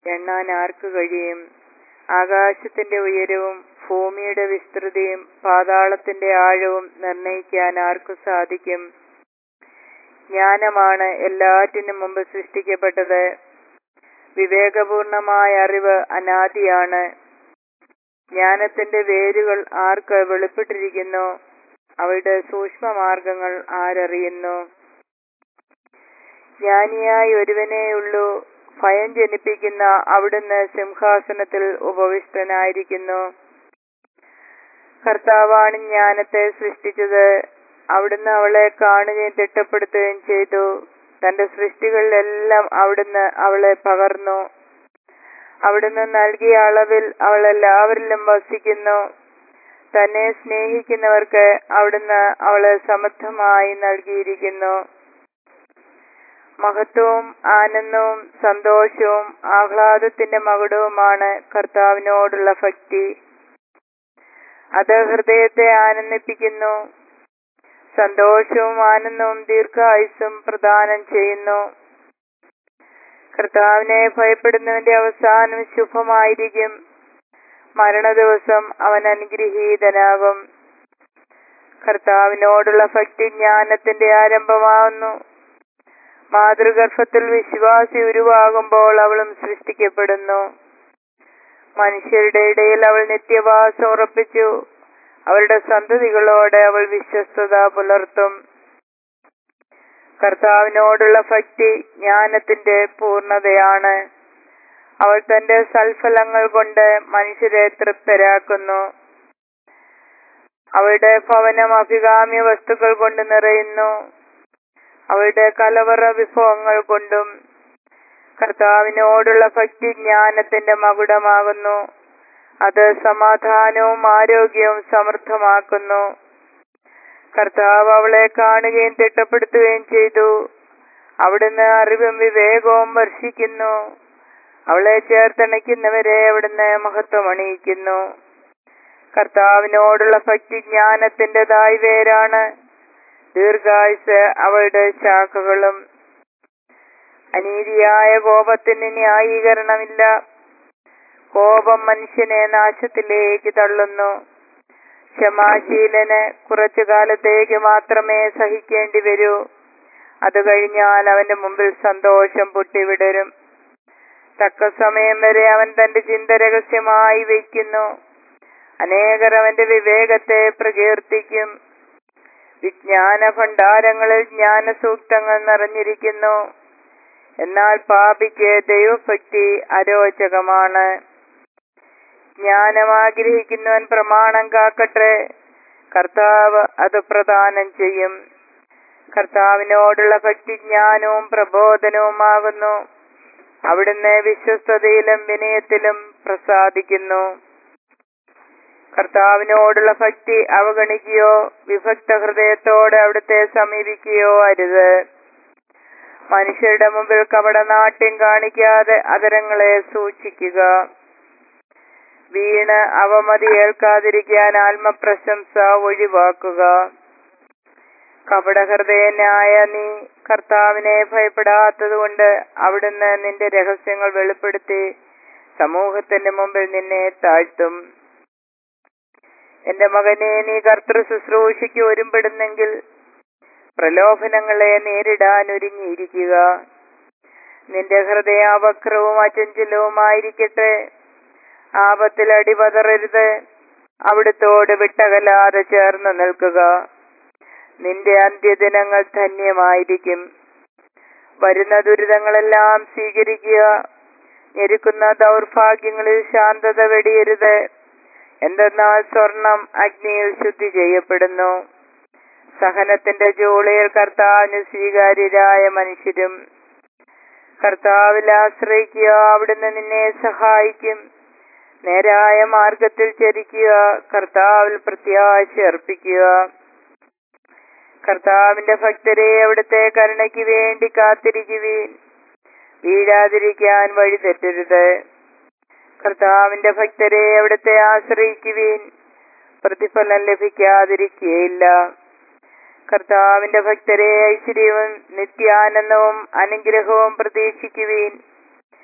എണ്ണാൻ ആർക്ക് കഴിയും ആകാശത്തിന്റെ ഉയരവും ഭൂമിയുടെ വിസ്തൃതിയും പാതാളത്തിന്റെ ആഴവും നിർണയിക്കാൻ ആർക്കു സാധിക്കും ജ്ഞാനമാണ് എല്ലാറ്റിനും മുമ്പ് സൃഷ്ടിക്കപ്പെട്ടത് വിവേകപൂർണമായ അറിവ് അനാദിയാണ് ജ്ഞാനത്തിന്റെ വേരുകൾ ആർക്ക് വെളിപ്പെട്ടിരിക്കുന്നു അവയുടെ സൂക്ഷ്മമാർഗങ്ങൾ ആരറിയുന്നു ജ്ഞാനിയായി ഒരുവനേയുള്ളൂ ഭയം ജനിപ്പിക്കുന്ന അവിടുന്ന് സിംഹാസനത്തിൽ ഉപവിഷ്ടനായിരിക്കുന്നു കർത്താവാണ് ജ്ഞാനത്തെ സൃഷ്ടിച്ചത് അവിടുന്ന് അവളെ കാണുകയും തിട്ടപ്പെടുത്തുകയും ചെയ്തു തന്റെ സൃഷ്ടികളിലെല്ലാം അവിടുന്ന് അവളെ പകർന്നു അവിടുന്ന് നൽകിയ അളവിൽ അവൾ എല്ലാവരിലും വസിക്കുന്നു തന്നെ സ്നേഹിക്കുന്നവർക്ക് അവിടുന്ന് അവളെ സമർത്ഥമായി നൽകിയിരിക്കുന്നു മഹത്വവും ആനന്ദവും സന്തോഷവും ആഹ്ലാദത്തിന്റെ മകുടവുമാണ് കർത്താവിനോടുള്ള ഭക്തി അത് ഹൃദയത്തെ ആനന്ദിപ്പിക്കുന്നു സന്തോഷവും ആനന്ദവും ദീർഘായുസും പ്രദാനം ചെയ്യുന്നു കർത്താവിനെ ഭയപ്പെടുന്നവന്റെ അവസാനം ശുഭമായിരിക്കും മരണദിവസം അവൻ അനുഗ്രഹീതനാകും കർത്താവിനോടുള്ള ഭക്തി ജ്ഞാനത്തിന്റെ ആരംഭമാവുന്നു മാതൃഗർഭത്തിൽ വിശ്വാസി ഉരുവാകുമ്പോൾ അവളും സൃഷ്ടിക്കപ്പെടുന്നു മനുഷ്യരുടെ ഇടയിൽ അവൾ നിത്യവാസം ഉറപ്പിച്ചു അവരുടെ സന്തതികളോട് അവൾ വിശ്വസ്തത പുലർത്തും കർത്താവിനോടുള്ള ഭക്തി ജ്ഞാനത്തിന്റെ പൂർണ്ണതയാണ് അവൾ തന്റെ സൽഫലങ്ങൾ കൊണ്ട് മനുഷ്യരെ തൃപ്തരാക്കുന്നു അവളുടെ ഭവനം അഭികാമ്യ വസ്തുക്കൾ കൊണ്ട് നിറയുന്നു അവളുടെ കലവറ വിഭവങ്ങൾ കൊണ്ടും കർത്താവിനോടുള്ള ഭക്തി ജ്ഞാനത്തിന്റെ മകുടമാകുന്നു അത് സമാധാനവും ആരോഗ്യവും സമൃദ്ധമാക്കുന്നു കർത്താവ് അവളെ കാണുകയും തിട്ടപ്പെടുത്തുകയും ചെയ്തു അവിടുന്ന് അറിവും വിവേകവും വർഷിക്കുന്നു അവളെ ചേർത്തണയ്ക്കുന്നവരെ അവിടുന്ന് മഹത്വമണിയിക്കുന്നു കർത്താവിനോടുള്ള ഭക്തി ജ്ഞാനത്തിൻ്റെതായി വേരാണ് ദീർഘായുസ് അവളുടെ ശാഖകളും അനീതിയായ കോപത്തിന് ന്യായീകരണമില്ല കോപം മനുഷ്യനെ നാശത്തിലേക്ക് തള്ളുന്നു ക്ഷമാശീലന് കുറച്ചു കാലത്തേക്ക് മാത്രമേ സഹിക്കേണ്ടി വരൂ അത് കഴിഞ്ഞാൽ അവന്റെ മുമ്പിൽ സന്തോഷം പൊട്ടിവിടരും തക്ക സമയം വരെ അവൻ തന്റെ ചിന്ത രഹസ്യമായി വയ്ക്കുന്നു അനേകർ അവന്റെ വിവേകത്തെ പ്രകീർത്തിക്കും വിജ്ഞാന ഭണ്ഡാരങ്ങളിൽ ജ്ഞാനസൂക്തങ്ങൾ നിറഞ്ഞിരിക്കുന്നു എന്നാൽ പാപിക്ക് ദൈവഭക്തി അരോചകമാണ് ജ്ഞാനം ആഗ്രഹിക്കുന്നവൻ പ്രമാണം കാക്കട്ടെ കർത്താവ് അത് പ്രദാനം ചെയ്യും കർത്താവിനോടുള്ള ഭക്തി ജ്ഞാനവും പ്രബോധനവുമാകുന്നു അവിടുന്ന് വിശ്വസ്തതയിലും വിനയത്തിലും പ്രസാദിക്കുന്നു കർത്താവിനോടുള്ള ഭക്തി അവഗണിക്കുകയോ വിഭക്ത ഹൃദയത്തോടെ അവിടുത്തെ സമീപിക്കുകയോ അരുത് മനുഷ്യരുടെ മുമ്പിൽ കപടനാട്യം കാണിക്കാതെ അതരങ്ങളെ സൂക്ഷിക്കുക വീണ് അവമതി ഏൽക്കാതിരിക്കാൻ ആത്മപ്രശംസ ഒഴിവാക്കുക കപടഹൃദയനായ നീ കർത്താവിനെ ഭയപ്പെടാത്തതുകൊണ്ട് അവിടുന്ന് നിന്റെ രഹസ്യങ്ങൾ വെളിപ്പെടുത്തി സമൂഹത്തിന്റെ മുമ്പിൽ നിന്നെ താഴ്ത്തും എന്റെ മകനെ നീ കർത്തൃ ശുശ്രൂഷയ്ക്ക് ഒരുമ്പെടുന്നെങ്കിൽ പ്രലോഭനങ്ങളെ നേരിടാൻ ഒരുങ്ങിയിരിക്കുക നിന്റെ ഹൃദയാവക്രവും അചഞ്ചലവുമായിരിക്കട്ടെ ആപത്തിൽ അടിപതറരുത് അവിടുത്തോട് വിട്ടകലാതെ ചേർന്ന് നിൽക്കുക നിന്റെ അന്ത്യദിനങ്ങൾ ധന്യമായിരിക്കും വരുന്ന ദുരിതങ്ങളെല്ലാം സ്വീകരിക്കുക ഞെരുക്കുന്ന ദൗർഭാഗ്യങ്ങളിൽ ശാന്തത വെടിയരുത് എന്തെന്നാൽ സ്വർണം അഗ്നിയിൽ ശുദ്ധി ചെയ്യപ്പെടുന്നു സഹനത്തിന്റെ ജോളിയിൽ കർത്താവിന് സ്വീകാര്യരായ മനുഷ്യരും കർത്താവിൽ ആശ്രയിക്കുക അവിടുന്ന് നിന്നെ സഹായിക്കും നേരായ മാർഗത്തിൽ ചരിക്കുക കർത്താവിൽ പ്രത്യാശ അർപ്പിക്കുക കർത്താവിന്റെ ഭക്തരെ അവിടുത്തെ കരുണയ്ക്ക് വേണ്ടി കാത്തിരിക്കുവീൻ വീഴാതിരിക്കാൻ വഴി തെറ്റരുത് കർത്താവിന്റെ ഭക്തരെ അവിടുത്തെ ആശ്രയിക്കുവീൻ പ്രതിഫലം ലഭിക്കാതിരിക്കുകയില്ല കർത്താവിന്റെ ഭക്തരെ ഐശ്വര്യവും നിത്യാനന്ദവും അനുഗ്രഹവും പ്രതീക്ഷിക്കുവീൻ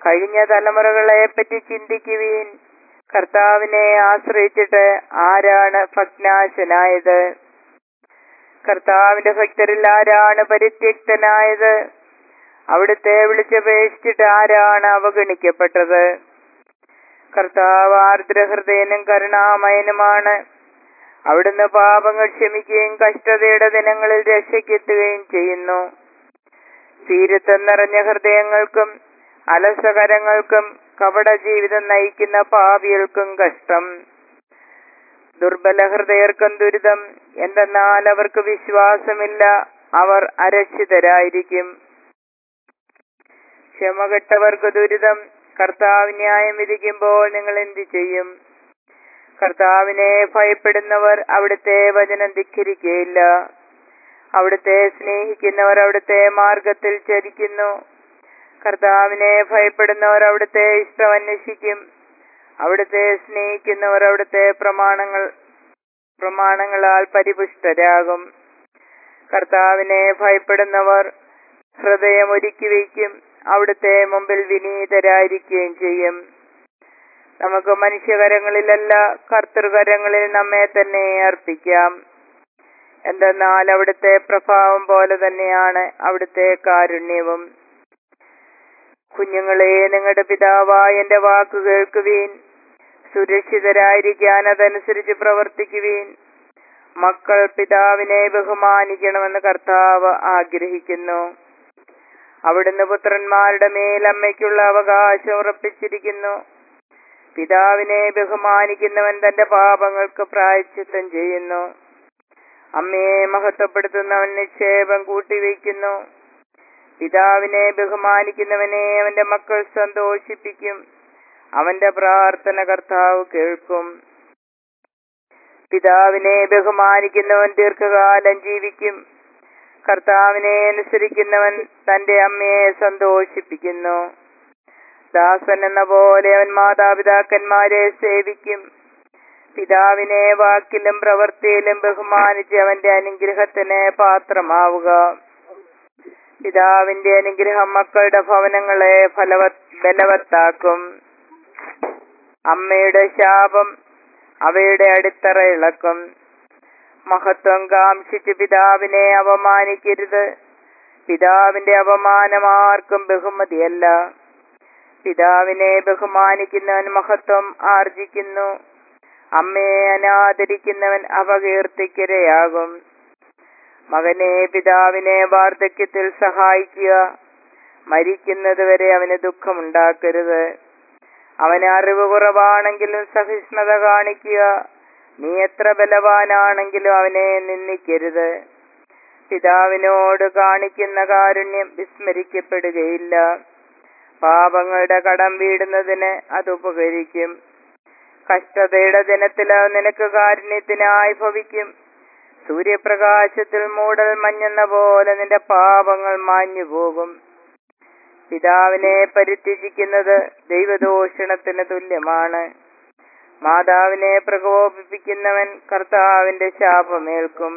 കഴിഞ്ഞ തലമുറകളെ പറ്റി ചിന്തിക്കുവീൻ കർത്താവിനെ ആശ്രയിച്ചിട്ട് ആരാണ് ഭഗ്നാശനായത് കർത്താവിന്റെ ഭക്തരിൽ ആരാണ് പരിത്യക്തനായത് അവിടുത്തെ വിളിച്ചപേക്ഷിച്ചിട്ട് ആരാണ് അവഗണിക്കപ്പെട്ടത് കർത്താവ് ആർദ്രഹൃദയനും കരുണാമയനുമാണ് അവിടുന്ന് പാപങ്ങൾ ക്ഷമിക്കുകയും കഷ്ടതയുടെ ദിനങ്ങളിൽ രക്ഷയ്ക്കെത്തുകയും ചെയ്യുന്നു തീരത്തം നിറഞ്ഞ ഹൃദയങ്ങൾക്കും അലസകരങ്ങൾക്കും കപട ജീവിതം നയിക്കുന്ന പാപികൾക്കും കഷ്ടം ദുർബല ഹൃദയർക്കും ദുരിതം എന്തെന്നാൽ അവർക്ക് വിശ്വാസമില്ല അവർ അരക്ഷിതരായിരിക്കും ക്ഷമകെട്ടവർക്ക് ദുരിതം കർത്താവ് ന്യായം വിധിക്കുമ്പോൾ നിങ്ങൾ എന്തു ചെയ്യും കർത്താവിനെ ഭയപ്പെടുന്നവർ അവിടുത്തെ വചനം ധിക്കരിക്കുകയില്ല അവിടുത്തെ സ്നേഹിക്കുന്നവർ അവിടുത്തെ മാർഗത്തിൽ ചരിക്കുന്നു കർത്താവിനെ ഭയപ്പെടുന്നവർ അവിടുത്തെ ഇഷ്ടം അന്വേഷിക്കും അവിടുത്തെ സ്നേഹിക്കുന്നവർ അവിടുത്തെ പ്രമാണങ്ങൾ പ്രമാണങ്ങളാൽ പരിപുഷ്ടരാകും കർത്താവിനെ ഭയപ്പെടുന്നവർ ഹൃദയം ഒരുക്കി വയ്ക്കും അവിടുത്തെ മുമ്പിൽ വിനീതരായിരിക്കുകയും ചെയ്യും നമുക്ക് മനുഷ്യകരങ്ങളിലല്ല കർത്തൃകരങ്ങളിൽ നമ്മെ തന്നെ അർപ്പിക്കാം എന്തെന്നാൽ അവിടുത്തെ പ്രഭാവം പോലെ തന്നെയാണ് അവിടുത്തെ കാരുണ്യവും കുഞ്ഞുങ്ങളെ നിങ്ങളുടെ പിതാവായ എന്റെ വാക്കു കേൾക്കുവീൻ സുരക്ഷിതരായിരിക്കാൻ അതനുസരിച്ച് പ്രവർത്തിക്കുവീൻ മക്കൾ പിതാവിനെ ബഹുമാനിക്കണമെന്ന് കർത്താവ് ആഗ്രഹിക്കുന്നു അവിടുന്ന് പുത്രന്മാരുടെ മേൽ അമ്മയ്ക്കുള്ള അവകാശം ഉറപ്പിച്ചിരിക്കുന്നു പിതാവിനെ ബഹുമാനിക്കുന്നവൻ തന്റെ പാപങ്ങൾക്ക് പ്രായച്ചിത്തം ചെയ്യുന്നു അമ്മയെ മഹത്വപ്പെടുത്തുന്നവൻ നിക്ഷേപം കൂട്ടിവെക്കുന്നു പിതാവിനെ ബഹുമാനിക്കുന്നവനെ അവന്റെ മക്കൾ സന്തോഷിപ്പിക്കും അവന്റെ പ്രാർത്ഥന കർത്താവ് കേൾക്കും പിതാവിനെ ബഹുമാനിക്കുന്നവൻ ദീർഘകാലം ജീവിക്കും കർത്താവിനെ അനുസരിക്കുന്നവൻ തന്റെ അമ്മയെ സന്തോഷിപ്പിക്കുന്നു ദാസൻ എന്ന പോലെ അവൻ മാതാപിതാക്കന്മാരെ സേവിക്കും പിതാവിനെ വാക്കിലും പ്രവൃത്തിയിലും ബഹുമാനിച്ച് അവന്റെ അനുഗ്രഹത്തിന് പാത്രമാവുക പിതാവിന്റെ അനുഗ്രഹം മക്കളുടെ ഭവനങ്ങളെ ഫലവ ബലവത്താക്കും അമ്മയുടെ ശാപം അവയുടെ അടിത്തറ ഇളക്കും മഹത്വം കാംക്ഷിച്ച് പിതാവിനെ അപമാനിക്കരുത് പിതാവിന്റെ അപമാനം ആർക്കും ബഹുമതിയല്ല പിതാവിനെ ബഹുമാനിക്കുന്നവൻ മഹത്വം ആർജിക്കുന്നു അമ്മയെ അനാദരിക്കുന്നവൻ അപകീർത്തിക്കിരയാകും മകനെ പിതാവിനെ വാർദ്ധക്യത്തിൽ സഹായിക്കുക മരിക്കുന്നതുവരെ അവന് ദുഃഖമുണ്ടാക്കരുത് അവന് അറിവ് കുറവാണെങ്കിലും സഹിഷ്ണുത കാണിക്കുക നീ എത്ര ബലവാനാണെങ്കിലും അവനെ നിന്ദിക്കരുത് പിതാവിനോട് കാണിക്കുന്ന കാരുണ്യം വിസ്മരിക്കപ്പെടുകയില്ല പാപങ്ങളുടെ കടം വീടുന്നതിന് അത് ഉപകരിക്കും കഷ്ടതയുടെ ദിനത്തിൽ അത് നിനക്ക് കാരുണ്യത്തിനായി ഭവിക്കും സൂര്യപ്രകാശത്തിൽ മൂടൽ മഞ്ഞെന്ന പോലെ നിന്റെ പാപങ്ങൾ മാഞ്ഞു പോകും പിതാവിനെ പരിത്യജിക്കുന്നത് ദൈവദോഷണത്തിന് തുല്യമാണ് മാതാവിനെ പ്രകോപിപ്പിക്കുന്നവൻ കർത്താവിന്റെ ശാപമേൽക്കും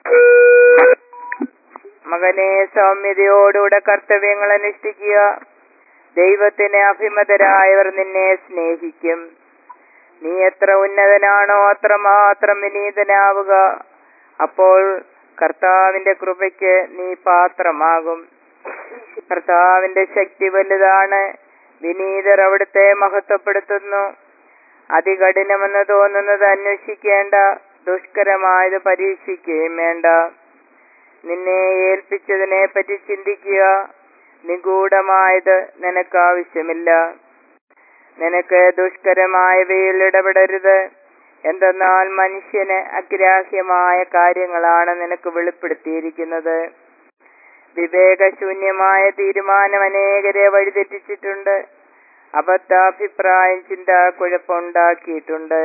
മകനെ സൗമ്യതയോടുകൂടെ കർത്തവ്യങ്ങൾ അനുഷ്ഠിക്കുക ദൈവത്തിന് അഭിമതരായവർ നിന്നെ സ്നേഹിക്കും നീ എത്ര ഉന്നതനാണോ അത്ര മാത്രം വിനീതനാവുക അപ്പോൾ കർത്താവിന്റെ കൃപയ്ക്ക് നീ പാത്രമാകും കർത്താവിന്റെ ശക്തി വലുതാണ് വിനീതർ അവിടുത്തെ മഹത്വപ്പെടുത്തുന്നു അതികഠിനമെന്ന് തോന്നുന്നത് അന്വേഷിക്കേണ്ട ദുഷ്കരമായത് പരീക്ഷിക്കുകയും വേണ്ട നിന്നെ ഏൽപ്പിച്ചതിനെ പറ്റി ചിന്തിക്കുക നിഗൂഢമായത് നിനക്ക് ആവശ്യമില്ല നിനക്ക് ദുഷ്കരമായവയിൽ ഇടപെടരുത് എന്തെന്നാൽ മനുഷ്യന് അഗ്രാഹ്യമായ കാര്യങ്ങളാണ് നിനക്ക് വെളിപ്പെടുത്തിയിരിക്കുന്നത് വിവേകശൂന്യമായ തീരുമാനം അനേകരെ വഴിതെറ്റിച്ചിട്ടുണ്ട് അബദ്ധാഭിപ്രായം ചിന്ത കുഴപ്പമുണ്ടാക്കിയിട്ടുണ്ട്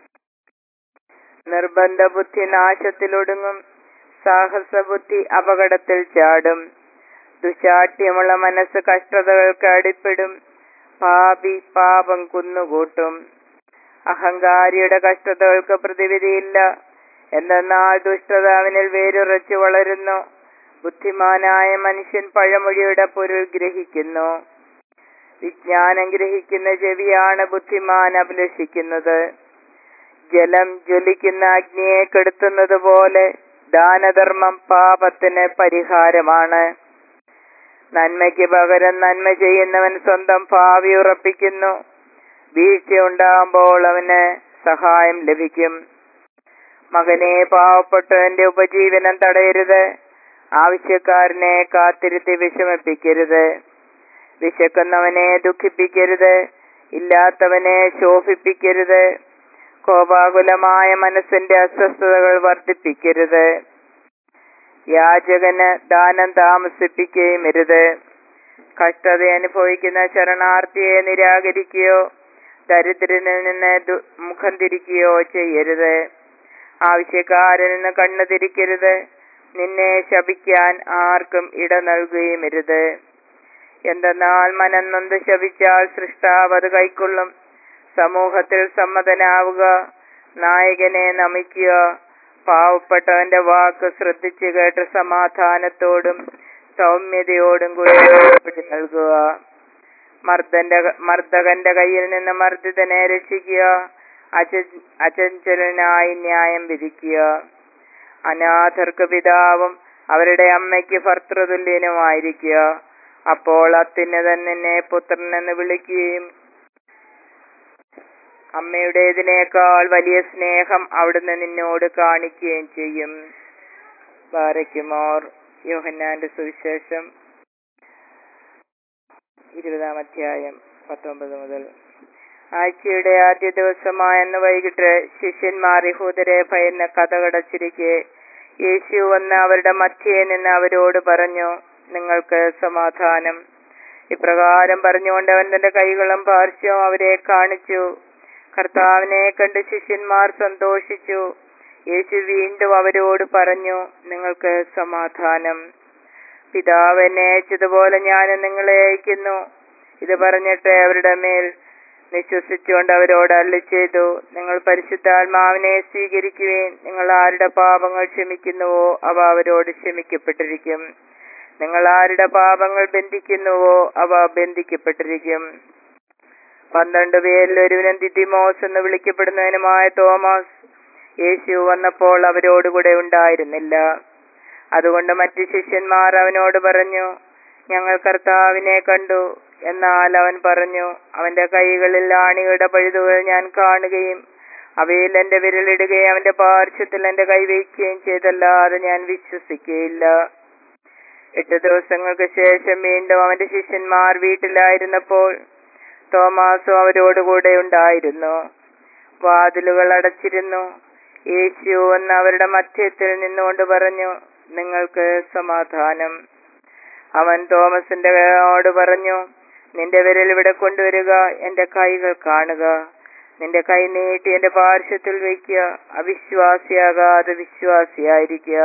നിർബന്ധ ബുദ്ധി നാശത്തിലൊടുങ്ങും സാഹസബുദ്ധി അപകടത്തിൽ ചാടും ദുശാഠ്യമുള്ള മനസ്സ് കഷ്ടതകൾക്ക് അടിപ്പെടും പാപി പാപം കുന്നുകൂട്ടും അഹങ്കാരിയുടെ കഷ്ടതകൾക്ക് പ്രതിവിധിയില്ല എന്തെന്നാൽ ദുഷ്ടത അവനിൽ വേരുറച്ചു വളരുന്നു ബുദ്ധിമാനായ മനുഷ്യൻ പഴമൊഴിയുടെ പൊരുൾ ഗ്രഹിക്കുന്നു വിജ്ഞാനം ഗ്രഹിക്കുന്ന ചെവിയാണ് ബുദ്ധിമാൻ അഭിലഷിക്കുന്നത് ജലം ജ്വലിക്കുന്ന അഗ്നിയെ കെടുത്തുന്നത് പോലെ ദാനധർമ്മം പാപത്തിന് പരിഹാരമാണ് നന്മയ്ക്ക് പകരം നന്മ ചെയ്യുന്നവൻ സ്വന്തം ഭാവി ഉറപ്പിക്കുന്നു വീഴ്ചയുണ്ടാകുമ്പോൾ അവന് സഹായം ലഭിക്കും മകനെ പാവപ്പെട്ടവന്റെ ഉപജീവനം തടയരുത് ആവശ്യക്കാരനെ കാത്തിരുത്തി വിഷമിപ്പിക്കരുത് വിശക്കുന്നവനെ ദുഃഖിപ്പിക്കരുത് ഇല്ലാത്തവനെ ശോഭിപ്പിക്കരുത് കോപാകുലമായ മനസ്സിന്റെ അസ്വസ്ഥതകൾ വർദ്ധിപ്പിക്കരുത് യാചകന് ദാനം താമസിപ്പിക്കുകയും അരുത് കഷ്ടത അനുഭവിക്കുന്ന ശരണാർത്ഥിയെ നിരാകരിക്കുകയോ ദരിദ്രനിൽ നിന്ന് ദു- മുഖം തിരിക്കുകയോ ചെയ്യരുത് ആവശ്യക്കാരിൽ നിന്ന് കണ്ണു തിരിക്കരുത് നിന്നെ ശപിക്കാൻ ആർക്കും ഇട നൽകുകയും അരുത് എന്തെന്നാൽ മനം നൊന്ത് ശപിച്ചാൽ സൃഷ്ടാവ് അത് കൈക്കൊള്ളും സമൂഹത്തിൽ സമ്മതനാവുക നായകനെ നമിക്കുക പാവപ്പെട്ടവന്റെ വാക്ക് ശ്രദ്ധിച്ചു കേട്ട് സമാധാനത്തോടും സൗമ്യതയോടും കൂടി മറുപടി നൽകുക മർദ്ദന്റെ മർദ്ദകന്റെ കയ്യിൽ നിന്ന് മർദ്ദിതനെ രക്ഷിക്കുക അച- അചഞ്ചലനായി ന്യായം വിധിക്കുക അനാഥർക്ക് പിതാവും അവരുടെ അമ്മയ്ക്ക് ഭർത്തൃതുല്യനുമായിരിക്കുക അപ്പോൾ അത്യുന്നതൻ നിന്നെ പുത്രനെന്ന് വിളിക്കുകയും അമ്മയുടേതിനേക്കാൾ വലിയ സ്നേഹം അവിടുന്ന് നിന്നോട് കാണിക്കുകയും ചെയ്യും ബാരയ്ക്കുമോർ യോഹന്നാന്റെ സുവിശേഷം ഇരുപതാം അധ്യായം പത്തൊമ്പത് മുതൽ ആഴ്ചയുടെ ആദ്യ ദിവസമായ അന്ന് വൈകിട്ട് ശിഷ്യന്മാർ യഹൂദരെ ഭയന്ന് കഥകടച്ചിരിക്കെ യേശു വന്ന് അവരുടെ മധ്യേ നിന്ന് അവരോട് പറഞ്ഞു നിങ്ങൾക്ക് സമാധാനം ഇപ്രകാരം പറഞ്ഞുകൊണ്ട് അവൻ തന്റെ കൈകളും പാർശ്വവും അവരെ കാണിച്ചു കർത്താവിനെ കണ്ട് ശിഷ്യന്മാർ സന്തോഷിച്ചു യേശു വീണ്ടും അവരോട് പറഞ്ഞു നിങ്ങൾക്ക് സമാധാനം പിതാവ് എന്നെ അയച്ചതുപോലെ ഞാൻ നിങ്ങളെ അയക്കുന്നു ഇത് പറഞ്ഞിട്ട് അവരുടെ മേൽ നിശ്വസിച്ചുകൊണ്ട് അവരോട് അള്ളി ചെയ്തു നിങ്ങൾ പരിശുദ്ധാത്മാവിനെ സ്വീകരിക്കുവേൻ നിങ്ങൾ ആരുടെ പാപങ്ങൾ ക്ഷമിക്കുന്നുവോ അവ അവരോട് ക്ഷമിക്കപ്പെട്ടിരിക്കും നിങ്ങൾ ആരുടെ പാപങ്ങൾ ബന്ധിക്കുന്നുവോ അവ ബന്ധിക്കപ്പെട്ടിരിക്കും പന്ത്രണ്ട് പേരിൽ ഒരുവനും ദിദിമോസ് എന്ന് വിളിക്കപ്പെടുന്നതിനുമായ തോമസ് യേശു വന്നപ്പോൾ അവരോടുകൂടെ ഉണ്ടായിരുന്നില്ല അതുകൊണ്ട് മറ്റു ശിഷ്യന്മാർ അവനോട് പറഞ്ഞു ഞങ്ങൾ കർത്താവിനെ കണ്ടു എന്നാൽ അവൻ പറഞ്ഞു അവന്റെ കൈകളിൽ ആണിയുടെ പഴുതുകൾ ഞാൻ കാണുകയും അവയിൽ എന്റെ വിരലിടുകയും അവന്റെ പാർശ്വത്തിൽ എന്റെ കൈവയ്ക്കുകയും ചെയ്തല്ലാതെ ഞാൻ വിശ്വസിക്കുകയില്ല എട്ട് ദിവസങ്ങൾക്ക് ശേഷം വീണ്ടും അവന്റെ ശിഷ്യന്മാർ വീട്ടിലായിരുന്നപ്പോൾ തോമാസും അവരോടുകൂടെ ഉണ്ടായിരുന്നു വാതിലുകൾ അടച്ചിരുന്നു യേശു എന്ന് അവരുടെ മധ്യത്തിൽ നിന്നുകൊണ്ട് പറഞ്ഞു നിങ്ങൾക്ക് സമാധാനം അവൻ തോമസിന്റെ കൈയോട് പറഞ്ഞു നിന്റെ വിരൽ ഇവിടെ കൊണ്ടുവരിക എന്റെ കൈകൾ കാണുക നിന്റെ കൈ നീട്ടി എന്റെ പാർശ്വത്തിൽ വയ്ക്കുക അവിശ്വാസിയാകാതെ വിശ്വാസിയായിരിക്കുക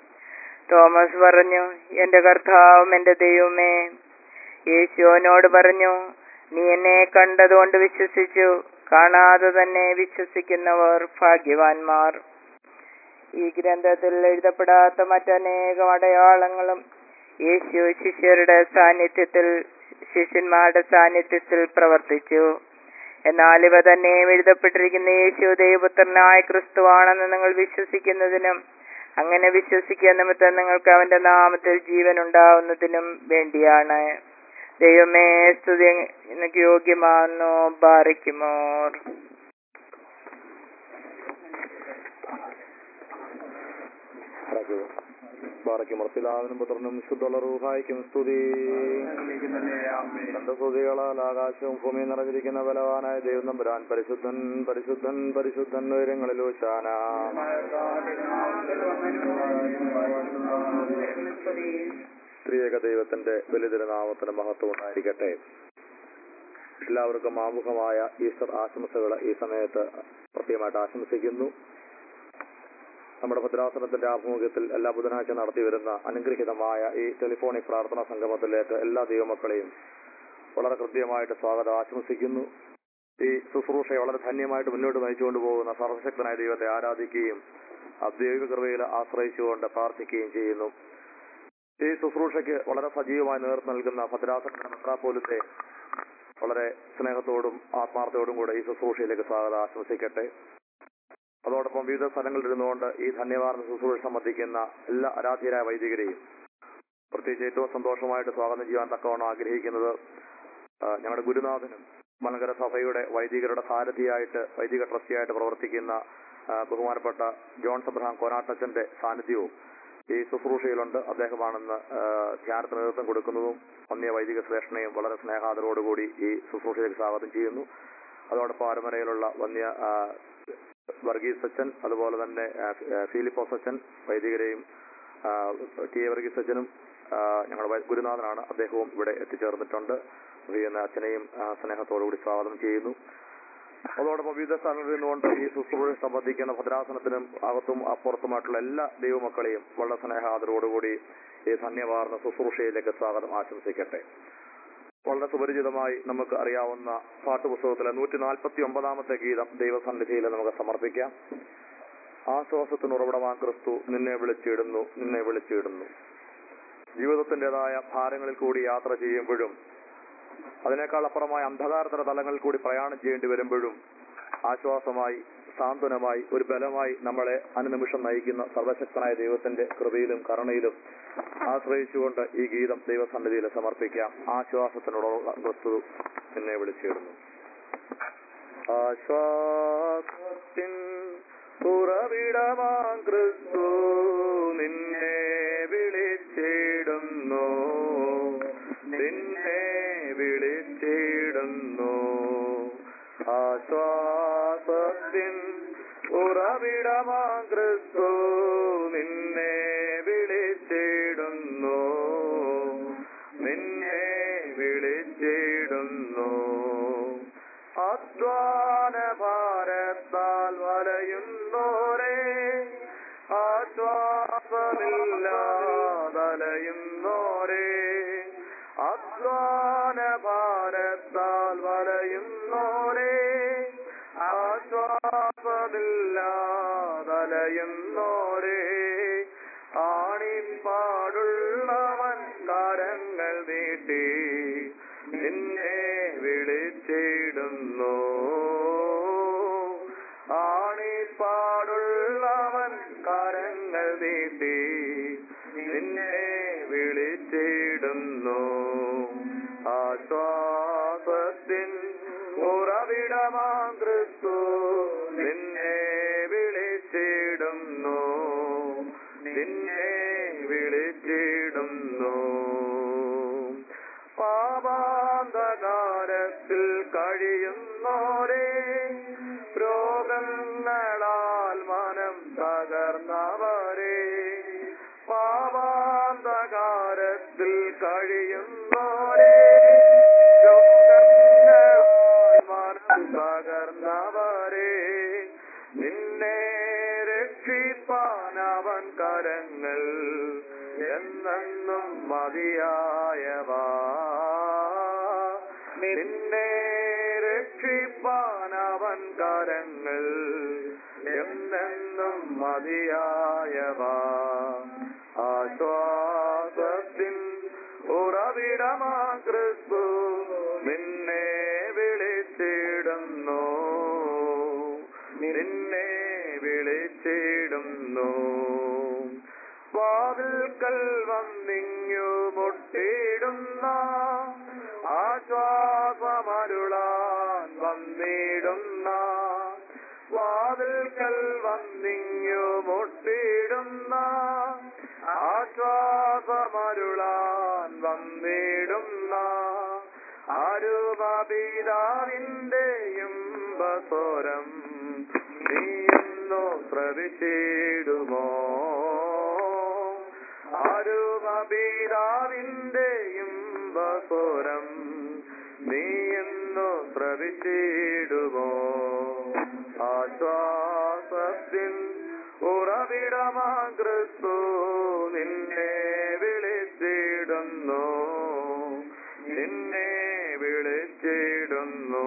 തോമസ് പറഞ്ഞു എന്റെ കർത്താവും എന്റെ ദൈവമേ യേശുവിനോട് പറഞ്ഞു നീ എന്നെ കണ്ടതുകൊണ്ട് വിശ്വസിച്ചു കാണാതെ തന്നെ വിശ്വസിക്കുന്നവർ ഭാഗ്യവാന്മാർ ഈ ഗ്രന്ഥത്തിൽ എഴുതപ്പെടാത്ത മറ്റനേകം അടയാളങ്ങളും യേശു ശിഷ്യരുടെ സാന്നിധ്യത്തിൽ ശിഷ്യന്മാരുടെ സാന്നിധ്യത്തിൽ പ്രവർത്തിച്ചു എന്നാൽ ഇവ തന്നെയും എഴുതപ്പെട്ടിരിക്കുന്ന യേശു ദൈവപുത്രനായ ക്രിസ്തുവാണെന്ന് നിങ്ങൾ വിശ്വസിക്കുന്നതിനും അങ്ങനെ വിശ്വസിക്കുക നിമിത്തം നിങ്ങൾക്ക് അവന്റെ നാമത്തിൽ ജീവൻ ഉണ്ടാവുന്നതിനും വേണ്ടിയാണ് ദൈവമേ സ്തുതി നിനക്ക് യോഗ്യമാണെന്നോ ബാറിക്കുമോർ നടക്കുക ബാറയ്ക്ക് മർത്തിലാവിനും പുത്രനും ശുദ്ധുള്ള റൂഹായിക്കും സ്തുതി രണ്ട് സ്തുതികളാൽ ആകാശവും ഭൂമിയും നിറഞ്ഞിരിക്കുന്ന ബലവാനായ ദൈവം നമ്പുരാൻ പരിശുദ്ധൻ പരിശുദ്ധൻ പരിശുദ്ധൻ ഉയരങ്ങളിൽ ഊശാന സ്ത്രീയക ദൈവത്തിന്റെ ബലിതിരുനാമത്തിന് മഹത്വം ഉണ്ടായിരിക്കട്ടെ എല്ലാവർക്കും ആമുഖമായ ഈസ്റ്റർ ആശംസകൾ ഈ സമയത്ത് പ്രത്യേകമായിട്ട് ആശംസിക്കുന്നു നമ്മുടെ ഭദ്രാസനത്തിന്റെ ആഭിമുഖ്യത്തിൽ എല്ലാ ബുധനാഴ്ച നടത്തി വരുന്ന അനുഗ്രഹീതമായ ഈ ടെലിഫോണിക് പ്രാർത്ഥനാ സംഗമത്തിലേക്ക് എല്ലാ ദൈവമക്കളെയും വളരെ കൃത്യമായിട്ട് സ്വാഗതം ആശംസിക്കുന്നു ഈ ശുശ്രൂഷയെ വളരെ ധന്യമായിട്ട് മുന്നോട്ട് നയിച്ചുകൊണ്ട് പോകുന്ന സർവശക്തനായ ദൈവത്തെ ആരാധിക്കുകയും ആ ദൈവ കൃപയിൽ ആശ്രയിച്ചുകൊണ്ട് പ്രാർത്ഥിക്കുകയും ചെയ്യുന്നു ഈ ശുശ്രൂഷയ്ക്ക് വളരെ സജീവമായി നേതൃത്വം നൽകുന്ന ഭദ്രാസന മെത്രാപോലത്തെ വളരെ സ്നേഹത്തോടും ആത്മാർത്ഥത്തോടും കൂടെ ഈ ശുശ്രൂഷയിലേക്ക് സ്വാഗതം ആശംസിക്കട്ടെ അതോടൊപ്പം വിവിധ സ്ഥലങ്ങളിൽ ഇരുന്നുകൊണ്ട് ഈ ധന്യവാർന്ന ശുശ്രൂഷ സംബന്ധിക്കുന്ന എല്ലാ ആരാധ്യരായ വൈദികരെയും പ്രത്യേകിച്ച് ഏറ്റവും സന്തോഷമായിട്ട് സ്വാഗതം ചെയ്യാൻ തക്കവണ്ണം ആഗ്രഹിക്കുന്നത് ആ, ഞങ്ങളുടെ ഗുരുനാഥനും മലങ്കര സഭയുടെ വൈദികരുടെ സാരഥിയായിട്ട് വൈദിക ട്രസ്റ്റിയായിട്ട് പ്രവർത്തിക്കുന്ന ആ, ബഹുമാനപ്പെട്ട ജോൺ സബ്രഹാം കോനാട്ടച്ചന്റെ സാന്നിധ്യവും ഈ ശുശ്രൂഷയിലുണ്ട് അദ്ദേഹമാണെന്ന് ആ, ധ്യാനത്തിന് നേതൃത്വം കൊടുക്കുന്നതും ഒന്നിയ വൈദിക ശ്രേഷ്ഠനെയും വളരെ സ്നേഹാദരോടുകൂടി ഈ ശുശ്രൂഷയിലേക്ക് സ്വാഗതം ചെയ്യുന്നു അതോടൊപ്പം അരമനയിലുള്ള വന്യ ആ, വർഗീസ് അച്ഛൻ അതുപോലെ തന്നെ ആ, ആ, ഫിലിപ്പോസ് അച്ഛൻ വൈദികരെയും ആ, ടി എ വർഗീസ് അച്ഛനും ആ, ഞങ്ങളുടെ വൈ- ഗുരുനാഥനാണ് അദ്ദേഹവും ഇവിടെ എത്തിച്ചേർന്നിട്ടുണ്ട് എന്ന അച്ഛനെയും ആ, സ്നേഹത്തോടുകൂടി സ്വാഗതം ചെയ്യുന്നു അതോടൊപ്പം വിവിധ സ്ഥലങ്ങളിൽ നിന്നുകൊണ്ട് ഈ ശുശ്രൂഷ സംബന്ധിക്കുന്ന ഭദ്രാസനത്തിനും അകത്തും അപ്പുറത്തുമായിട്ടുള്ള എല്ലാ ദൈവമക്കളെയും വളരെ സ്നേഹാദരോടുകൂടി ഈ ധന്യവാർന്ന ശുശ്രൂഷയിലേക്ക് സ്വാഗതം ആശംസിക്കട്ടെ വളരെ സുപരിചിതമായി നമുക്ക് അറിയാവുന്ന പാട്ടുപുസ്തകത്തിലെ നൂറ്റി നാൽപ്പത്തി ഒമ്പതാമത്തെ ഗീതം ദൈവസന്നിധിയിൽ നമുക്ക് സമർപ്പിക്കാം ആശ്വാസത്തിന് ഉറവിടമാ ക്രിസ്തു നിന്നെ വിളിച്ചിടുന്നു നിന്നെ വിളിച്ചിടുന്നു ജീവിതത്തിൻ്റെതായ ഭാരങ്ങളിൽ കൂടി യാത്ര ചെയ്യുമ്പോഴും അതിനേക്കാൾ അപ്പുറമായ അന്ധകാരതര തലങ്ങളിൽ കൂടി പ്രയാണം ചെയ്യേണ്ടി വരുമ്പോഴും ആശ്വാസമായി സാന്ത്വനമായി ഒരു ബലമായി നമ്മളെ അനുനിമിഷം നയിക്കുന്ന സർവശക്തനായ ദൈവത്തിന്റെ കൃപയിലും കരുണയിലും ആശ്രയിച്ചുകൊണ്ട് ഈ ഗീതം ദൈവസന്നിധിയിൽ സമർപ്പിക്കാം ആശ്വാസത്തിനുള്ള ക്രിസ്തു എന്നെ വിളിച്ചിടുന്നു ആശ്വാസത്തിൻ ഉറവിടമാം ക്രിസ്തു നിന്നെ വിളിച്ചിടുന്നു നിന്നെ വിളിച്ചിടുന്നു ആശ്വാസത്തിൻ ഉറവിടമാം ക്രിസ്തു നിന്നെ വിളിച്ചിടുന്നു നിന്നെ വിളിച്ചിടുന്നു അധ്വാന ഭാരത്താൽ വലയുന്നോരേ ആശ്വാസമില്ലാതലയുന്നോരേ അധ്വാന ഭാരത്താൽ വലയുന്നോരേ ആശ്വാസമില്ലാതലയുന്നോരേ ആണിപ്പാടുള്ളവൻ കരങ്ങൾ നീട്ടി നിന്നെ വിളിച്ചിടുന്നു ആണിപ്പാടുള്ളവൻ കരങ്ങൾ നീട്ടി നിന്നെ വിളിച്ചിടുന്നു ആശ്വാസത്തിൻ ഉറവിടമാം ക്രിസ്തു നിന്നെ വിളിച്ചിടുന്നു നിന്നെ വിളിച്ചിടുന്നു പാപാന്തകാരത്തിൽ കഴിയുന്നോരേ രോഗങ്ങളാൽ മനം തകർന്നവരെ പാപാന്തകാരത്തിൽ കഴിയുന്നോരേ രോഗങ്ങളാൽ മനം തകർന്നവരെ നിന്നെ രക്ഷിപ്പാൻ അവൻ കരങ്ങൾ എന്നെന്നും മതിയായവാ നിന്നെ രക്ഷിപ്പാൻ അവൻ കരങ്ങൾ എന്നെന്നും മതിയായവാ ആശ്വാസത്തിൻ ഉറവിടമാ ക്രിസ്തു നിന്നെ വിളിച്ചിടുന്നു നിന്നെ വിളിച്ചിടുന്നു വാതിൽക്കൽ വന്നിങ്ങു മുട്ടിടുന്ന ആശ്വാസമരുളാൻ വന്നിടുന്ന വാതിൽക്കൽ വന്നിങ്ങു മുട്ടിടുന്ന ആശ്വാസമരുളാൻ വന്നിടുന്ന അരുമപിതാവിന്റെയും ബസ്വരം നീയെന്നോ ശ്രവിച്ചിടുമോ അരുമപിതാവിന്റെയും ബസ്വരം നീയെന്നോ ശ്രവിച്ചിടുമോ ആശ്വാസത്തിൻ ഉറവിടമാ ക്രിസ്തു നിന്നെ വിളിച്ചിടുന്നു നിന്നെ വിളിച്ചിടുന്നു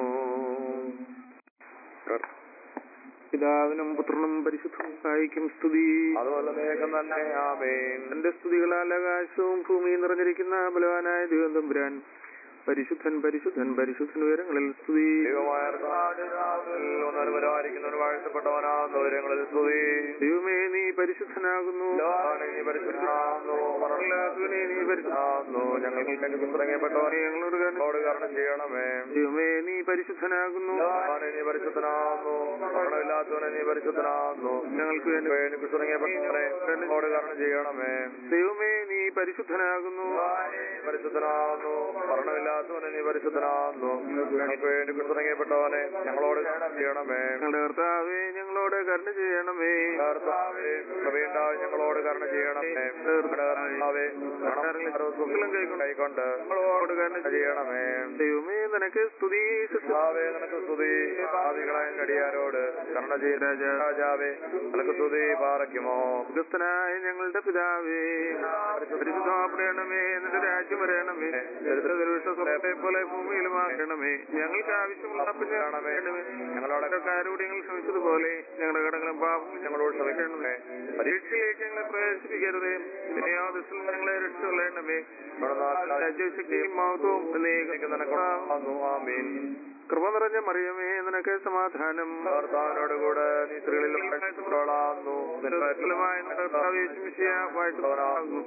പിതാവിനും പുത്രനും പരിശുദ്ധമായിരിക്കും സ്തുതി അതുപോലെ വേഗം തന്നെ ആമേൻ എന്റെ സ്തുതികളാൽ ആകാശവും ഭൂമിയും നിറഞ്ഞിരിക്കുന്ന ബലവാനായ ദൈവം തമ്പുരാൻ പരിശുദ്ധൻ പരിശുദ്ധൻ പരിശുദ്ധൻ ഉയരങ്ങളിൽ സ്തുതി ദൈവമായ ഒന്നൊരുവരായിരിക്കുന്നവൻ വാഴ്ത്തപ്പെട്ടവനാകുന്ന ഉയരങ്ങളിൽ സ്തുതി ദൈവമേ നീ പരിശുദ്ധനാകുന്നു ലോകാണ് നീ പരിശുദ്ധനാകുന്നു മരണമില്ലാത്തവനെ നീ പരിശുദ്ധനാകുന്നു ഞങ്ങൾക്ക് തുടങ്ങിയപ്പെട്ടവനെ ഞങ്ങളോട് കരുണ- ഞങ്ങളോട് കരണം ചെയ്യണമേ ദൈവമേ നീ പരിശുദ്ധനാകുന്നു ലോകാണ് നീ പരിശുദ്ധനാകുന്നു മരണമില്ലാത്തവനെ നീ പരിശുദ്ധനാകുന്നു ഞങ്ങൾക്ക് വേണ്ടി എനിക്ക് തുടങ്ങിയപ്പെട്ടവനെ ഞങ്ങളോട് കരണം ചെയ്യണമേ ദൈവമേ നീ പരിശുദ്ധനാകുന്നു നീ പരിശുദ്ധനാകുന്നു മരണമില്ലാത്തവനെ നീ പരിശുദ്ധനാകുന്നു ഞങ്ങൾക്ക് വേണ്ടി തുടങ്ങിയപ്പെട്ടവനെ ഞങ്ങളോട് കരണം ചെയ്യണമേ ഞങ്ങളുടെ കർത്താവേ ഞങ്ങളോട് കരുണ ചെയ്യണമേ കർത്താവേ, കൃപയുണ്ടായി ഞങ്ങളോട് കരുണ ചെയ്യണമേ കർത്താവേ, മണം കൈക്കൊണ്ട് ഞങ്ങളോട് കരുണ ചെയ്യണമേ ദൈവമേ നിനക്ക് സ്തുതി കർത്താവേ, നിനക്ക് സ്തുതി ഭാവികളായ അടിയാരോട് കരുണ ചെയ്യ രാജാവേ നിനക്ക് സ്തുതി പാറയ്ക്കുമോ സ്വർഗസ്ഥനായ ഞങ്ങളുടെ പിതാവേ പരിശുദ്ധമാപ്പെടണമേ നിന്റെ രാജ്യം വരണമേ സ്വർഗത്തെ പോലെ ഭൂമിയിലുമാക്കണമേ ഞങ്ങൾക്ക് ആവശ്യമുള്ള അപ്പം ഞങ്ങളണമേ ഞങ്ങളോട് കാരോട് ഞങ്ങൾ ശ്രമിച്ചതുപോലെ ഞങ്ങളുടെ കടങ്ങളും പാപം ഞങ്ങളോട് ക്ഷമിക്കണമേ പരീക്ഷയിലേക്ക് ഞങ്ങളെ പ്രവേശിപ്പിക്കരുതേ പിന്നെയോ ദിവസം ഞങ്ങളെ രക്ഷകൊള്ളണമേ രാജ്യശക്തിയും മഹത്വവും എന്നേക്കും നിനക്കുണ്ടാകുന്നു. ആമീൻ കൃപ നിറഞ്ഞ മറിയമേ നിനക്ക് സമാധാനം കർത്താവിനോട് കൂടെ നീ സ്ത്രീകളിൽ വാഴ്ത്തപ്പെട്ടവളാകുന്നു. നിന്റെ ഫലമായ നമ്മുടെ കർത്താവ് യേശു മിശിഹാ വാഴ്ത്തപ്പെട്ടവനാകുന്നു.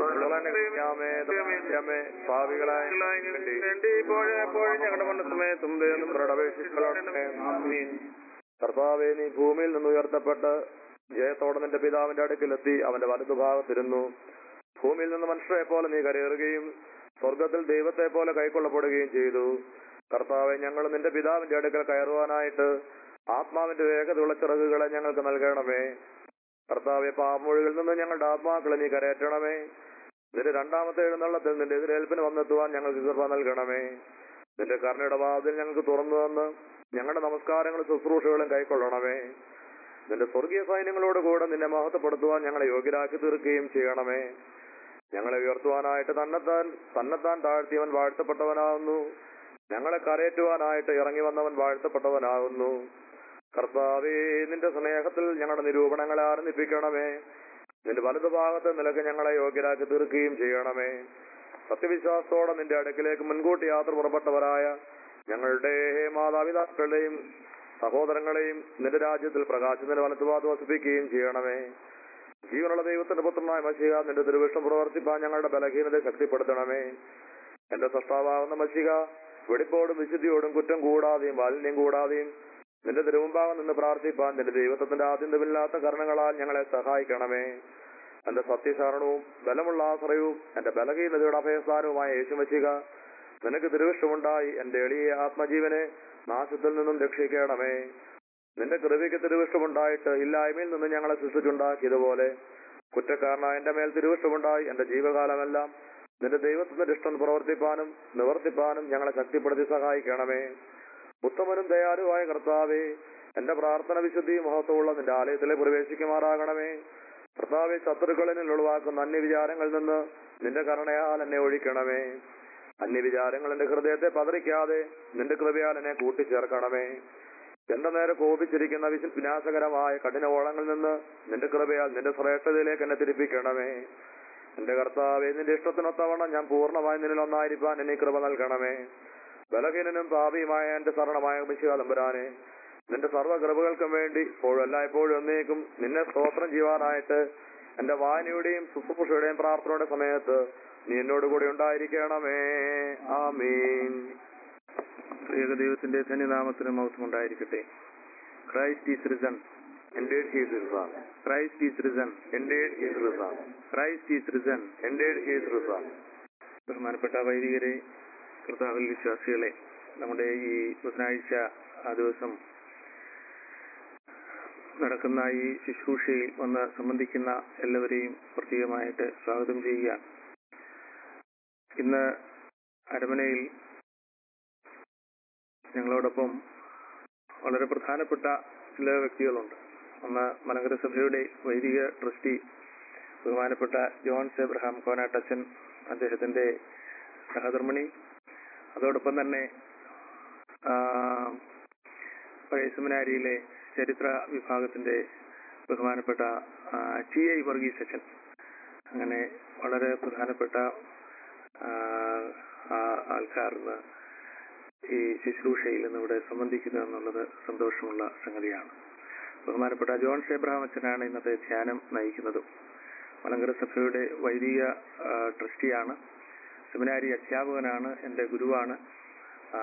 ദൈവമേ, ഭാവികളായ വേണ്ടി വേണ്ടി ഇപ്പോഴും എപ്പോഴും ഞങ്ങളുടെ മരണ സമയത്തും ദൈവം ഇവരുടെ അപേക്ഷിക്കണമേ. ആമീൻ. കർത്താവെ നീ ഭൂമിയിൽ നിന്ന് ഉയർത്തപ്പെട്ട് ജയത്തോടെ നിന്റെ പിതാവിന്റെ അടുക്കിലെത്തി അവന്റെ വലതുഭാഗത്തിരുന്നു ഭൂമിയിൽ നിന്ന് മനുഷ്യരെ പോലെ നീ കരയേറുകയും സ്വർഗത്തിൽ ദൈവത്തെ പോലെ കൈക്കൊള്ളപ്പെടുകയും ചെയ്തു കർത്താവെ ഞങ്ങൾ നിന്റെ പിതാവിന്റെ അടുക്കൽ കയറുവാനായിട്ട് ആത്മാവിന്റെ വേഗതയുള്ള ചിറകുകളെ ഞങ്ങൾക്ക് നൽകണമേ കർത്താവെ പാമ്പൊഴികളിൽ നിന്ന് ഞങ്ങളുടെ ആത്മാക്കളെ നീ കരയറ്റണമേ നിന്റെ രണ്ടാമത്തെ എഴുന്നള്ളത്തിൽ നിന്റെ എതിരേൽപ്പിന് വന്നെത്തുവാൻ ഞങ്ങൾക്ക് കൃപ നൽകണമേ നിന്റെ കരുണയുടെ വാതിൽ ഞങ്ങൾക്ക് തുറന്നു തന്ന് ഞങ്ങളുടെ നമസ്കാരങ്ങളും ശുശ്രൂഷകളും കൈക്കൊള്ളണമേ നിന്റെ സ്വർഗീയ സൈന്യങ്ങളോട് കൂടെ നിന്നെ മഹത്വപ്പെടുത്തുവാൻ ഞങ്ങളെ യോഗ്യരാക്കി തീർക്കുകയും ചെയ്യണമേ ഞങ്ങളെ ഉയർത്തുവാനായിട്ട് തന്നെത്താൻ തന്നെത്താൻ താഴ്ത്തിയവൻ വാഴ്ത്തപ്പെട്ടവനാകുന്നു ഞങ്ങളെ കരയേറ്റുവാനായിട്ട് ഇറങ്ങി വന്നവൻ വാഴ്ത്തപ്പെട്ടവനാകുന്നു കർത്താവേ നിന്റെ സ്നേഹത്തിൽ ഞങ്ങളുടെ നിരൂപണങ്ങളെ ആരംഭിപ്പിക്കണമേ നിന്റെ വലതുഭാഗത്ത് നിലക്ക് ഞങ്ങളെ യോഗ്യരാക്കി തീർക്കുകയും ചെയ്യണമേ സത്യവിശ്വാസത്തോടെ നിന്റെ അടുക്കിലേക്ക് മുൻകൂട്ടി യാത്ര പുറപ്പെട്ടവരായ ഞങ്ങളുടെ മാതാപിതാക്കളുടെയും സഹോദരങ്ങളെയും നിന്റെ രാജ്യത്തിൽ പ്രകാശത്തിന്റെ വലത്തുഭാഗത്ത് വസിപ്പിക്കുകയും ചെയ്യണമേ ജീവനുള്ള ദൈവത്തിന്റെ പുത്രനായ മഷിക നിന്റെ തിരുവിഷ്ടം പ്രവർത്തിപ്പാൻ ഞങ്ങളുടെ ബലഹീനത ശക്തിപ്പെടുത്തണമേ എന്റെ സൃഷ്ടാവാകുന്ന മഷിക വെടിപ്പോടും വിശുദ്ധിയോടും കുറ്റം കൂടാതെയും മാലിന്യം കൂടാതെയും നിന്റെ തിരുമുമ്പാകം നിന്ന് പ്രാർത്ഥിപ്പാൻ നിന്റെ ദൈവത്വത്തിന്റെ ആദ്യന്തമില്ലാത്ത കരണങ്ങളാൽ ഞങ്ങളെ സഹായിക്കണമേ എന്റെ സത്യശാരണവും ബലമുള്ള ആശ്രയവും എന്റെ ബലഹീനതയുടെ അഭയസ്ഥാനവുമായ യേശുമശിക നിനക്ക് തിരുവിഷ്ടമുണ്ടായി എന്റെ എളിയ ആത്മജീവനെ നാശത്തിൽ നിന്നും രക്ഷിക്കണമേ നിന്റെ കൃപയ്ക്ക് തിരുവിഷ്ടമുണ്ടായിട്ട് ഇല്ലായ്മയിൽ നിന്ന് ഞങ്ങളെ സൃഷ്ടിച്ചുണ്ടാക്കിയതുപോലെ കുറ്റക്കാരനായ എന്റെ മേൽ തിരുവിഷ്ടമുണ്ടായി എന്റെ ജീവകാലമെല്ലാം നിന്റെ ദൈവത്തിന്റെ ഇഷ്ടം പ്രവർത്തിപ്പാനും നിവർത്തിപ്പാനും ഞങ്ങളെ ശക്തിപ്പെടുത്തി സഹായിക്കണമേ ഉത്തമനും ദയാലുവായ കർത്താവേ എന്റെ പ്രാർത്ഥന വിശുദ്ധി മഹത്വമുള്ള നിന്റെ ആലയത്തിലെ പ്രവേശിക്കുമാറാകണമേ കർത്താവെ ശത്രുക്കളിൽ ഒഴിവാക്കുന്ന അന്യവിചാരങ്ങളിൽ നിന്ന് നിന്റെ കരുണയാൽ എന്നെ ഒഴിക്കണമേ അന്യവിചാരങ്ങൾ എന്റെ ഹൃദയത്തെ പതറിക്കാതെ നിന്റെ കൃപയാൽ എന്നെ കൂട്ടിച്ചേർക്കണമേ എന്റെ നേരെ കോപിച്ചിരിക്കുന്ന വിശ- വിനാശകരമായ കഠിന ഓളങ്ങളിൽ നിന്ന് നിന്റെ കൃപയാൽ നിന്റെ ശ്രേഷ്ഠതയിലേക്ക് എന്നെ തിരിപ്പിക്കണമേ എന്റെ കർത്താവെ നിന്റെ ഇഷ്ടത്തിനൊത്തവണ്ണം ഞാൻ പൂർണ്ണമായി നിന്നിൽ ഒന്നായിരിക്കാൻ എന്നെ കൃപ നൽകണമേ ബലഹീനനും പാപിയുമായ എന്റെ ശരണമായ മിശികാലംബരാനെ നിന്റെ സർവ്വകൃപകൾക്കും വേണ്ടി ഇപ്പോഴും എല്ലായ്പ്പോഴും എന്നേക്കും നിന്നെ സ്തോത്രം ചെയ്യുവാനായിട്ട് എന്റെ വായനയുടെയും ശുശ്രൂഷയുടെയും പ്രാർത്ഥനയുടെ സമയത്ത് നീ എന്നോട് കൂടെ ഉണ്ടായിരിക്കണമേ ആമീൻ ഏക ദൈവത്തിന്റെ ധന്യനാമത്തിന് മഹത്വം ഉണ്ടായിരിക്കട്ടെ Christ is risen Indeed he is risen. Christ is risen Indeed he is risen. Christ is risen Indeed he is risen. ബഹുമാനപ്പെട്ട വൈദികരെ കർത്താവിൽ വിശ്വാസികളെ നമ്മുടെ ഈ ബുധനാഴ്ച ആ ദിവസം നടക്കുന്ന ഈ ശുശ്രൂഷയിൽ വന്ന് സംബന്ധിക്കുന്ന എല്ലാവരെയും പ്രത്യേകമായിട്ട് സ്വാഗതം ചെയ്യുക ഇന്ന് അരമനയിൽ ഞങ്ങളോടൊപ്പം വളരെ പ്രധാനപ്പെട്ട ചില വ്യക്തികളുണ്ട് ഒന്ന് മലങ്കര സഭയുടെ വൈദിക ട്രസ്റ്റി ബഹുമാനപ്പെട്ട ജോൺസ് എബ്രഹാം കോനാട്ടച്ചൻ അദ്ദേഹത്തിന്റെ സഹധർമ്മിണി അതോടൊപ്പം തന്നെ ആ, പഴയ സെമിനാരിയിലെ ചരിത്ര വിഭാഗത്തിന്റെ ബഹുമാനപ്പെട്ട ആ, ടി ഐ വർഗീസ് അച്ഛൻ അങ്ങനെ വളരെ പ്രധാനപ്പെട്ട ആ, ആ, ആൾക്കാർ ഇന്ന് ഈ ശുശ്രൂഷയിൽ ഇന്ന് ഇവിടെ സംബന്ധിക്കുന്നു എന്നുള്ളത് സന്തോഷമുള്ള സംഗതിയാണ് ബഹുമാനപ്പെട്ട ജോൺ എബ്രഹാം അച്ഛനാണ് ഇന്നത്തെ ധ്യാനം നയിക്കുന്നതും മലങ്കര സഭയുടെ വൈദിക ആ, ട്രസ്റ്റിയാണ് സെമിനാരി അധ്യാപകനാണ് എൻ്റെ ഗുരുവാണ് ആ,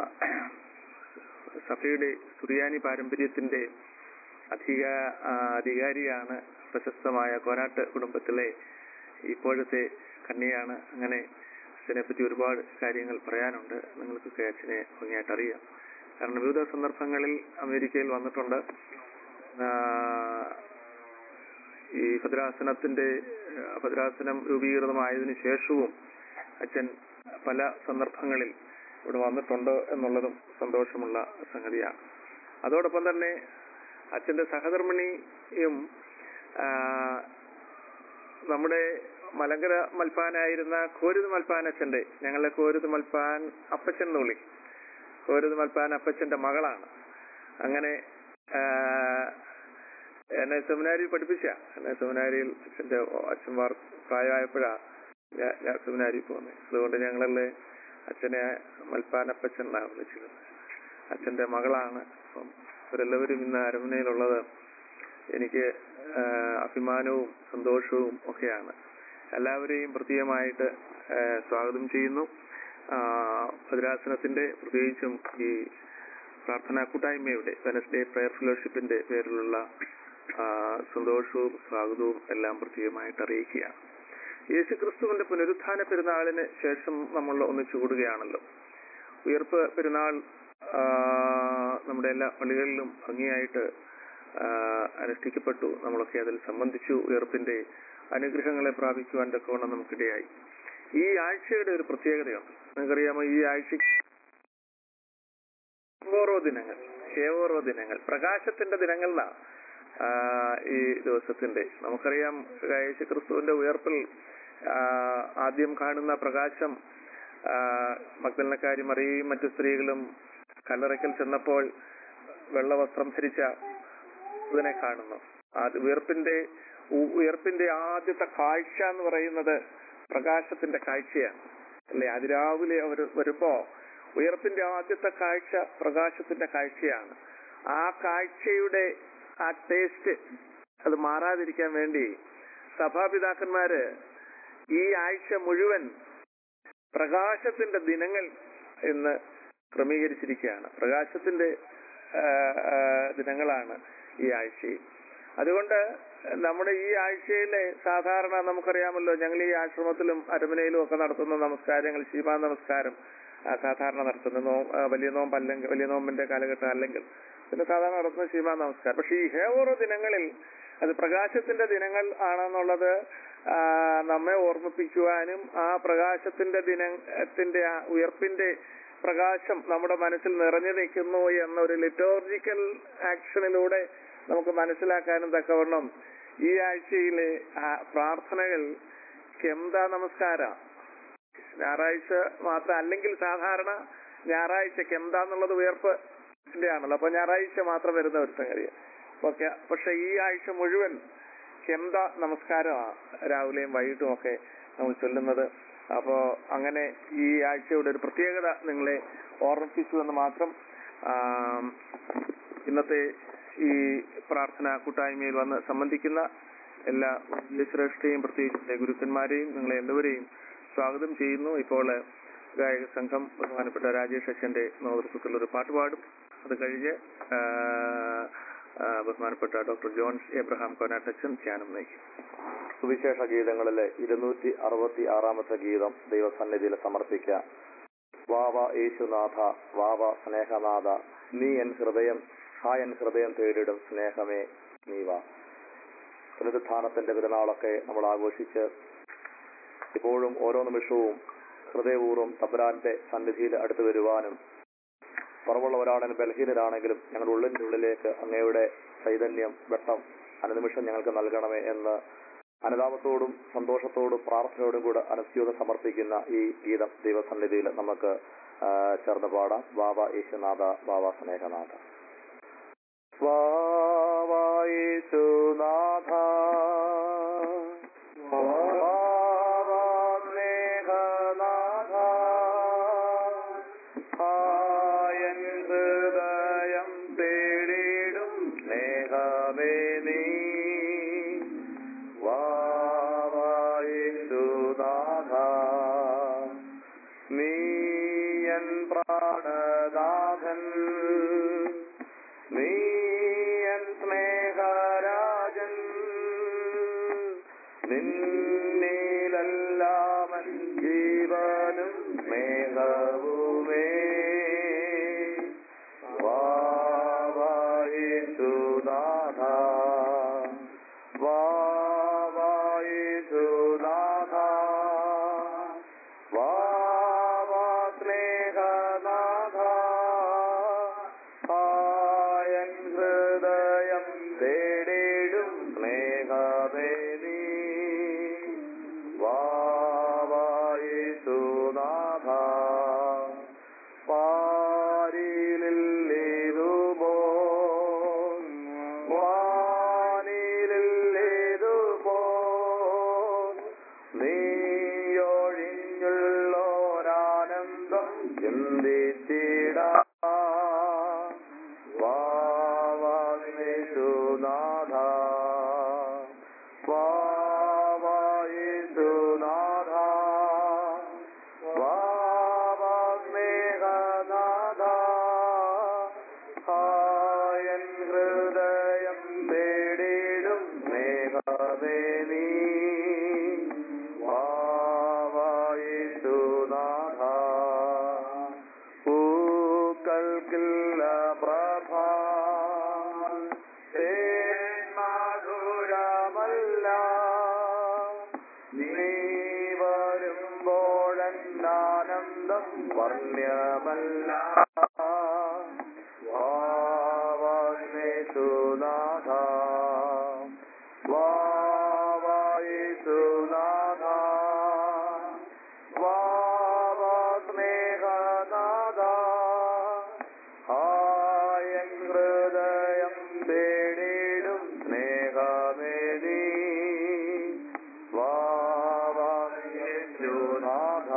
സഭയുടെ സുറിയാനി പാരമ്പര്യത്തിന്റെ അധിക ആ, അധികാരിയാണ് പ്രശസ്തമായ കോരാട്ട് കുടുംബത്തിലെ ഇപ്പോഴത്തെ കന്യയാണ് അങ്ങനെ അച്ഛനെ പറ്റി ഒരുപാട് കാര്യങ്ങൾ പറയാനുണ്ട് നിങ്ങൾക്കൊക്കെ അച്ഛനെ ഭംഗിയായിട്ട് അറിയാം കാരണം വിവിധ സന്ദർഭങ്ങളിൽ അമേരിക്കയിൽ വന്നിട്ടുണ്ട് ആ, ഈ ഭദ്രാസനത്തിന്റെ ആ, ഭദ്രാസനം രൂപീകൃതമായതിനു ശേഷവും അച്ഛൻ പല സന്ദർഭങ്ങളിൽ ഇവിടെ വന്നിട്ടുണ്ട് എന്നുള്ളതും സന്തോഷമുള്ള സംഗതിയാണ് അതോടൊപ്പം തന്നെ അച്ഛന്റെ സഹധർമ്മിണിയും ആ, നമ്മുടെ മലങ്കര മൽപ്പാനായിരുന്ന കോരുത് മൽപ്പാൻ അച്ഛന്റെ ഞങ്ങളെ കോരുത് മൽപ്പാൻ അപ്പച്ചൻ എന്ന് വിളി കോരുത് മൽപ്പാൻ അപ്പച്ചന്റെ മകളാണ് അങ്ങനെ ആ, എന്നെ സെമിനാരിയിൽ പഠിപ്പിച്ച എന്നെ സെമിനാരിയിൽ അച്ഛന്റെ അച്ഛന്മാർ പ്രായമായപ്പോഴാ ഞാൻ ഞാൻ സെമിനാരിയിൽ പോകുന്നത് അതുകൊണ്ട് ഞങ്ങളല്ലേ അച്ഛനെ മൽപ്പാനപ്പച്ചൻ എന്നാണ് വിളിച്ചിരുന്നത് അച്ഛന്റെ മകളാണ് അപ്പം ഇവരെല്ലാവരും ഇന്ന് അരമനയിലുള്ളത് എനിക്ക് ആ, അഭിമാനവും സന്തോഷവും ഒക്കെയാണ് എല്ലാവരെയും പ്രത്യേകമായിട്ട് ആ, സ്വാഗതം ചെയ്യുന്നു ആ, ഭദ്രാസനത്തിന്റെ പ്രത്യേകിച്ചും ഈ പ്രാർത്ഥനാ കൂട്ടായ്മയുടെ വെനസ്ഡേ പ്രയർ ഫെലോഷിപ്പിന്റെ പേരിലുള്ള ആ, സന്തോഷവും സ്വാഗതവും എല്ലാം പ്രത്യേകമായിട്ട് അറിയിക്കുകയാണ് യേശുക്രിസ്തുവിന്റെ പുനരുത്ഥാന പെരുന്നാളിന് ശേഷം നമ്മൾ ഒന്നിച്ചു കൂടുകയാണല്ലോ ഉയർപ്പ് പെരുന്നാൾ ആ, നമ്മുടെ എല്ലാ പള്ളികളിലും ഭംഗിയായിട്ട് ആ, അനുഷ്ഠിക്കപ്പെട്ടു നമ്മളൊക്കെ അതിൽ സംബന്ധിച്ചു ഉയർപ്പിന്റെ അനുഗ്രഹങ്ങളെ പ്രാപിക്കുവാൻ തക്കവണ്ണം നമുക്കിടയായി ഈ ആഴ്ചയുടെ ഒരു പ്രത്യേകതയുണ്ട് നിങ്ങൾക്കറിയാമോ ഈ ആഴ്ച ഓരോ ദിനങ്ങൾ ഓരോ ദിനങ്ങൾ പ്രകാശത്തിന്റെ ദിനങ്ങളിലാണ് ആ, ഈ ദിവസത്തിന്റെ നമുക്കറിയാം യേശു ക്രിസ്തുവിന്റെ ഉയർപ്പിൽ ആ, ആദ്യം കാണുന്ന പ്രകാശം ആ, മഗ്ദലനക്കാരി മറിയയും മറ്റു സ്ത്രീകളും കല്ലറയ്ക്കൽ ചെന്നപ്പോൾ വെള്ളവസ്ത്രം ധരിച്ച ഇതിനെ കാണുന്നു അത് ഉയർപ്പിന്റെ ഉ- ഉയർപ്പിന്റെ ആദ്യത്തെ കാഴ്ച എന്ന് പറയുന്നത് പ്രകാശത്തിന്റെ കാഴ്ചയാണ് അല്ലെ അതിരാവിലെ അവർ വരുമ്പോ ഉയർപ്പിന്റെ ആദ്യത്തെ കാഴ്ച പ്രകാശത്തിന്റെ കാഴ്ചയാണ് ആ കാഴ്ചയുടെ ആ ടേസ്റ്റ് അത് മാറാതിരിക്കാൻ വേണ്ടി സഭാപിതാക്കന്മാര് ഈ ആഴ്ച മുഴുവൻ പ്രകാശത്തിന്റെ ദിനങ്ങൾ എന്ന് ക്രമീകരിച്ചിരിക്കുകയാണ് പ്രകാശത്തിന്റെ ആ, ആ, ദിനങ്ങളാണ് ഈ ആഴ്ചയിൽ അതുകൊണ്ട് നമ്മുടെ ഈ ആഴ്ചയിലെ സാധാരണ നമുക്കറിയാമല്ലോ ഞങ്ങൾ ഈ ആശ്രമത്തിലും അരമനയിലും ഒക്കെ നടത്തുന്ന നമസ്കാരങ്ങൾ ശിവ നമസ്കാരം ആ, സാധാരണ നടത്തുന്ന നോ ആ, വലിയ നോമ്പ് അല്ലെങ്കിൽ വലിയ നോമ്പിന്റെ കാലഘട്ടം അല്ലെങ്കിൽ പിന്നെ സാധാരണ നടത്തുന്ന ശിവ നമസ്കാരം പക്ഷെ ഈ ഹേവോറോ ദിനങ്ങളിൽ അത് പ്രകാശത്തിന്റെ ദിനങ്ങൾ ആണെന്നുള്ളത് ആ, നമ്മെ ഓർമ്മിപ്പിക്കുവാനും ആ പ്രകാശത്തിന്റെ ദിനത്തിന്റെ ആ ഉയർപ്പിന്റെ പ്രകാശം നമ്മുടെ മനസ്സിൽ നിറഞ്ഞു നിൽക്കുന്നു എന്നൊരു ലിറ്റോർജിക്കൽ ആക്ഷനിലൂടെ നമുക്ക് മനസ്സിലാക്കാനും തക്കവണ്ണം ഈ ആഴ്ചയിലെ ആ പ്രാർത്ഥനകൾ കെന്ത നമസ്കാര ഞായറാഴ്ച മാത്രം അല്ലെങ്കിൽ സാധാരണ ഞായറാഴ്ചക്ക് എന്താന്നുള്ളത് ഉയർപ്പിന്റെ ആണല്ലോ അപ്പൊ ഞായറാഴ്ച മാത്രം വരുന്ന ഒരു സംഗതി ഓക്കെ പക്ഷെ ഈ ആഴ്ച മുഴുവൻ കെന്ത നമസ്കാരമാണ് രാവിലെയും വൈകിട്ടും ഒക്കെ നമ്മൾ ചൊല്ലുന്നത് അപ്പോ അങ്ങനെ ഈ ആഴ്ചയുടെ ഒരു പ്രത്യേകത നിങ്ങളെ ഓർമ്മിപ്പിച്ചു എന്ന് മാത്രം ആം, ഇന്നത്തെ ഈ പ്രാർത്ഥന കൂട്ടായ്മയിൽ വന്ന് സംബന്ധിക്കുന്ന എല്ലാ ശ്രേഷ്ഠയും പ്രത്യേകിച്ച് എൻ്റെ ഗുരുക്കന്മാരെയും നിങ്ങളെ എല്ലാവരെയും സ്വാഗതം ചെയ്യുന്നു ഇപ്പോൾ ഗായക സംഘം ബഹുമാനപ്പെട്ട രാജേഷ് അച്ഛന്റെ നേതൃത്വത്തിൽ ഒരു പാട്ട് പാടും അത് കഴിഞ്ഞ് ആ, ആ, ബഹുമാനപ്പെട്ട ഡോക്ടർ ജോൺ എബ്രഹാം കൊനാട്ടച്ചൻ ധ്യാനം നയിക്കും സുവിശേഷ ഗീതങ്ങളിലെ ഇരുന്നൂറ്റി അറുപത്തി ആറാമത്തെ ഗീതം ദൈവസന്നിധിയിൽ സമർപ്പിക്കാം വാവ യേശുനാഥ വാവ സ്നേഹനാഥ നീ എൻ ഹൃദയം ഹാ എൻ ഹൃദയം തേടിടും സ്നേഹമേ നീ വാ പുനരുത്ഥാനത്തിന്റെ പെരുന്നാളൊക്കെ നമ്മൾ ആഘോഷിച്ച് ഇപ്പോഴും ഓരോ നിമിഷവും ഹൃദയപൂർവ്വം തബ്രാന്റെ സന്നിധിയിൽ അടുത്തു വരുവാനും കുറവുള്ളവരാണ് ബലഹീനരാണെങ്കിലും ഞങ്ങളുടെ ഉള്ളിന്റെ ഉള്ളിലേക്ക് അങ്ങയുടെ ചൈതന്യം വെട്ടം അനുനിമിഷം ഞങ്ങൾക്ക് നൽകണമേ എന്ന് അനുതാപത്തോടും സന്തോഷത്തോടും പ്രാർത്ഥനയോടും കൂടെ അനുസ്യൂതം സമർപ്പിക്കുന്ന ഈ ഗീതം ദൈവസന്നിധിയിൽ നമുക്ക് ആ, ചേർന്ന് പാടാം ബാബ യേശുനാഥ ബാബ സ്നേഹനാഥ വാവ യേശുനാഥ വാവ സ്നേഹനാഥ നീയൻ പ്രാണനാഥൻ നീയൻ സ്നേഹരാജൻ നിന്നിലെല്ലാമൻ ജീവനും സ്നേഹവുമേ വാവായിസുനാഥ വാവായിസുനാഥ വാവാ സ്നേഹനാഥ ആയൻ ഹൃദയം തേടിടും സ്നേഹമേനീ വാവായിസുനാഥ പാരിലില്ലേതുപോ വാനിലില്ലേതുപോ നീയൊഴിഞ്ഞുള്ളോരാനന്ദം ചിന്തിച്ചിട വാവായിസുനാഥ വാവായിസുനാഥ വാവാസ്നേഹനാഥ ഹായൻ ഹൃദയം തേടിടും സ്നേഹമേ നീ വാവായിസുനാഥ പൂക്കൾക്കില്ല പ്രഭ മധുരമല്ല നീ വരുമ്പോഴാനന്ദം വർണ്യമല്ല വാവായിസുനാഥ വാവായിസുനാഥ വാവാസ്നേഹനാഥ ആയൻ ഹൃദയം തേടിടും സ്നേഹമേനീ വാവായേശുനാഥ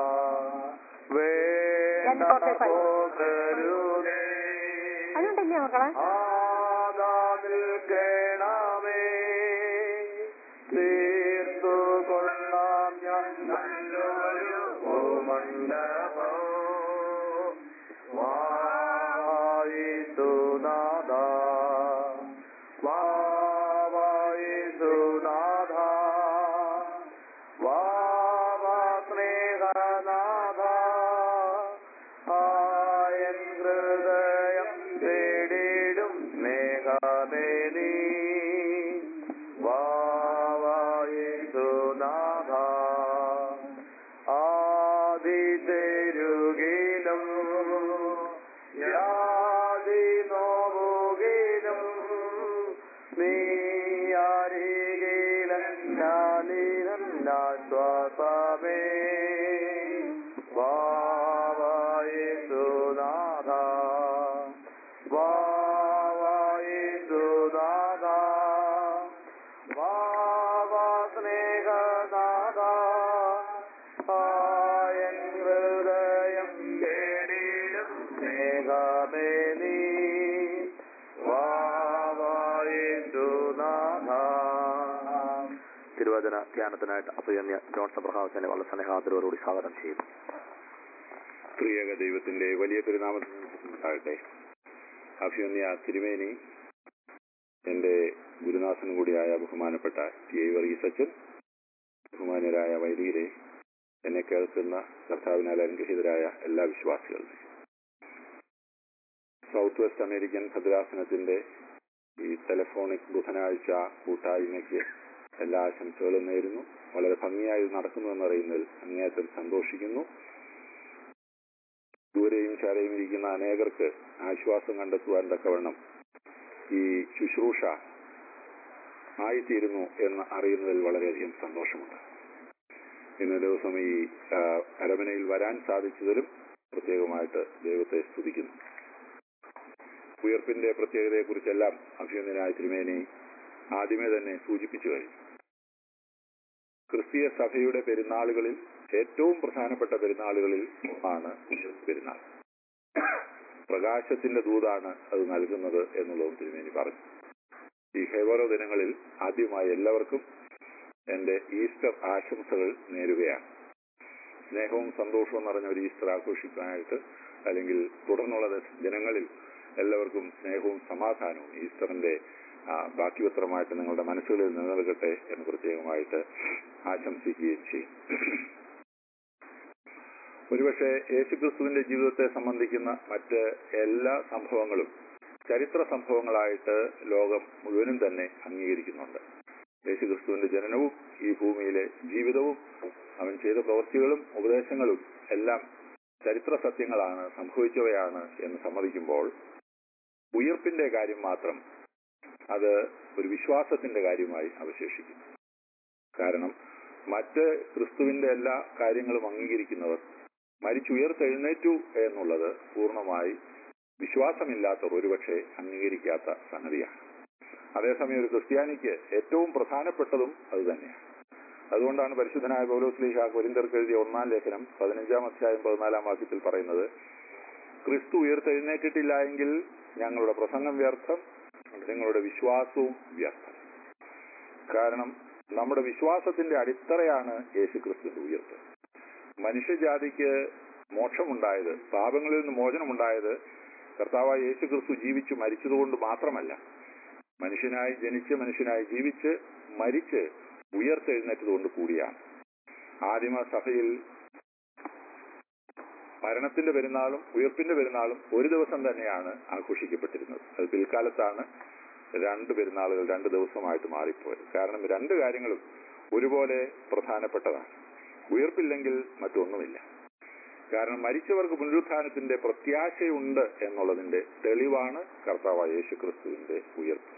വേണ്ട പോകരുതേ അതുകൊണ്ടല്ലേ മക്കളെ ആദാമിൽ കേണമേ തീർത്തു കൊള്ളാം ഞാൻ നല്ലൊരു ഭൂമണ്ഡപം വായിസുനാഥ വാവായിസുനാഥ വാവാ സ്നേഹനാഥ ആയൻ ഹൃദയം തേടിടും സ്നേഹമേനീ വാവായിസുനാഥ ആദിചരുകിലും യാതി നോവുകിലും നീ അരികിലാശ്വാസമേ വാവായിസുനാഥ വാവായിസുനാഥ വാവാ സ്നേഹനാഥ ആയൻ ഹൃദയം കേടിടും സ്നേഹമേ നീ വാവായിസുനാഥ തിരുവചന ധ്യാനത്തിനായിട്ട് അഭിയന്യ ജോൺ സബ്രഹാസിനെ വളരെ സ്നേഹാദരോടുകൂടി സ്വാഗതം ചെയ്യുന്നു പ്രിയക ദൈവത്തിന്റെ വലിയ തിരുനാമത്തിൽ ഉണ്ടാകട്ടെ അഭിയന്യ തിരുമേനി എന്റെ ഗുരുനാഥനും കൂടിയായ ബഹുമാനപ്പെട്ട ടി ഐ വർഗീസച്ചൻ ബഹുമാന്യരായ വൈദികരെ എന്നെ കേൾക്കുന്ന കർത്താവിനാൽ അനുഗ്രഹീതരായ എല്ലാ വിശ്വാസികളും സൗത്ത് വെസ്റ്റ് അമേരിക്കൻ ഭദ്രാസനത്തിന്റെ ഈ ടെലഫോണിക് ബുധനാഴ്ച കൂട്ടായ്മയ്ക്ക് എല്ലാ ആശംസകളും നേരുന്നു വളരെ ഭംഗിയായി ഇത് നടക്കുന്നുവെന്നറിയുന്നതിൽ അങ്ങേയറ്റം സന്തോഷിക്കുന്നു ദൂരെയും ചാരയും ഇരിക്കുന്ന അനേകർക്ക് ആശ്വാസം കണ്ടെത്തുവാൻ തക്കവണ്ണം ഈ ശുശ്രൂഷ ആയിത്തീരുന്നു എന്ന് അറിയുന്നതിൽ വളരെയധികം സന്തോഷമുണ്ട് ഇന്ന് ദിവസം ഈ ആ, അരമനയിൽ വരാൻ സാധിച്ചതിലും പ്രത്യേകമായിട്ട് ദൈവത്തെ സ്തുതിക്കുന്നു ഉയർപ്പിന്റെ പ്രത്യേകതയെക്കുറിച്ചെല്ലാം അഭിനന്ദനായ തിരുമേനി ആദ്യമേ തന്നെ സൂചിപ്പിച്ചു കഴിഞ്ഞു ക്രിസ്തീയ സഭയുടെ പെരുന്നാളുകളിൽ ഏറ്റവും പ്രധാനപ്പെട്ട പെരുന്നാളുകളിൽ ആണ് ഉയർപ്പ് പെരുന്നാൾ പ്രകാശത്തിന്റെ ദൂതാണ് അത് നൽകുന്നത് എന്നുള്ളതും തിരുമേനി പറഞ്ഞു ഈ ഹെവറോ ദിനങ്ങളിൽ ആദ്യമായി എല്ലാവർക്കും എന്റെ ഈസ്റ്റർ ആശംസകൾ നേരുകയാണ് സ്നേഹവും സന്തോഷവും നിറഞ്ഞ ഒരു ഈസ്റ്റർ ആഘോഷിക്കാനായിട്ട് അല്ലെങ്കിൽ തുടർന്നുള്ള ദ- ദിനങ്ങളിൽ എല്ലാവർക്കും സ്നേഹവും സമാധാനവും ഈസ്റ്ററിന്റെ ആ, ബാക്കി പത്രമായിട്ട് നിങ്ങളുടെ മനസ്സുകളിൽ നിലനിൽക്കട്ടെ എന്ന് പ്രത്യേകമായിട്ട് ആശംസിക്കുകയും ചെയ്യും ഒരുപക്ഷെ യേശുക്രിസ്തുവിന്റെ ജീവിതത്തെ സംബന്ധിക്കുന്ന മറ്റ് എല്ലാ സംഭവങ്ങളും ചരിത്ര സംഭവങ്ങളായിട്ട് ലോകം മുഴുവനും തന്നെ അംഗീകരിക്കുന്നുണ്ട് യേശുക്രിസ്തുവിന്റെ ജനനവും ഈ ഭൂമിയിലെ ജീവിതവും അവൻ ചെയ്ത പ്രവൃത്തികളും ഉപദേശങ്ങളും എല്ലാം ചരിത്ര സത്യങ്ങളാണ് സംഭവിച്ചവയാണ് എന്ന് സമ്മതിക്കുമ്പോൾ ഉയർപ്പിന്റെ കാര്യം മാത്രം അത് ഒരു വിശ്വാസത്തിന്റെ കാര്യമായി അവശേഷിക്കുന്നു കാരണം മറ്റ് ക്രിസ്തുവിന്റെ എല്ലാ കാര്യങ്ങളും അംഗീകരിക്കുന്നവർ മരിച്ചുയർത്തെഴുന്നേറ്റു എന്നുള്ളത് പൂർണ്ണമായി വിശ്വാസമില്ലാത്തവർ ഒരുപക്ഷെ അംഗീകരിക്കാത്ത സംഗതിയാണ് അതേസമയം ഒരു ക്രിസ്ത്യാനിക്ക് ഏറ്റവും പ്രധാനപ്പെട്ടതും അത് തന്നെയാണ് അതുകൊണ്ടാണ് പരിശുദ്ധനായ പൗലോസ്ലീഹ കൊരിന്തർക്ക് എഴുതിയ ഒന്നാം ലേഖനം പതിനഞ്ചാം അധ്യായം പതിനാലാം വാക്യത്തിൽ പറയുന്നത് ക്രിസ്തു ഉയർത്തെഴുന്നേറ്റിട്ടില്ല എങ്കിൽ ഞങ്ങളുടെ പ്രസംഗം വ്യർത്ഥം നിങ്ങളുടെ വിശ്വാസവും വ്യർത്ഥം കാരണം നമ്മുടെ വിശ്വാസത്തിന്റെ അടിത്തറയാണ് യേശു ക്രിസ്തുവിന്റെ ഉയർപ്പ് മനുഷ്യജാതിക്ക് മോക്ഷമുണ്ടായത് പാപങ്ങളിൽ നിന്ന് മോചനമുണ്ടായത് കർത്താവായ യേശു ക്രിസ്തു ജീവിച്ചു മരിച്ചതുകൊണ്ട് മാത്രമല്ല മനുഷ്യനായി ജനിച്ച് മനുഷ്യനായി ജീവിച്ച് മരിച്ച് ഉയർത്തെഴുന്നേറ്റതുകൊണ്ട് കൂടിയാണ് ആദിമ സഭയിൽ മരണത്തിന്റെ പെരുന്നാളും ഉയർപ്പിന്റെ പെരുന്നാളും ഒരു ദിവസം തന്നെയാണ് ആഘോഷിക്കപ്പെട്ടിരുന്നത് അത് പിൽക്കാലത്താണ് രണ്ട് പെരുന്നാളുകൾ രണ്ട് ദിവസമായിട്ട് മാറിപ്പോയത് കാരണം രണ്ട് കാര്യങ്ങളും ഒരുപോലെ പ്രധാനപ്പെട്ടതാണ് ഉയർപ്പില്ലെങ്കിൽ മറ്റൊന്നുമില്ല കാരണം മരിച്ചവർക്ക് പുനരുത്ഥാനത്തിന്റെ പ്രത്യാശയുണ്ട് എന്നുള്ളതിന്റെ തെളിവാണ് കർത്താവായ യേശുക്രിസ്തുവിന്റെ ഉയർപ്പ്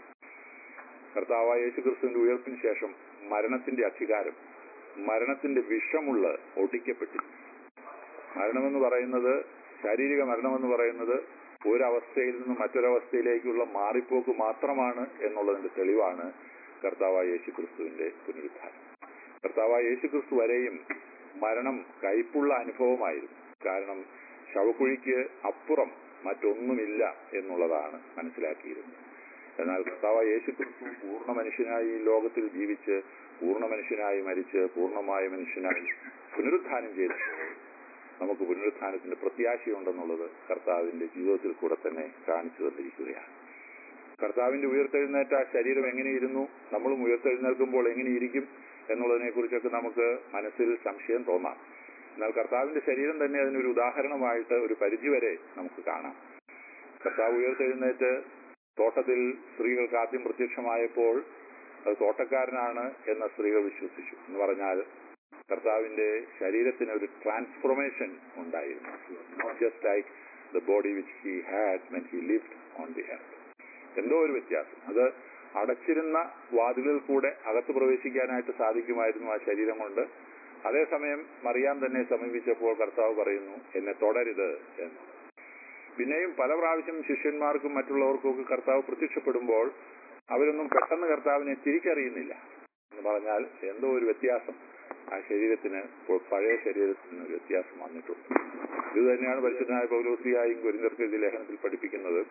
കർത്താവായ യേശുക്രിസ്തുവിന്റെ ഉയർപ്പിന് ശേഷം മരണത്തിന്റെ അധികാരം മരണത്തിന്റെ വിഷമുള്ള ഒടിക്കപ്പെട്ടിരുന്നു മരണമെന്ന് പറയുന്നത് ശാരീരിക മരണമെന്ന് പറയുന്നത് ഒരവസ്ഥയിൽ നിന്ന് മറ്റൊരവസ്ഥയിലേക്കുള്ള മാറിപ്പോക്ക് മാത്രമാണ് എന്നുള്ളതിന്റെ തെളിവാണ് കർത്താവായ യേശുക്രിസ്തുവിന്റെ പുനരുദ്ധാനം കർത്താവായ യേശുക്രിസ്തു വരെയും മരണം കയ്പുള്ള അനുഭവമായിരുന്നു കാരണം ശവക്കുഴിക്ക് അപ്പുറം മറ്റൊന്നുമില്ല എന്നുള്ളതാണ് മനസ്സിലാക്കിയിരുന്നത് എന്നാൽ കർത്താവായ യേശുക്രിസ്തു പൂർണ്ണ മനുഷ്യനായി ഈ ലോകത്തിൽ ജീവിച്ച് പൂർണ്ണ മനുഷ്യനായി മരിച്ച് പൂർണ്ണമായ മനുഷ്യനായി പുനരുത്ഥാനം ചെയ്തപ്പോൾ നമുക്ക് പുനരുത്ഥാനത്തിന്റെ പ്രത്യാശയുണ്ടെന്നുള്ളത് കർത്താവിന്റെ ജീവിതത്തിൽ കൂടെ തന്നെ കാണിച്ചു തന്നിരിക്കുകയാണ് കർത്താവിന്റെ ഉയർത്തെഴുന്നേറ്റ ആ ശരീരം എങ്ങനെയിരുന്നു നമ്മളും ഉയർത്തെഴുന്നേൽക്കുമ്പോൾ എങ്ങനെയിരിക്കും എന്നുള്ളതിനെ കുറിച്ചൊക്കെ നമുക്ക് മനസ്സിൽ സംശയം തോന്നാം എന്നാൽ കർത്താവിന്റെ ശരീരം തന്നെ അതിനൊരു ഉദാഹരണമായിട്ട് ഒരു പരിധിവരെ നമുക്ക് കാണാം കർത്താവ് ഉയർത്തെഴുന്നേറ്റ് തോട്ടത്തിൽ സ്ത്രീകൾക്ക് ആദ്യം പ്രത്യക്ഷമായപ്പോൾ അത് തോട്ടക്കാരനാണ് എന്ന സ്ത്രീകൾ വിശ്വസിച്ചു എന്ന് പറഞ്ഞാൽ കർത്താവിന്റെ ശരീരത്തിന് ഒരു ട്രാൻസ്ഫോർമേഷൻ ഉണ്ടായിരുന്നു not just like the body which he had when he lived on the earth എന്തോ ഒരു വ്യത്യാസം അത് അടച്ചിരുന്ന വാതിലുകൾ കൂടെ അകത്ത് പ്രവേശിക്കാനായിട്ട് സാധിക്കുമായിരുന്നു ആ ശരീരം കൊണ്ട് അതേസമയം മറിയാൻ തന്നെ സമീപിച്ചപ്പോൾ കർത്താവ് പറയുന്നു എന്നെ തുടരുത് എന്ന് പിന്നെയും പല പ്രാവശ്യം ശിഷ്യന്മാർക്കും മറ്റുള്ളവർക്കും ഒക്കെ കർത്താവ് പ്രത്യക്ഷപ്പെടുമ്പോൾ അവരൊന്നും പെട്ടെന്ന് കർത്താവിനെ തിരിച്ചറിയുന്നില്ല എന്ന് പറഞ്ഞാൽ എന്തോ ഒരു വ്യത്യാസം ആ ശരീരത്തിന് ഇപ്പോൾ പഴയ ശരീരത്തിന് ഒരു വ്യത്യാസം വന്നിട്ടുണ്ട് ഇത് തന്നെയാണ് പരിശുദ്ധനായ പൗലോസിയായും കുരിന്തർക്ക് എഴുതിയ ലേഖനത്തിൽ പഠിപ്പിക്കുന്നത്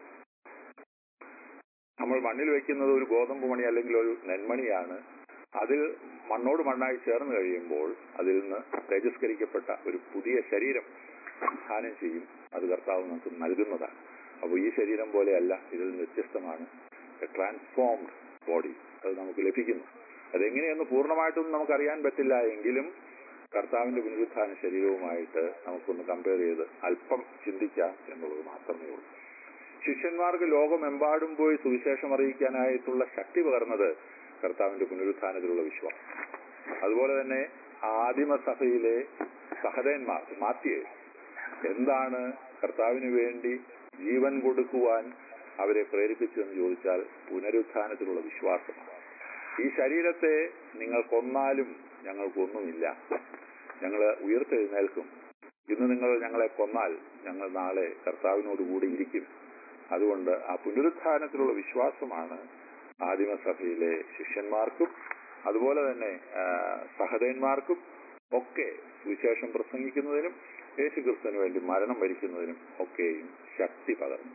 നമ്മൾ മണ്ണിൽ വെക്കുന്നത് ഒരു ഗോതമ്പ് മണി അല്ലെങ്കിൽ ഒരു നെന്മണിയാണ് അതിൽ മണ്ണോട് മണ്ണായി ചേർന്ന് കഴിയുമ്പോൾ അതിൽ നിന്ന് തേജസ്കരിക്കപ്പെട്ട ഒരു പുതിയ ശരീരം ധാനം ചെയ്യും അത് കർത്താവ് നമുക്ക് നൽകുന്നതാണ് അപ്പോൾ ഈ ശരീരം പോലെയല്ല ഇതിൽ നിന്ന് വ്യത്യസ്തമാണ് ട്രാൻസ്ഫോംഡ് ബോഡി അത് നമുക്ക് ലഭിക്കുന്നു അതെങ്ങനെയെന്ന് പൂർണ്ണമായിട്ടൊന്നും നമുക്കറിയാൻ പറ്റില്ല എങ്കിലും കർത്താവിന്റെ പുനരുത്ഥാന ശരീരവുമായിട്ട് നമുക്കൊന്ന് കമ്പയർ ചെയ്ത് അല്പം ചിന്തിക്കാം എന്നുള്ളത് മാത്രമേ ഉള്ളൂ ശിഷ്യന്മാർക്ക് ലോകമെമ്പാടും പോയി സുവിശേഷം അറിയിക്കാനായിട്ടുള്ള ശക്തി പകർന്നത് കർത്താവിന്റെ പുനരുത്ഥാനത്തിലുള്ള വിശ്വാസം അതുപോലെ തന്നെ ആദിമസഭയിലെ സഹതന്മാർ മാത്യേ എന്താണ് കർത്താവിന് വേണ്ടി ജീവൻ കൊടുക്കുവാൻ അവരെ പ്രേരിപ്പിച്ചതെന്ന് ചോദിച്ചാൽ പുനരുത്ഥാനത്തിലുള്ള വിശ്വാസമാണ് ഈ ശരീരത്തെ നിങ്ങൾ കൊന്നാലും ഞങ്ങൾക്കൊന്നുമില്ല ഞങ്ങൾ ഉയർത്തെഴുന്നേൽക്കും ഇന്ന് നിങ്ങൾ ഞങ്ങളെ കൊന്നാൽ ഞങ്ങൾ നാളെ കർത്താവിനോട് കൂടി ഇരിക്കും അതുകൊണ്ട് ആ പുനരുത്ഥാനത്തിലുള്ള വിശ്വാസമാണ് ആദിമസഭയിലെ ശിഷ്യന്മാർക്കും അതുപോലെ തന്നെ ആ, സഹതന്മാർക്കും ഒക്കെ സുവിശേഷം പ്രസംഗിക്കുന്നതിനും യേശുക്രിസ്തുവിന് വേണ്ടി മരണം വരിക്കുന്നതിനും ഒക്കെയും ശക്തി പകർന്നു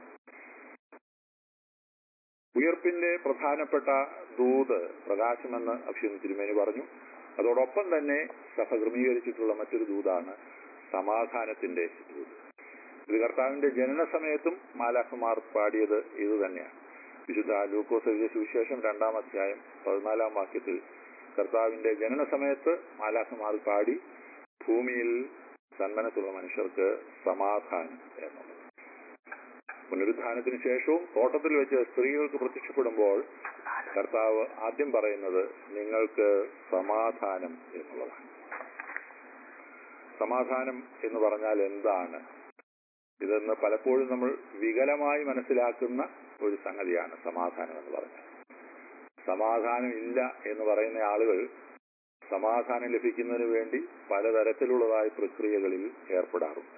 ഉയർപ്പിന്റെ പ്രധാനപ്പെട്ട ദൂത് പ്രകാശമെന്ന് അഭിഷേക് തിരുമേനി പറഞ്ഞു അതോടൊപ്പം തന്നെ സഭ ക്രമീകരിച്ചിട്ടുള്ള മറ്റൊരു ദൂതാണ് സമാധാനത്തിന്റെ ദൂത് ഇത് കർത്താവിന്റെ ജനന സമയത്തും മാലാഖമാർ പാടിയത് ഇത് തന്നെയാണ് വിശുദ്ധ ലൂക്കോസ് എഴുതിയ സുവിശേഷം രണ്ടാം അധ്യായം പതിനാലാം വാക്യത്തിൽ കർത്താവിന്റെ ജനന സമയത്ത് മാലാഖമാർ പാടി ഭൂമിയിൽ സന്മനത്തുള്ള മനുഷ്യർക്ക് സമാധാനം എന്നുള്ളത് പുനരുത്ഥാനത്തിന് ശേഷവും തോട്ടത്തിൽ വെച്ച് സ്ത്രീകൾക്ക് പ്രത്യക്ഷപ്പെടുമ്പോൾ കർത്താവ് ആദ്യം പറയുന്നത് നിങ്ങൾക്ക് സമാധാനം എന്നുള്ളതാണ് സമാധാനം എന്ന് പറഞ്ഞാൽ എന്താണ് ഇതെന്ന് പലപ്പോഴും നമ്മൾ വികലമായി മനസ്സിലാക്കുന്ന ഒരു സംഗതിയാണ് സമാധാനം എന്ന് പറഞ്ഞാൽ സമാധാനം ഇല്ല എന്ന് പറയുന്ന ആളുകൾ സമാധാനം ലഭിക്കുന്നതിന് വേണ്ടി പലതരത്തിലുള്ളതായ പ്രക്രിയകളിൽ ഏർപ്പെടാറുണ്ട്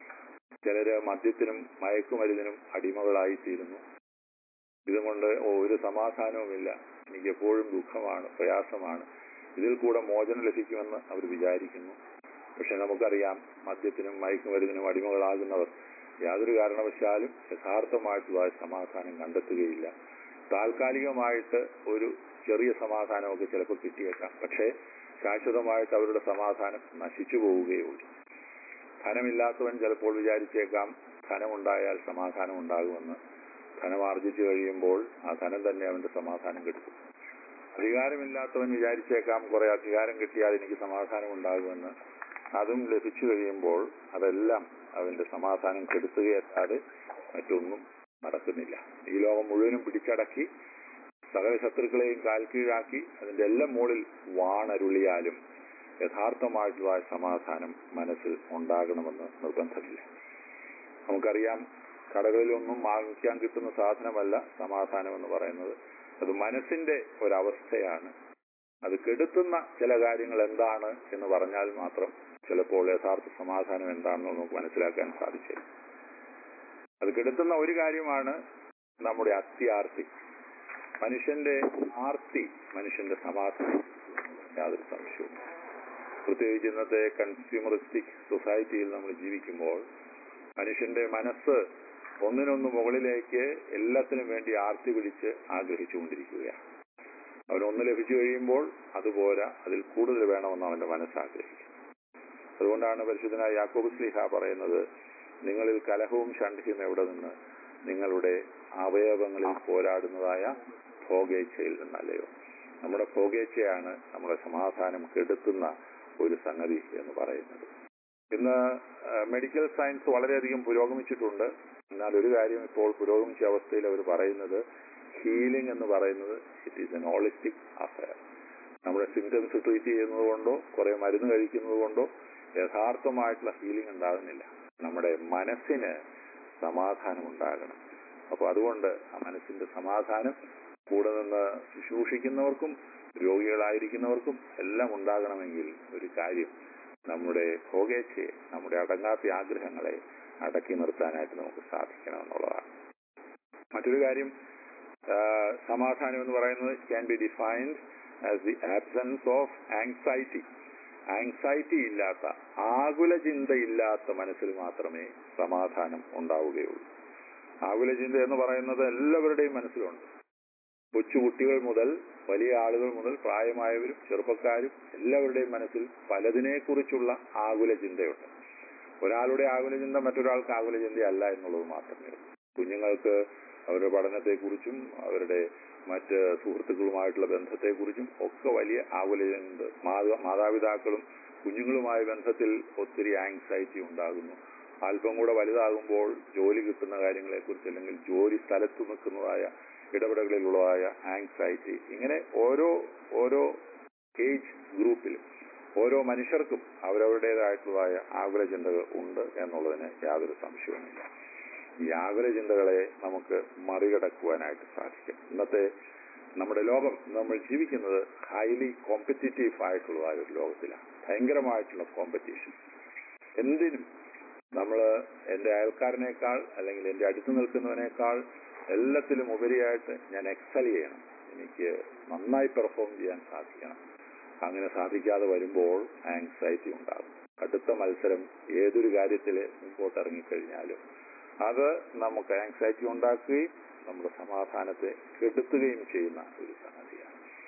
ചിലര് മദ്യത്തിനും മയക്കുമരുന്നിനും അടിമകളായിത്തീരുന്നു ഇതുകൊണ്ട് ഓ, ഒരു സമാധാനവുമില്ല എനിക്ക് എപ്പോഴും ദുഃഖമാണ് പ്രയാസമാണ് ഇതിൽ കൂടെ മോചനം ലഭിക്കുമെന്ന് അവർ വിചാരിക്കുന്നു പക്ഷെ നമുക്കറിയാം മദ്യത്തിനും മയക്കുമരുന്നിനും അടിമകളാകുന്നവർ യാതൊരു കാരണവശാലും യഥാർത്ഥമായിട്ടുള്ള സമാധാനം കണ്ടെത്തുകയില്ല താൽക്കാലികമായിട്ട് ഒരു ചെറിയ സമാധാനമൊക്കെ ചിലപ്പോൾ കിട്ടിയേക്കാം പക്ഷേ ശാശ്വതമായിട്ട് അവരുടെ സമാധാനം നശിച്ചു പോവുകയുള്ളൂ ധനമില്ലാത്തവൻ ചിലപ്പോൾ വിചാരിച്ചേക്കാം ധനമുണ്ടായാൽ സമാധാനം ഉണ്ടാകുമെന്ന് ധനം ആർജിച്ചു കഴിയുമ്പോൾ ആ ധനം തന്നെ അവന്റെ സമാധാനം കെടുത്തും അധികാരമില്ലാത്തവൻ വിചാരിച്ചേക്കാം കുറെ അധികാരം കിട്ടിയാൽ എനിക്ക് സമാധാനം ഉണ്ടാകുമെന്ന് അതും ലഭിച്ചു കഴിയുമ്പോൾ അതെല്ലാം അവന്റെ സമാധാനം കെടുത്തുകയല്ലാതെ മറ്റൊന്നും നടക്കുന്നില്ല ഈ ലോകം മുഴുവനും പിടിച്ചടക്കി സകല ശത്രുക്കളെയും കാൽക്കീഴാക്കി അതിന്റെ എല്ലാം മുകളിൽ വാണരുളിയാലും യഥാർത്ഥമായിട്ടുള്ള ആ സമാധാനം മനസ്സിൽ ഉണ്ടാകണമെന്ന് നിർബന്ധമില്ല നമുക്കറിയാം കടകളിലൊന്നും വാങ്ങിക്കാൻ കിട്ടുന്ന സാധനമല്ല സമാധാനം എന്ന് പറയുന്നത് അത് മനസ്സിന്റെ ഒരവസ്ഥയാണ് അത് കെടുത്തുന്ന ചില കാര്യങ്ങൾ എന്താണ് എന്ന് പറഞ്ഞാൽ മാത്രം ചിലപ്പോൾ യഥാർത്ഥ സമാധാനം എന്താണെന്ന് നമുക്ക് മനസ്സിലാക്കാൻ സാധിച്ചേ അത് കെടുത്തുന്ന ഒരു കാര്യമാണ് നമ്മുടെ അത്യാർത്തി മനുഷ്യന്റെ ആർത്തി മനുഷ്യന്റെ സമാധാനം യാതൊരു സംശയവും പ്രത്യേകിച്ച് ഇന്നത്തെ കൺസ്യൂമറിസ്റ്റിക് സൊസൈറ്റിയിൽ നമ്മൾ ജീവിക്കുമ്പോൾ മനുഷ്യന്റെ മനസ്സ് ഒന്നിനൊന്ന് മുകളിലേക്ക് എല്ലാത്തിനും വേണ്ടി ആർത്തി പിടിച്ച് ആഗ്രഹിച്ചുകൊണ്ടിരിക്കുകയാണ് അവനൊന്ന് ലഭിച്ചു കഴിയുമ്പോൾ അതുപോരാ അതിൽ കൂടുതൽ വേണമെന്ന് അവന്റെ മനസ്സ് ആഗ്രഹിക്കും അതുകൊണ്ടാണ് പരിശുദ്ധനായ യാക്കോബ് സ്ലിഹ പറയുന്നത് നിങ്ങളിൽ കലഹവും ശണ്ഠിയും എവിടെ നിന്ന് നിങ്ങളുടെ അവയവങ്ങളിൽ പോരാടുന്നതായ ഭോഗേച്ഛയിൽ നിന്നല്ലയോ നമ്മുടെ ഭോഗേച്ഛയാണ് നമ്മുടെ സമാധാനം കെടുത്തുന്ന ഒരു സംഗതി എന്ന് പറയുന്നത് ഇന്ന് മെഡിക്കൽ സയൻസ് വളരെയധികം പുരോഗമിച്ചിട്ടുണ്ട് എന്നാൽ ഒരു കാര്യം ഇപ്പോൾ പുരോഗമിച്ച അവസ്ഥയിൽ അവർ പറയുന്നത് ഹീലിംഗ് എന്ന് പറയുന്നത് it is an holistic affair നമ്മുടെ സിംറ്റംസ് ട്രീറ്റ് ചെയ്യുന്നത് കൊണ്ടോ കുറെ മരുന്ന് കഴിക്കുന്നത് കൊണ്ടോ യഥാർത്ഥമായിട്ടുള്ള ഹീലിംഗ് ഉണ്ടാകുന്നില്ല നമ്മുടെ മനസ്സിന് സമാധാനം ഉണ്ടാകണം അപ്പൊ അതുകൊണ്ട് ആ മനസ്സിന്റെ സമാധാനം കൂടെ നിന്ന് ശുശ്രൂഷിക്കുന്നവർക്കും രോഗികളായിരിക്കുന്നവർക്കും എല്ലാം ഉണ്ടാകണമെങ്കിൽ ഒരു കാര്യം നമ്മുടെ ഭോഗേച്ഛയെ നമ്മുടെ അടങ്ങാത്ത ആഗ്രഹങ്ങളെ അടക്കി നിർത്താനായിട്ട് നമുക്ക് സാധിക്കണം എന്നുള്ളതാണ് മറ്റൊരു കാര്യം ആ, സമാധാനം എന്ന് പറയുന്നത് can be defined as the absence of anxiety anxiety ഇല്ലാത്ത ആകുല ചിന്തയില്ലാത്ത മനസ്സിൽ മാത്രമേ സമാധാനം ഉണ്ടാവുകയുള്ളൂ ആകുല ചിന്ത എന്ന് പറയുന്നത് എല്ലാവരുടെയും മനസ്സിലുണ്ട് കൊച്ചുകുട്ടികൾ മുതൽ വലിയ ആളുകൾ മുതൽ പ്രായമായവരും ചെറുപ്പക്കാരും എല്ലാവരുടെയും മനസ്സിൽ പലതിനെക്കുറിച്ചുള്ള ആകുല ചിന്തയുണ്ട് ഒരാളുടെ ആകുല ചിന്ത മറ്റൊരാൾക്ക് ആകുല ചിന്തയല്ല എന്നുള്ളത് മാത്രമേ ഉള്ളൂ കുഞ്ഞുങ്ങൾക്ക് അവരുടെ പഠനത്തെക്കുറിച്ചും അവരുടെ മറ്റ് സുഹൃത്തുക്കളുമായിട്ടുള്ള ബന്ധത്തെക്കുറിച്ചും ഒക്കെ വലിയ ആകുലതയുണ്ട് മാതാ മാതാപിതാക്കളും കുഞ്ഞുങ്ങളുമായ ബന്ധത്തിൽ ഒത്തിരി ആങ്സൈറ്റി ഉണ്ടാകുന്നു അല്പം കൂടെ വലുതാകുമ്പോൾ ജോലി കിട്ടുന്ന കാര്യങ്ങളെക്കുറിച്ച് അല്ലെങ്കിൽ ജോലി സ്ഥലത്ത് നിൽക്കുന്നതായ ഇടപെടലുകളിലുള്ളതായ ആങ്സൈറ്റി ഇങ്ങനെ ഓരോ ഓരോ ഏജ് ഗ്രൂപ്പിലും ഓരോ മനുഷ്യർക്കും അവരവരുടേതായിട്ടുള്ളതായ ആകുല ചിന്തകൾ ഉണ്ട് എന്നുള്ളതിന് യാതൊരു സംശയവുമില്ല ഈ ആകുല ചിന്തകളെ നമുക്ക് മറികടക്കുവാനായിട്ട് സാധിക്കും ഇന്നത്തെ നമ്മുടെ ലോകം നമ്മൾ ജീവിക്കുന്നത് ഹൈലി കോമ്പറ്റീറ്റീവ് ആയിട്ടുള്ളതായ ഒരു ലോകത്തിലാണ് ഭയങ്കരമായിട്ടുള്ള കോമ്പറ്റീഷൻ എന്തിനും നമ്മൾ എൻ്റെ അയൽക്കാരനേക്കാൾ അല്ലെങ്കിൽ എൻ്റെ അടുത്ത് നിൽക്കുന്നവനേക്കാൾ എല്ലാത്തിലും ഉപരിയായിട്ട് ഞാൻ എക്സൽ ചെയ്യണം എനിക്ക് നന്നായി പെർഫോം ചെയ്യാൻ സാധിക്കണം അങ്ങനെ സാധിക്കാതെ വരുമ്പോൾ ആങ്സൈറ്റി ഉണ്ടാകും കടുത്ത മത്സരം ഏതൊരു കാര്യത്തിൽ മുമ്പോട്ട് ഇറങ്ങിക്കഴിഞ്ഞാലും അത് നമുക്ക് ആങ്സൈറ്റി ഉണ്ടാക്കുകയും നമ്മുടെ സമാധാനത്തെ കെടുത്തുകയും ചെയ്യുന്ന ഒരു സംഗതിയാണ്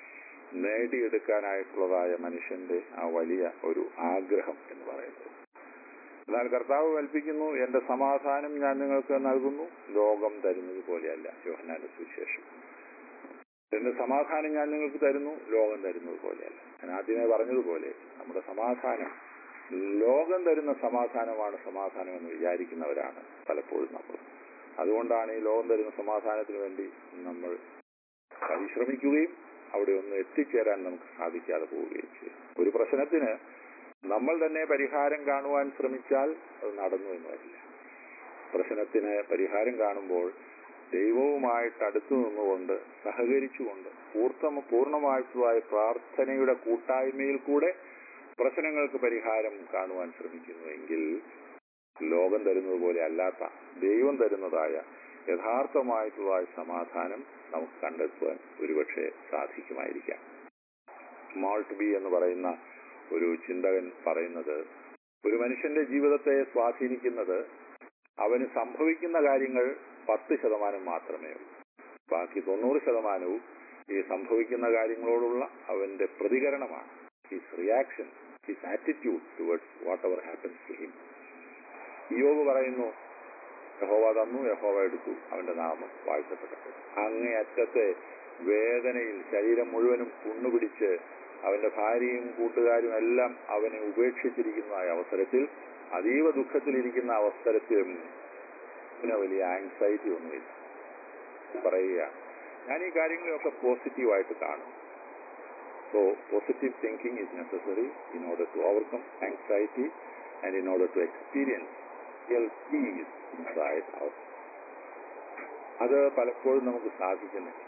നേടിയെടുക്കാനായിട്ടുള്ളതായ മനുഷ്യന്റെ ആ വലിയ ഒരു ആഗ്രഹം എന്ന് പറയുന്നത് എന്നാൽ കർത്താവ് കൽപ്പിക്കുന്നു എന്റെ സമാധാനം ഞാൻ നിങ്ങൾക്ക് നൽകുന്നു ലോകം തരുന്നത് പോലെയല്ല യോഹനാന്റെ സുവിശേഷം എന്റെ സമാധാനം ഞാൻ നിങ്ങൾക്ക് തരുന്നു ലോകം തരുന്നത് പോലെയല്ല ഞാൻ ആദ്യമേ പറഞ്ഞതുപോലെ നമ്മുടെ സമാധാനം ലോകം തരുന്ന സമാധാനമാണ് സമാധാനം എന്ന് വിചാരിക്കുന്നവരാണ് പലപ്പോഴും നമ്മൾ അതുകൊണ്ടാണ് ഈ ലോകം തരുന്ന സമാധാനത്തിന് വേണ്ടി നമ്മൾ പരിശ്രമിക്കുകയും അവിടെ ഒന്ന് എത്തിച്ചേരാൻ നമുക്ക് സാധിക്കാതെ പോവുകയും ചെയ്യും ഒരു പ്രശ്നത്തിന് നമ്മൾ തന്നെ പരിഹാരം കാണുവാൻ ശ്രമിച്ചാൽ അത് നടന്നു എന്ന് വരില്ല പ്രശ്നത്തിന് പരിഹാരം കാണുമ്പോൾ ദൈവവുമായിട്ട് അടുത്തു നിന്നുകൊണ്ട് സഹകരിച്ചുകൊണ്ട് പൂർത്തമ പൂർണ്ണമായിട്ടുള്ളതായ പ്രാർത്ഥനയുടെ കൂട്ടായ്മയിൽ കൂടെ പ്രശ്നങ്ങൾക്ക് പരിഹാരം കാണുവാൻ ശ്രമിക്കുന്നുവെങ്കിൽ ലോകം തരുന്നത് പോലെ അല്ലാത്ത ദൈവം തരുന്നതായ യഥാർത്ഥമായിട്ടുള്ളതായ സമാധാനം നമുക്ക് കണ്ടെത്തുവാൻ ഒരുപക്ഷെ സാധിക്കുമായിരിക്കാം മാൾട്ട് ബി എന്ന് പറയുന്ന ഒരു ചിന്തകൻ പറയുന്നത് ഒരു മനുഷ്യന്റെ ജീവിതത്തെ സ്വാധീനിക്കുന്നത് അവന് സംഭവിക്കുന്ന കാര്യങ്ങൾ പത്ത് ശതമാനം മാത്രമേ ഉള്ളൂ ബാക്കി തൊണ്ണൂറ് ശതമാനവും ഈ സംഭവിക്കുന്ന കാര്യങ്ങളോടുള്ള അവന്റെ പ്രതികരണമാണ് his reaction his attitude towards whatever happens to him യോബ് പറയുന്നു യഹോവ തന്നു യഹോവ എടുത്തു അവന്റെ നാമം വാഴ്ത്തപ്പെട്ടു അങ്ങേയറ്റത്തെ വേദനയിൽ ശരീരം മുഴുവനും പുണ്ണുപിടിച്ച് അവന്റെ ഭാര്യയും കൂട്ടുകാരും എല്ലാം അവനെ ഉപേക്ഷിച്ചിരിക്കുന്ന അവസരത്തിൽ അതീവ ദുഃഖത്തിലിരിക്കുന്ന അവസരത്തിലും പിന്നെ വലിയ ആങ്സൈറ്റി ഒന്നുമില്ല പറയുകയാണ് ഞാൻ ഈ കാര്യങ്ങളെയൊക്കെ പോസിറ്റീവായിട്ട് കാണും so positive thinking is necessary in order to overcome anxiety and in order to experience real peace inside our അത് പലപ്പോഴും നമുക്ക് സാധിക്കുന്നില്ല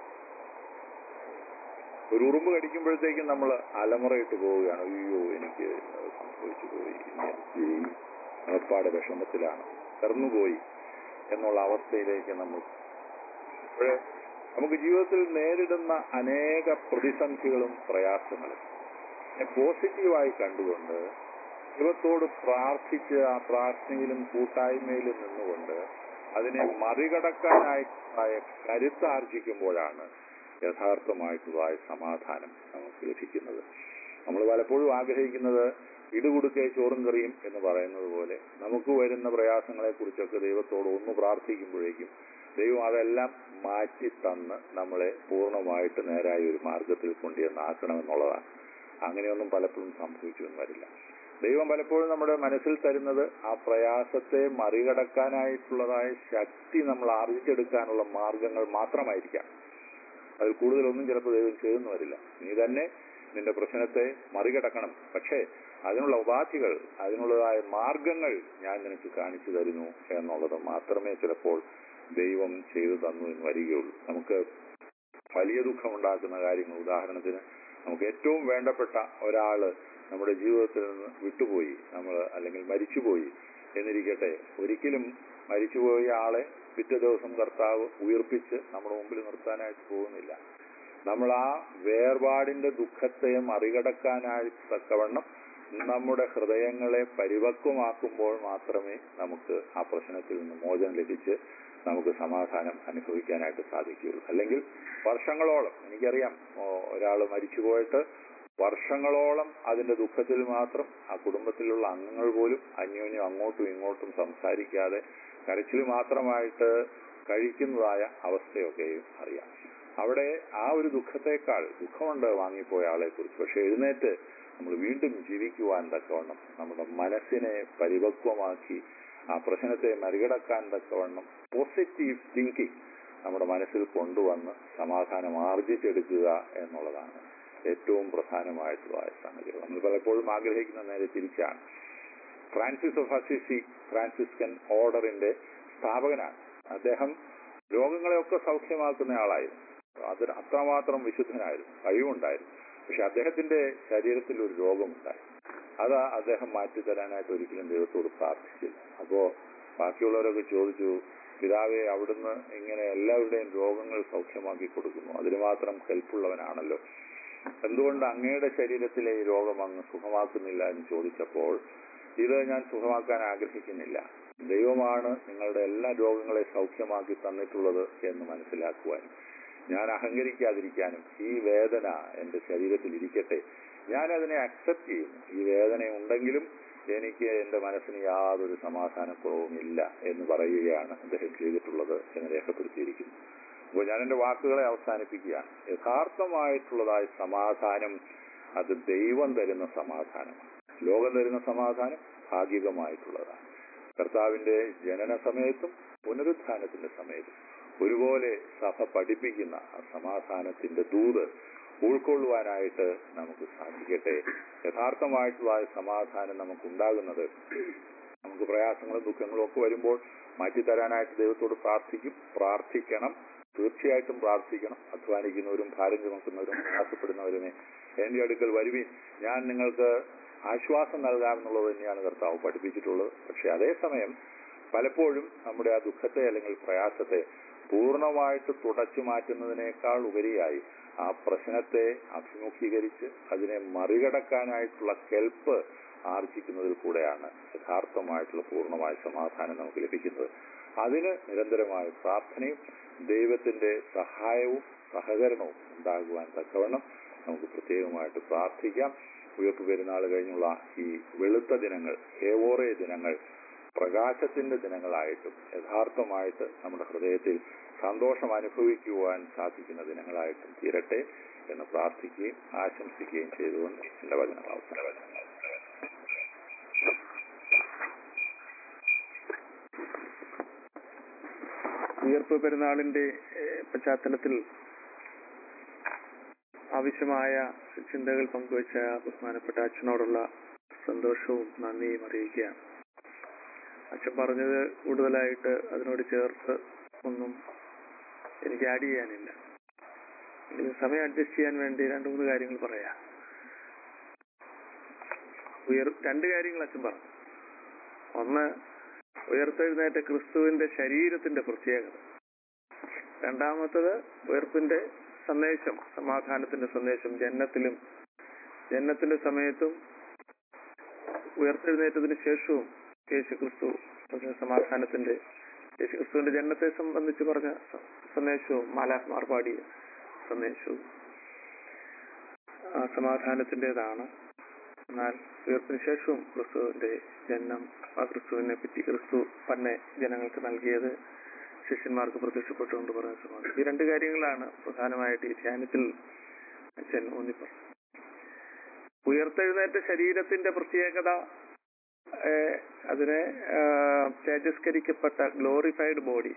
ഒരു ഉറുമ്പ് കടിക്കുമ്പോഴത്തേക്കും നമ്മൾ അലമുറയിട്ട് പോവുകയാണ് അയ്യോ എനിക്ക് അത് സംഭവിച്ചു പോയി ഈ അപ്പാടെ വിഷമത്തിലാണ് കടന്നുപോയി എന്നുള്ള അവസ്ഥയിലേക്ക് നമ്മൾ അപ്പോഴേ നമുക്ക് ജീവിതത്തിൽ നേരിടുന്ന അനേക പ്രതിസന്ധികളും പ്രയാസങ്ങളും പോസിറ്റീവായി കണ്ടുകൊണ്ട് ദൈവത്തോട് പ്രാർത്ഥിച്ച് ആ പ്രാർത്ഥനയിലും കൂട്ടായ്മയിലും നിന്നുകൊണ്ട് അതിനെ മറികടക്കാനായ കരുത്താർജിക്കുമ്പോഴാണ് യഥാർത്ഥമായിട്ടുള്ളതായ സമാധാനം നമുക്ക് ലഭിക്കുന്നത് നമ്മൾ പലപ്പോഴും ആഗ്രഹിക്കുന്നത് ഇടുകൊടുക്കെ ചോറും കറിയും എന്ന് പറയുന്നത് പോലെ നമുക്ക് വരുന്ന പ്രയാസങ്ങളെ കുറിച്ചൊക്കെ ദൈവത്തോട് ഒന്ന് പ്രാർത്ഥിക്കുമ്പോഴേക്കും ദൈവം അതെല്ലാം മാറ്റി തന്ന് നമ്മളെ പൂർണ്ണമായിട്ട് നേരായ ഒരു മാർഗത്തിൽ കൊണ്ടുവന്നാക്കണമെന്നുള്ളതാണ് അങ്ങനെയൊന്നും പലപ്പോഴും സംഭവിച്ചു എന്ന് വരില്ല ദൈവം പലപ്പോഴും നമ്മുടെ മനസ്സിൽ തരുന്നത് ആ പ്രയാസത്തെ മറികടക്കാനായിട്ടുള്ളതായ ശക്തി നമ്മൾ ആർജിച്ചെടുക്കാനുള്ള മാർഗങ്ങൾ മാത്രമായിരിക്കാം അതിൽ കൂടുതലൊന്നും ചിലപ്പോൾ ദൈവം ചെയ്യുന്നു വരില്ല നീ തന്നെ നിന്റെ പ്രശ്നത്തെ മറികടക്കണം പക്ഷേ അതിനുള്ള ഉപാധികൾ അതിനുള്ളതായ മാർഗങ്ങൾ ഞാൻ നിനക്ക് കാണിച്ചു തരുന്നു എന്നുള്ളത് മാത്രമേ ചിലപ്പോൾ ദൈവം ചെയ്തു തന്നു എന്ന് വരികയുള്ളൂ നമുക്ക് വലിയ ദുഃഖമുണ്ടാക്കുന്ന കാര്യങ്ങൾ ഉദാഹരണത്തിന് നമുക്ക് ഏറ്റവും വേണ്ടപ്പെട്ട ഒരാള് നമ്മുടെ ജീവിതത്തിൽ നിന്ന് വിട്ടുപോയി നമ്മൾ അല്ലെങ്കിൽ മരിച്ചുപോയി എന്നിരിക്കട്ടെ ഒരിക്കലും മരിച്ചുപോയ ആളെ പിറ്റേ ദിവസം കർത്താവ് ഉയർപ്പിച്ച് നമ്മുടെ മുമ്പിൽ നിർത്താനായിട്ട് പോകുന്നില്ല നമ്മൾ ആ വേർപാടിന്റെ ദുഃഖത്തെ മറികടക്കാനായി തക്കവണ്ണം നമ്മുടെ ഹൃദയങ്ങളെ പരിപക്വമാക്കുമ്പോൾ മാത്രമേ നമുക്ക് ആ പ്രശ്നത്തിൽ നിന്ന് മോചനം ലഭിച്ച് നമുക്ക് സമാധാനം അനുഭവിക്കാനായിട്ട് സാധിക്കുകയുള്ളൂ അല്ലെങ്കിൽ വർഷങ്ങളോളം എനിക്കറിയാം ഒരാൾ മരിച്ചുപോയിട്ട് വർഷങ്ങളോളം അതിന്റെ ദുഃഖത്തിൽ മാത്രം ആ കുടുംബത്തിലുള്ള അംഗങ്ങൾ പോലും അന്യോന്യം അങ്ങോട്ടും ഇങ്ങോട്ടും സംസാരിക്കാതെ കരച്ചിൽ മാത്രമായിട്ട് കഴിക്കുന്നതായ അവസ്ഥയൊക്കെയും അറിയാം അവിടെ ആ ഒരു ദുഃഖത്തെക്കാൾ ദുഃഖമുണ്ട് വാങ്ങിപ്പോയ ആളെ കുറിച്ച് പക്ഷെ എഴുന്നേറ്റ് നമ്മൾ വീണ്ടും ജീവിക്കുവാൻ തക്കവണ്ണം നമ്മുടെ മനസ്സിനെ പരിപക്വമാക്കി ആ പ്രശ്നത്തെ മറികടക്കാൻ തക്കവണ്ണം പോസിറ്റീവ് തിങ്കിങ് നമ്മുടെ മനസ്സിൽ കൊണ്ടുവന്ന് സമാധാനം ആർജിച്ചെടുക്കുക എന്നുള്ളതാണ് ഏറ്റവും പ്രധാനമായിട്ടുള്ള സംഗതി നമ്മൾ പലപ്പോഴും ആഗ്രഹിക്കുന്ന നേരെ തിരിച്ചാണ് ഫ്രാൻസിസ് ഓഫ് അസിസി ഫ്രാൻസിസ്കൻ ഓർഡറിന്റെ സ്ഥാപകനാണ് അദ്ദേഹം രോഗങ്ങളെയൊക്കെ സൗഖ്യമാക്കുന്ന ആളായിരുന്നു അതിന് അത്രമാത്രം വിശുദ്ധനായിരുന്നു കഴിവുണ്ടായിരുന്നു പക്ഷെ അദ്ദേഹത്തിന്റെ ശരീരത്തിൽ ഒരു രോഗമുണ്ടായി അത് അദ്ദേഹം മാറ്റിത്തരാനായിട്ട് ഒരിക്കലും ദൈവത്തോട് പ്രാർത്ഥിച്ചില്ല അപ്പോ ബാക്കിയുള്ളവരൊക്കെ ചോദിച്ചു പിതാവെ അവിടുന്ന് ഇങ്ങനെ എല്ലാവരുടെയും രോഗങ്ങൾ സൗഖ്യമാക്കി കൊടുക്കുന്നു അതിന് മാത്രം കെൽപ്പുള്ളവനാണല്ലോ എന്തുകൊണ്ട് അങ്ങയുടെ ശരീരത്തിലെ ഈ രോഗം അങ്ങ് സുഖമാക്കുന്നില്ല എന്ന് ചോദിച്ചപ്പോൾ ഇത് ഞാൻ സുഖമാക്കാൻ ആഗ്രഹിക്കുന്നില്ല ദൈവമാണ് നിങ്ങളുടെ എല്ലാ രോഗങ്ങളെ സൗഖ്യമാക്കി തന്നിട്ടുള്ളത് എന്ന് മനസ്സിലാക്കുവാൻ ഞാൻ അഹങ്കരിക്കാതിരിക്കാനും ഈ വേദന എൻ്റെ ശരീരത്തിൽ ഇരിക്കട്ടെ ഞാൻ അതിനെ അക്സെപ്റ്റ് ചെയ്യുന്നു ഈ വേദന ഉണ്ടെങ്കിലും എനിക്ക് എൻ്റെ മനസ്സിന് യാതൊരു സമാധാനക്കുറവുമില്ല എന്ന് പറയുകയാണ് അദ്ദേഹം ചെയ്തിട്ടുള്ളത് എന്ന് രേഖപ്പെടുത്തിയിരിക്കുന്നു അപ്പോൾ ഞാൻ എൻ്റെ വാക്കുകളെ അവസാനിപ്പിക്കുകയാണ് യഥാർത്ഥമായിട്ടുള്ളതായ സമാധാനം അത് ദൈവം തരുന്ന സമാധാനമാണ് ലോകം തരുന്ന സമാധാനം ഭാഗികമായിട്ടുള്ളതാണ് കർത്താവിന്റെ ജനന സമയത്തും പുനരുത്ഥാനത്തിന്റെ സമയത്തും ഒരുപോലെ സഭ പഠിപ്പിക്കുന്ന ആ സമാധാനത്തിന്റെ ദൂത് ഉൾക്കൊള്ളുവാനായിട്ട് നമുക്ക് സാധിക്കട്ടെ യഥാർത്ഥമായിട്ടുള്ള ആ സമാധാനം നമുക്കുണ്ടാകുന്നത് നമുക്ക് പ്രയാസങ്ങളും ദുഃഖങ്ങളും ഒക്കെ വരുമ്പോൾ മാറ്റിത്തരാനായിട്ട് ദൈവത്തോട് പ്രാർത്ഥിക്കും പ്രാർത്ഥിക്കണം തീർച്ചയായിട്ടും പ്രാർത്ഥിക്കണം അധ്വാനിക്കുന്നവരും ഭാരം ചുമക്കുന്നവരും പ്രയാസപ്പെടുന്നവരുമേ എന്റെ അടുക്കൽ വരുവിൻ ഞാൻ നിങ്ങൾക്ക് ആശ്വാസം നൽകാമെന്നുള്ളത് തന്നെയാണ് കർത്താവ് പഠിപ്പിച്ചിട്ടുള്ളത് പക്ഷെ അതേസമയം പലപ്പോഴും നമ്മുടെ ആ ദുഃഖത്തെ അല്ലെങ്കിൽ പ്രയാസത്തെ പൂർണ്ണമായിട്ട് തുടച്ചു മാറ്റുന്നതിനേക്കാൾ ഉപരിയായി ആ പ്രശ്നത്തെ അഭിമുഖീകരിച്ച് അതിനെ മറികടക്കാനായിട്ടുള്ള കെൽപ്പ് ആർജിക്കുന്നതിൽ കൂടെയാണ് യഥാർത്ഥമായിട്ടുള്ള പൂർണ്ണമായ സമാധാനം നമുക്ക് ലഭിക്കുന്നത് അതിന് നിരന്തരമായ പ്രാർത്ഥനയും ദൈവത്തിന്റെ സഹായവും സഹകരണവും ഉണ്ടാകുവാൻ തക്കവണ്ണം നമുക്ക് പ്രത്യേകമായിട്ട് പ്രാർത്ഥിക്കാം ഉയർപ്പ് പെരുന്നാൾ കഴിഞ്ഞുള്ള ഈ വെളുത്ത ദിനങ്ങൾ ഹേവോറേ ദിനങ്ങൾ പ്രകാശത്തിന്റെ ദിനങ്ങളായിട്ടും യഥാർത്ഥമായിട്ട് നമ്മുടെ ഹൃദയത്തിൽ സന്തോഷം അനുഭവിക്കുവാൻ സാധിക്കുന്ന ദിനങ്ങളായിട്ടും തീരട്ടെ എന്ന് പ്രാർത്ഥിക്കുകയും ആശംസിക്കുകയും ചെയ്തുകൊണ്ട് എന്റെ വചനങ്ങൾ അവസാനം ഉയർപ്പ് പെരുന്നാളിന്റെ ഏഹ്, പശ്ചാത്തലത്തിൽ ആവശ്യമായ ചിന്തകൾ പങ്കുവച്ച ബഹുമാനപ്പെട്ട അച്ഛനോടുള്ള സന്തോഷവും നന്ദിയും അറിയിക്കുകയാണ് അച്ഛൻ പറഞ്ഞത് കൂടുതലായിട്ട് അതിനോട് ചേർത്ത് ഒന്നും എനിക്ക് ആഡ് ചെയ്യാനില്ല ഇത് സമയം അഡ്ജസ്റ്റ് ചെയ്യാൻ വേണ്ടി രണ്ട് മൂന്ന് കാര്യങ്ങൾ പറയാം ഉയർ രണ്ട് കാര്യങ്ങൾ അച്ഛൻ പറഞ്ഞു ഒന്ന് ഉയർത്തെഴുന്നേറ്റ ക്രിസ്തുവിന്റെ ശരീരത്തിന്റെ പ്രത്യേകത രണ്ടാമത്തത് ഉയർപ്പിന്റെ സന്ദേശം സമാധാനത്തിന്റെ സന്ദേശം ജന്നത്തിലും ജന്നത്തിന്റെ സമയത്തും ഉയർത്തെഴുന്നേറ്റതിന് ശേഷവും യേശു ക്രിസ്തു പറഞ്ഞ സമാധാനത്തിന്റെ യേശു ക്രിസ്തുവിന്റെ ജന്നത്തെ സംബന്ധിച്ച് പറഞ്ഞ സ- സന്ദേശവും മാലാത്മാർ പാടിയ സന്ദേശവും ആ സമാധാനത്തിൻ്റെതാണ് എന്നാൽ ഉയർപ്പിന് ശേഷവും ക്രിസ്തുവിന്റെ ജന്മം ആ ക്രിസ്തുവിനെ പറ്റി ക്രിസ്തു തന്നെ ജനങ്ങൾക്ക് നൽകിയത് ശിഷ്യന്മാർക്ക് പ്രത്യക്ഷപ്പെട്ടുകൊണ്ട് പറഞ്ഞ സമാധാനം ഈ രണ്ട് കാര്യങ്ങളാണ് പ്രധാനമായിട്ട് ഈ ധ്യാനത്തിൽ അച്ഛൻ ഊന്നിപ്പറഞ്ഞത് ഉയർത്തെഴുന്നേറ്റ ശരീരത്തിന്റെ പ്രത്യേകത ഏഹ്, അതിനെ ആഹ്, തേജസ്കരിക്കപ്പെട്ട ഗ്ലോറിഫൈഡ് ബോഡി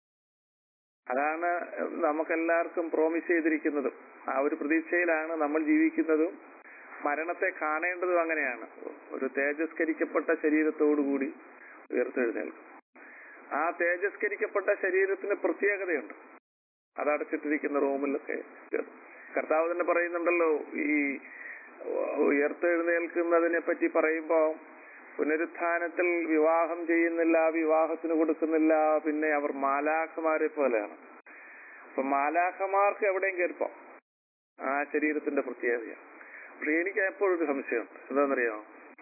അതാണ് നമുക്കെല്ലാവർക്കും പ്രോമിസ് ചെയ്തിരിക്കുന്നതും ആ ഒരു പ്രതീക്ഷയിലാണ് നമ്മൾ ജീവിക്കുന്നതും മരണത്തെ കാണേണ്ടതും അങ്ങനെയാണ് ഒരു തേജസ്കരിക്കപ്പെട്ട ശരീരത്തോടുകൂടി ഉയർത്തെഴുന്നേൽക്കും ആ തേജസ്കരിക്കപ്പെട്ട ശരീരത്തിന് പ്രത്യേകതയുണ്ട് അതടച്ചിട്ടിരിക്കുന്ന റൂമിലൊക്കെ കർത്താവ് തന്നെ പറയുന്നുണ്ടല്ലോ ഈ ഉയർത്തെഴുന്നേൽക്കുന്നതിനെ പറ്റി പറയുമ്പോ പുനരുത്ഥാനത്തിൽ വിവാഹം ചെയ്യുന്നില്ല വിവാഹത്തിന് കൊടുക്കുന്നില്ല പിന്നെ അവർ മാലാഖമാരെ പോലെയാണ് അപ്പൊ മാലാഖമാർക്ക് എവിടെയും കയറിപ്പോ ആ ശരീരത്തിന്റെ പ്രത്യേകതയാണ് പക്ഷെ എനിക്ക് എപ്പോഴും ഒരു സംശയമുണ്ട് എന്താണെന്നറിയോ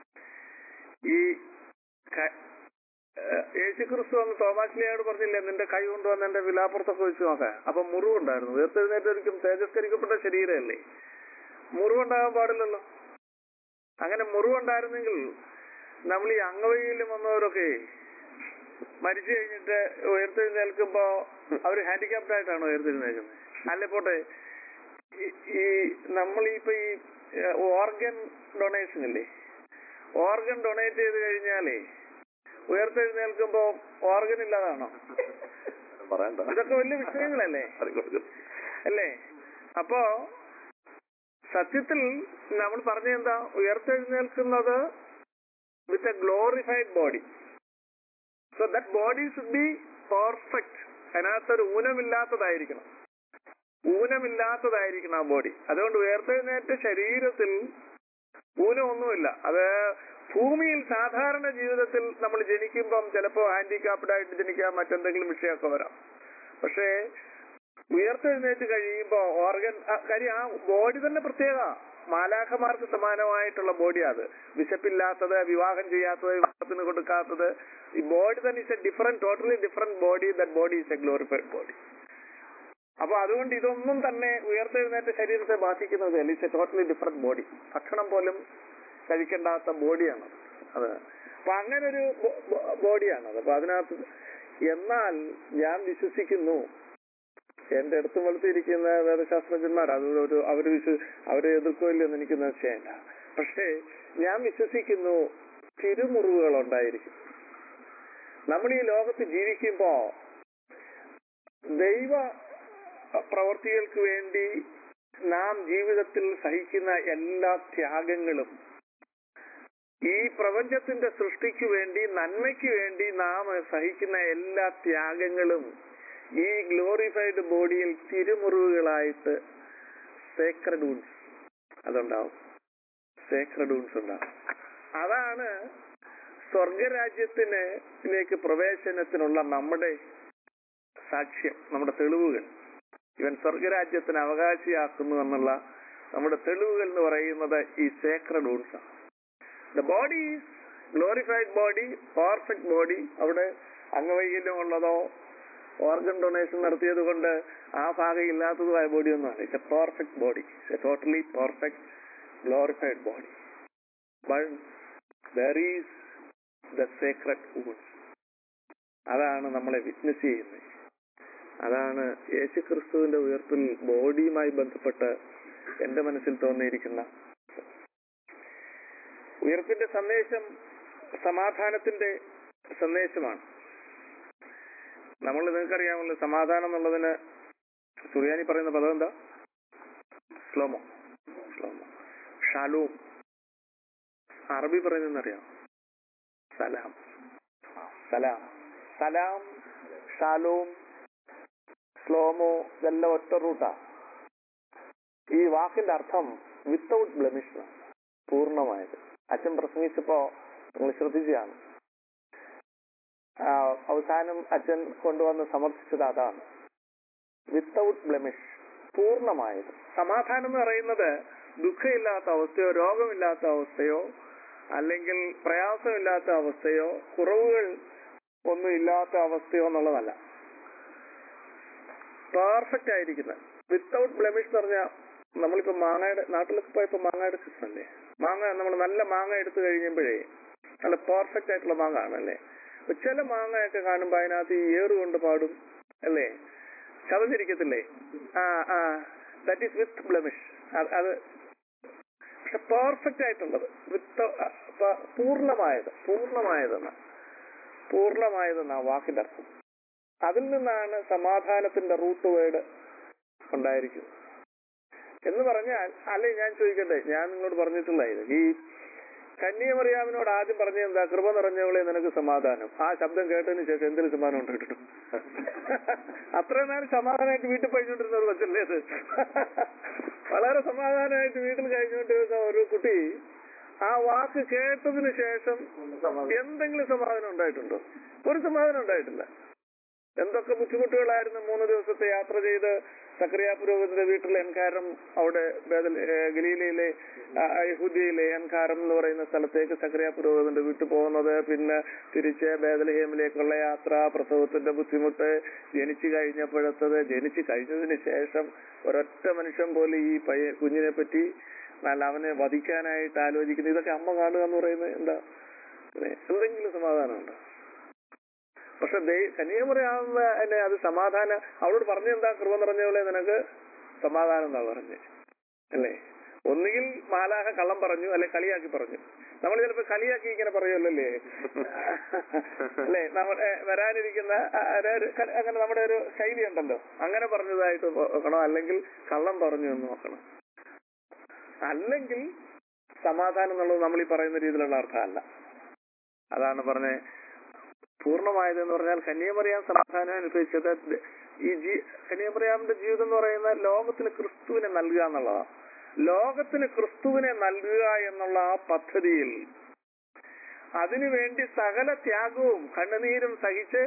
ഈ ക- ഏഹ് യേശുക്രിസ്തു അന്ന് തോമാശ്ലിയോട് പറഞ്ഞില്ലേ നിന്റെ കൈ കൊണ്ടുവന്ന് എന്റെ വിലാപ്പുറത്തൊക്കെ വെച്ച് നോക്കാൻ അപ്പൊ മുറിവുണ്ടായിരുന്നു ഉയർത്തെഴുന്നേറ്റൊരിക്കും തേജസ്കരിക്കപ്പെട്ട ശരീരമല്ലേ മുറിവുണ്ടാകാൻ പാടില്ലല്ലോ അങ്ങനെ മുറിവുണ്ടായിരുന്നെങ്കിൽ നമ്മൾ ഈ അംഗവൈകല്യം വന്നവരൊക്കെ മരിച്ചു കഴിഞ്ഞിട്ട് ഉയർത്തെഴുന്നേൽക്കുമ്പോ അവർ ഹാൻഡിക്യാപ്ഡ് ആയിട്ടാണ് ഉയർത്തെഴുന്നേൽക്കുന്നത് അല്ലെ പോട്ടെ ഈ- ഈ നമ്മൾ ഇപ്പൊ ഈ ഓർഗൻ ഡൊണേഷൻ ഇല്ലേ ഓർഗൻ ഡൊണേറ്റ് ചെയ്ത് കഴിഞ്ഞാലേ ഉയർത്തെഴുന്നേൽക്കുമ്പോ ഓർഗൻ ഇല്ലാതാണോ പറയണ്ട ഇതൊക്കെ വലിയ വിഷയങ്ങളല്ലേ ആയിക്കോട്ടെ. അല്ലേ അപ്പോ സത്യത്തിൽ നമ്മൾ പറഞ്ഞ എന്താ ഉയർത്തെഴുന്നേൽക്കുന്നത് with a glorified body so that body should be perfect അതിനകത്തൊരു ഊനമില്ലാത്തതായിരിക്കണം ഊനമില്ലാത്തതായിരിക്കണം ആ ബോഡി അതുകൊണ്ട് ഉയർത്തെഴുന്നേറ്റ ശരീരത്തിൽ ഊനമൊന്നുമില്ല അത് ഭൂമിയിൽ സാധാരണ ജീവിതത്തിൽ നമ്മൾ ജനിക്കുമ്പം ചിലപ്പോൾ ഹാൻഡികാപ്ഡ് ആയിട്ട് ജനിക്കാം മറ്റെന്തെങ്കിലും വിഷയമൊക്കെ വരാം പക്ഷേ ഉയർത്തെഴുന്നേറ്റ് കഴിയുമ്പോ ഓർഗൻ ആ- കാര്യം ആ ബോഡി തന്നെ പ്രത്യേക മാലാഖമാർക്ക് സമാനമായിട്ടുള്ള ബോഡി അത് വിശപ്പില്ലാത്തത് വിവാഹം ചെയ്യാത്തത് വിവാഹത്തിന് കൊടുക്കാത്തത് ഈ ബോഡി തന്നെ is a different totally different body that body is a glorified body അപ്പൊ അതുകൊണ്ട് ഇതൊന്നും തന്നെ ഉയർത്തെഴുന്നേറ്റ ശരീരത്തെ ബാധിക്കുന്നത് it's a totally different body ഭക്ഷണം പോലും കഴിക്കേണ്ടാത്ത ബോഡിയാണ് അത് അപ്പൊ അങ്ങനെ ഒരു ബോഡിയാണത് അപ്പൊ അതിനകത്ത് എന്നാൽ ഞാൻ വിശ്വസിക്കുന്നു എന്റെ അടുത്ത് വളർത്തിയിരിക്കുന്ന വേദശാസ്ത്രജ്ഞന്മാർ അത് ഒരു അവർ വിശ്വ അവരെ എതിർക്കുമല്ലോ എന്ന് എനിക്ക് നിശ്ചയമില്ല പക്ഷേ ഞാൻ വിശ്വസിക്കുന്നു തിരുമുറിവുകൾ ഉണ്ടായിരിക്കും നമ്മൾ ഈ ലോകത്ത് ജീവിക്കുമ്പോ ദൈവ പ്രവർത്തികൾക്ക് വേണ്ടി നാം ജീവിതത്തിൽ സഹിക്കുന്ന എല്ലാ ത്യാഗങ്ങളും ഈ പ്രപഞ്ചത്തിന്റെ സൃഷ്ടിക്ക് വേണ്ടി നന്മയ്ക്ക് വേണ്ടി നാം സഹിക്കുന്ന എല്ലാ ത്യാഗങ്ങളും ഈ ഗ്ലോറിഫൈഡ് ബോഡിയിൽ തിരുമുറിവുകളായിട്ട് സേക്രഡ് വൂൺസ് അതുണ്ടാവും സേക്രഡ് വൂൺസ് ഉണ്ടാവും അതാണ് സ്വർഗരാജ്യത്തിന് ലേക്ക് പ്രവേശനത്തിനുള്ള നമ്മുടെ സാക്ഷ്യം നമ്മുടെ തെളിവുകൾ ഇവൻ സ്വർഗരാജ്യത്തിന് അവകാശിയാക്കുന്നു എന്നുള്ള നമ്മുടെ തെളിവുകൾ എന്ന് പറയുന്നത് ഈ സേക്രഡ് വൂൺസ് ആണ് the body is glorified body perfect body അവിടെ അംഗവൈകല്യം ഉള്ളതോ ഓർഗൻ ഡൊണേഷൻ നടത്തിയത് കൊണ്ട് ആ ഭാഗം ഇല്ലാത്തതുമായ ബോഡി ഒന്നുമാണ് it's a perfect body it's a totally perfect glorified body but there is the sacred wounds അതാണ് നമ്മളെ വിറ്റ്നസ് ചെയ്യുന്നത് അതാണ് യേശുക്രിസ്തുവിന്റെ ഉയർപ്പിൽ ബോഡിയുമായി ബന്ധപ്പെട്ട് എന്റെ മനസ്സിൽ തോന്നിയിരിക്കുന്ന ഉയർപ്പിന്റെ സന്ദേശം സമാധാനത്തിന്റെ സന്ദേശമാണ് നമ്മൾ നിങ്ങൾക്കറിയാമല്ലോ സമാധാനം എന്നുള്ളതിന് സുറിയാനി പറയുന്ന പദം എന്താ സ്ലോമോ സ്ലോമോ ഷാലൂം അറബി പറയുന്നറിയാം സലാം സലാം സലാം ഷാലൂം സ്ലോമോ ഇതെല്ലാം ഒറ്റ റൂട്ടാ ഈ വാക്കിന്റെ അർത്ഥം വിത്തൗട്ട് ബ്ലെമിഷ് പൂർണ്ണമായത് അച്ഛൻ പ്രസംഗിച്ചപ്പോ നിങ്ങൾ ശ്രദ്ധിച്ചതാണ് അവസാനം അച്ഛൻ കൊണ്ടുവന്ന് സമർപ്പിച്ചത് അതാണ് വിത്തൗട്ട് ബ്ലെമിഷ് പൂർണ്ണമായത് സമാധാനം എന്ന് പറയുന്നത് ദുഃഖമില്ലാത്ത അവസ്ഥയോ രോഗമില്ലാത്ത അവസ്ഥയോ അല്ലെങ്കിൽ പ്രയാസമില്ലാത്ത അവസ്ഥയോ കുറവുകൾ ഒന്നും ഇല്ലാത്ത അവസ്ഥയോ എന്നുള്ളതല്ല പെർഫെക്റ്റ് ആയിരിക്കുന്നത് വിത്തൗട്ട് ബ്ലെമിഷ് എന്ന് പറഞ്ഞാൽ നമ്മളിപ്പോ മാങ്ങയുടെ നാട്ടിലൊക്കെ പോയപ്പോ മാങ്ങയുടെ സീസൺ അല്ലേ മാങ്ങ നമ്മൾ നല്ല മാങ്ങ എടുത്തു കഴിയുമ്പോഴേ നല്ല പെർഫെക്റ്റ് ആയിട്ടുള്ള മാങ്ങ ആണല്ലേ അപ്പൊ ചില മാങ്ങയൊക്കെ കാണുമ്പോ അതിനകത്ത് ഈ ഏറ് കൊണ്ട് പാടും അല്ലേ ചതഞ്ഞിരിക്കത്തില്ലേ ആ ആ ദാറ്റ് ഈസ് വിത്ത് ബ്ലമിഷ് അത് പക്ഷെ പെർഫെക്റ്റ് ആയിട്ടുള്ളത് വിത്ത് പൂർണ്ണമായത് പൂർണ്ണമായതെന്ന പൂർണ്ണമായതെന്ന ആ വാക്കിന്റെ അർത്ഥം അതിൽ നിന്നാണ് സമാധാനത്തിന്റെ റൂട്ട് വേർഡ് ഉണ്ടായിരിക്കുന്നത് എന്ന് പറഞ്ഞാൽ അല്ലെ ഞാൻ ചോദിക്കട്ടെ ഞാൻ നിങ്ങളോട് പറഞ്ഞിട്ടുള്ളതായത് ഈ കന്യമറിയാമിനോട് ആദ്യം പറഞ്ഞ എന്താ കൃപ നിറഞ്ഞവളെ നിനക്ക് സമാധാനം ആ ശബ്ദം കേട്ടതിന് ശേഷം എന്തിനു സമാധാനം ഉണ്ടായിട്ടു അത്രയും നേരം സമാധാനമായിട്ട് വീട്ടിൽ കഴിഞ്ഞുകൊണ്ടിരുന്ന ഒരു കൊച്ചല്ലേ അത് വളരെ സമാധാനമായിട്ട് വീട്ടിൽ കഴിഞ്ഞുകൊണ്ടിരുന്ന ഒരു കുട്ടി ആ വാക്ക് കേട്ടതിന് ശേഷം എന്തെങ്കിലും സമാധാനം ഉണ്ടായിട്ടുണ്ടോ ഒരു സമാധാനം ഉണ്ടായിട്ടില്ല എന്തൊക്കെ ബുദ്ധിമുട്ടുകളായിരുന്നു മൂന്ന് ദിവസത്തെ യാത്ര ചെയ്ത് സക്രിയ പുരോഹിതന്റെ വീട്ടിലെ എൻകാരം അവിടെ ഗലീലയിലെ യഹൂദിയിലെ എൻകാരം എന്ന് പറയുന്ന സ്ഥലത്തേക്ക് സക്രിയ പുരോഹിതന്റെ വീട്ടിൽ പോകുന്നത് പിന്നെ തിരിച്ച് ബേദലഹേമിലേക്കുള്ള യാത്ര പ്രസവത്തിന്റെ ബുദ്ധിമുട്ട് ജനിച്ചു കഴിഞ്ഞപ്പോഴത്തത് ജനിച്ചു കഴിഞ്ഞതിന് ശേഷം ഒരൊറ്റ മനുഷ്യൻ പോലെ ഈ പയ്യ കുഞ്ഞിനെ പറ്റി നല്ല അവനെ വധിക്കാനായിട്ട് ആലോചിക്കുന്നത് ഇതൊക്കെ അമ്മ കാണുക എന്ന് പറയുന്നത് എന്താ എന്തെങ്കിലും സമാധാനമുണ്ടോ പക്ഷെ കന്യാകുമറിയാവുന്ന എന്നെ അത് സമാധാനം അവളോട് പറഞ്ഞെന്താ കൃപ നിറഞ്ഞവളെ നിനക്ക് സമാധാനം എന്നാ പറഞ്ഞ് അല്ലേ ഒന്നുകിൽ മാലാഹ കള്ളം പറഞ്ഞു അല്ലെ കളിയാക്കി പറഞ്ഞു നമ്മൾ ചിലപ്പോ കളിയാക്കി ഇങ്ങനെ പറയുമല്ലേ അല്ലേ നമ്മുടെ വരാനിരിക്കുന്ന അങ്ങനെ നമ്മുടെ ഒരു ശൈലി ഉണ്ടല്ലോ അങ്ങനെ പറഞ്ഞതായിട്ട് നോക്കണം അല്ലെങ്കിൽ കള്ളം പറഞ്ഞു എന്ന് നോക്കണം അല്ലെങ്കിൽ സമാധാനം എന്നുള്ളത് നമ്മൾ ഈ പറയുന്ന രീതിയിലുള്ള അർത്ഥമല്ല അതാണ് പറഞ്ഞ പൂർണ്ണമായത് എന്ന് പറഞ്ഞാൽ കന്യാമറിയാൻ സമാധാനം അനുഭവിച്ചത് ഈ ജീ കന്യാമറിയാമിന്റെ ജീവിതം എന്ന് പറയുന്ന ലോകത്തിന് ക്രിസ്തുവിനെ നൽകുക എന്നുള്ളതാണ് ലോകത്തിന് ക്രിസ്തുവിനെ നൽകുക എന്നുള്ള ആ പദ്ധതിയിൽ അതിനുവേണ്ടി സകല ത്യാഗവും കണ്ണുനീരും സഹിച്ച്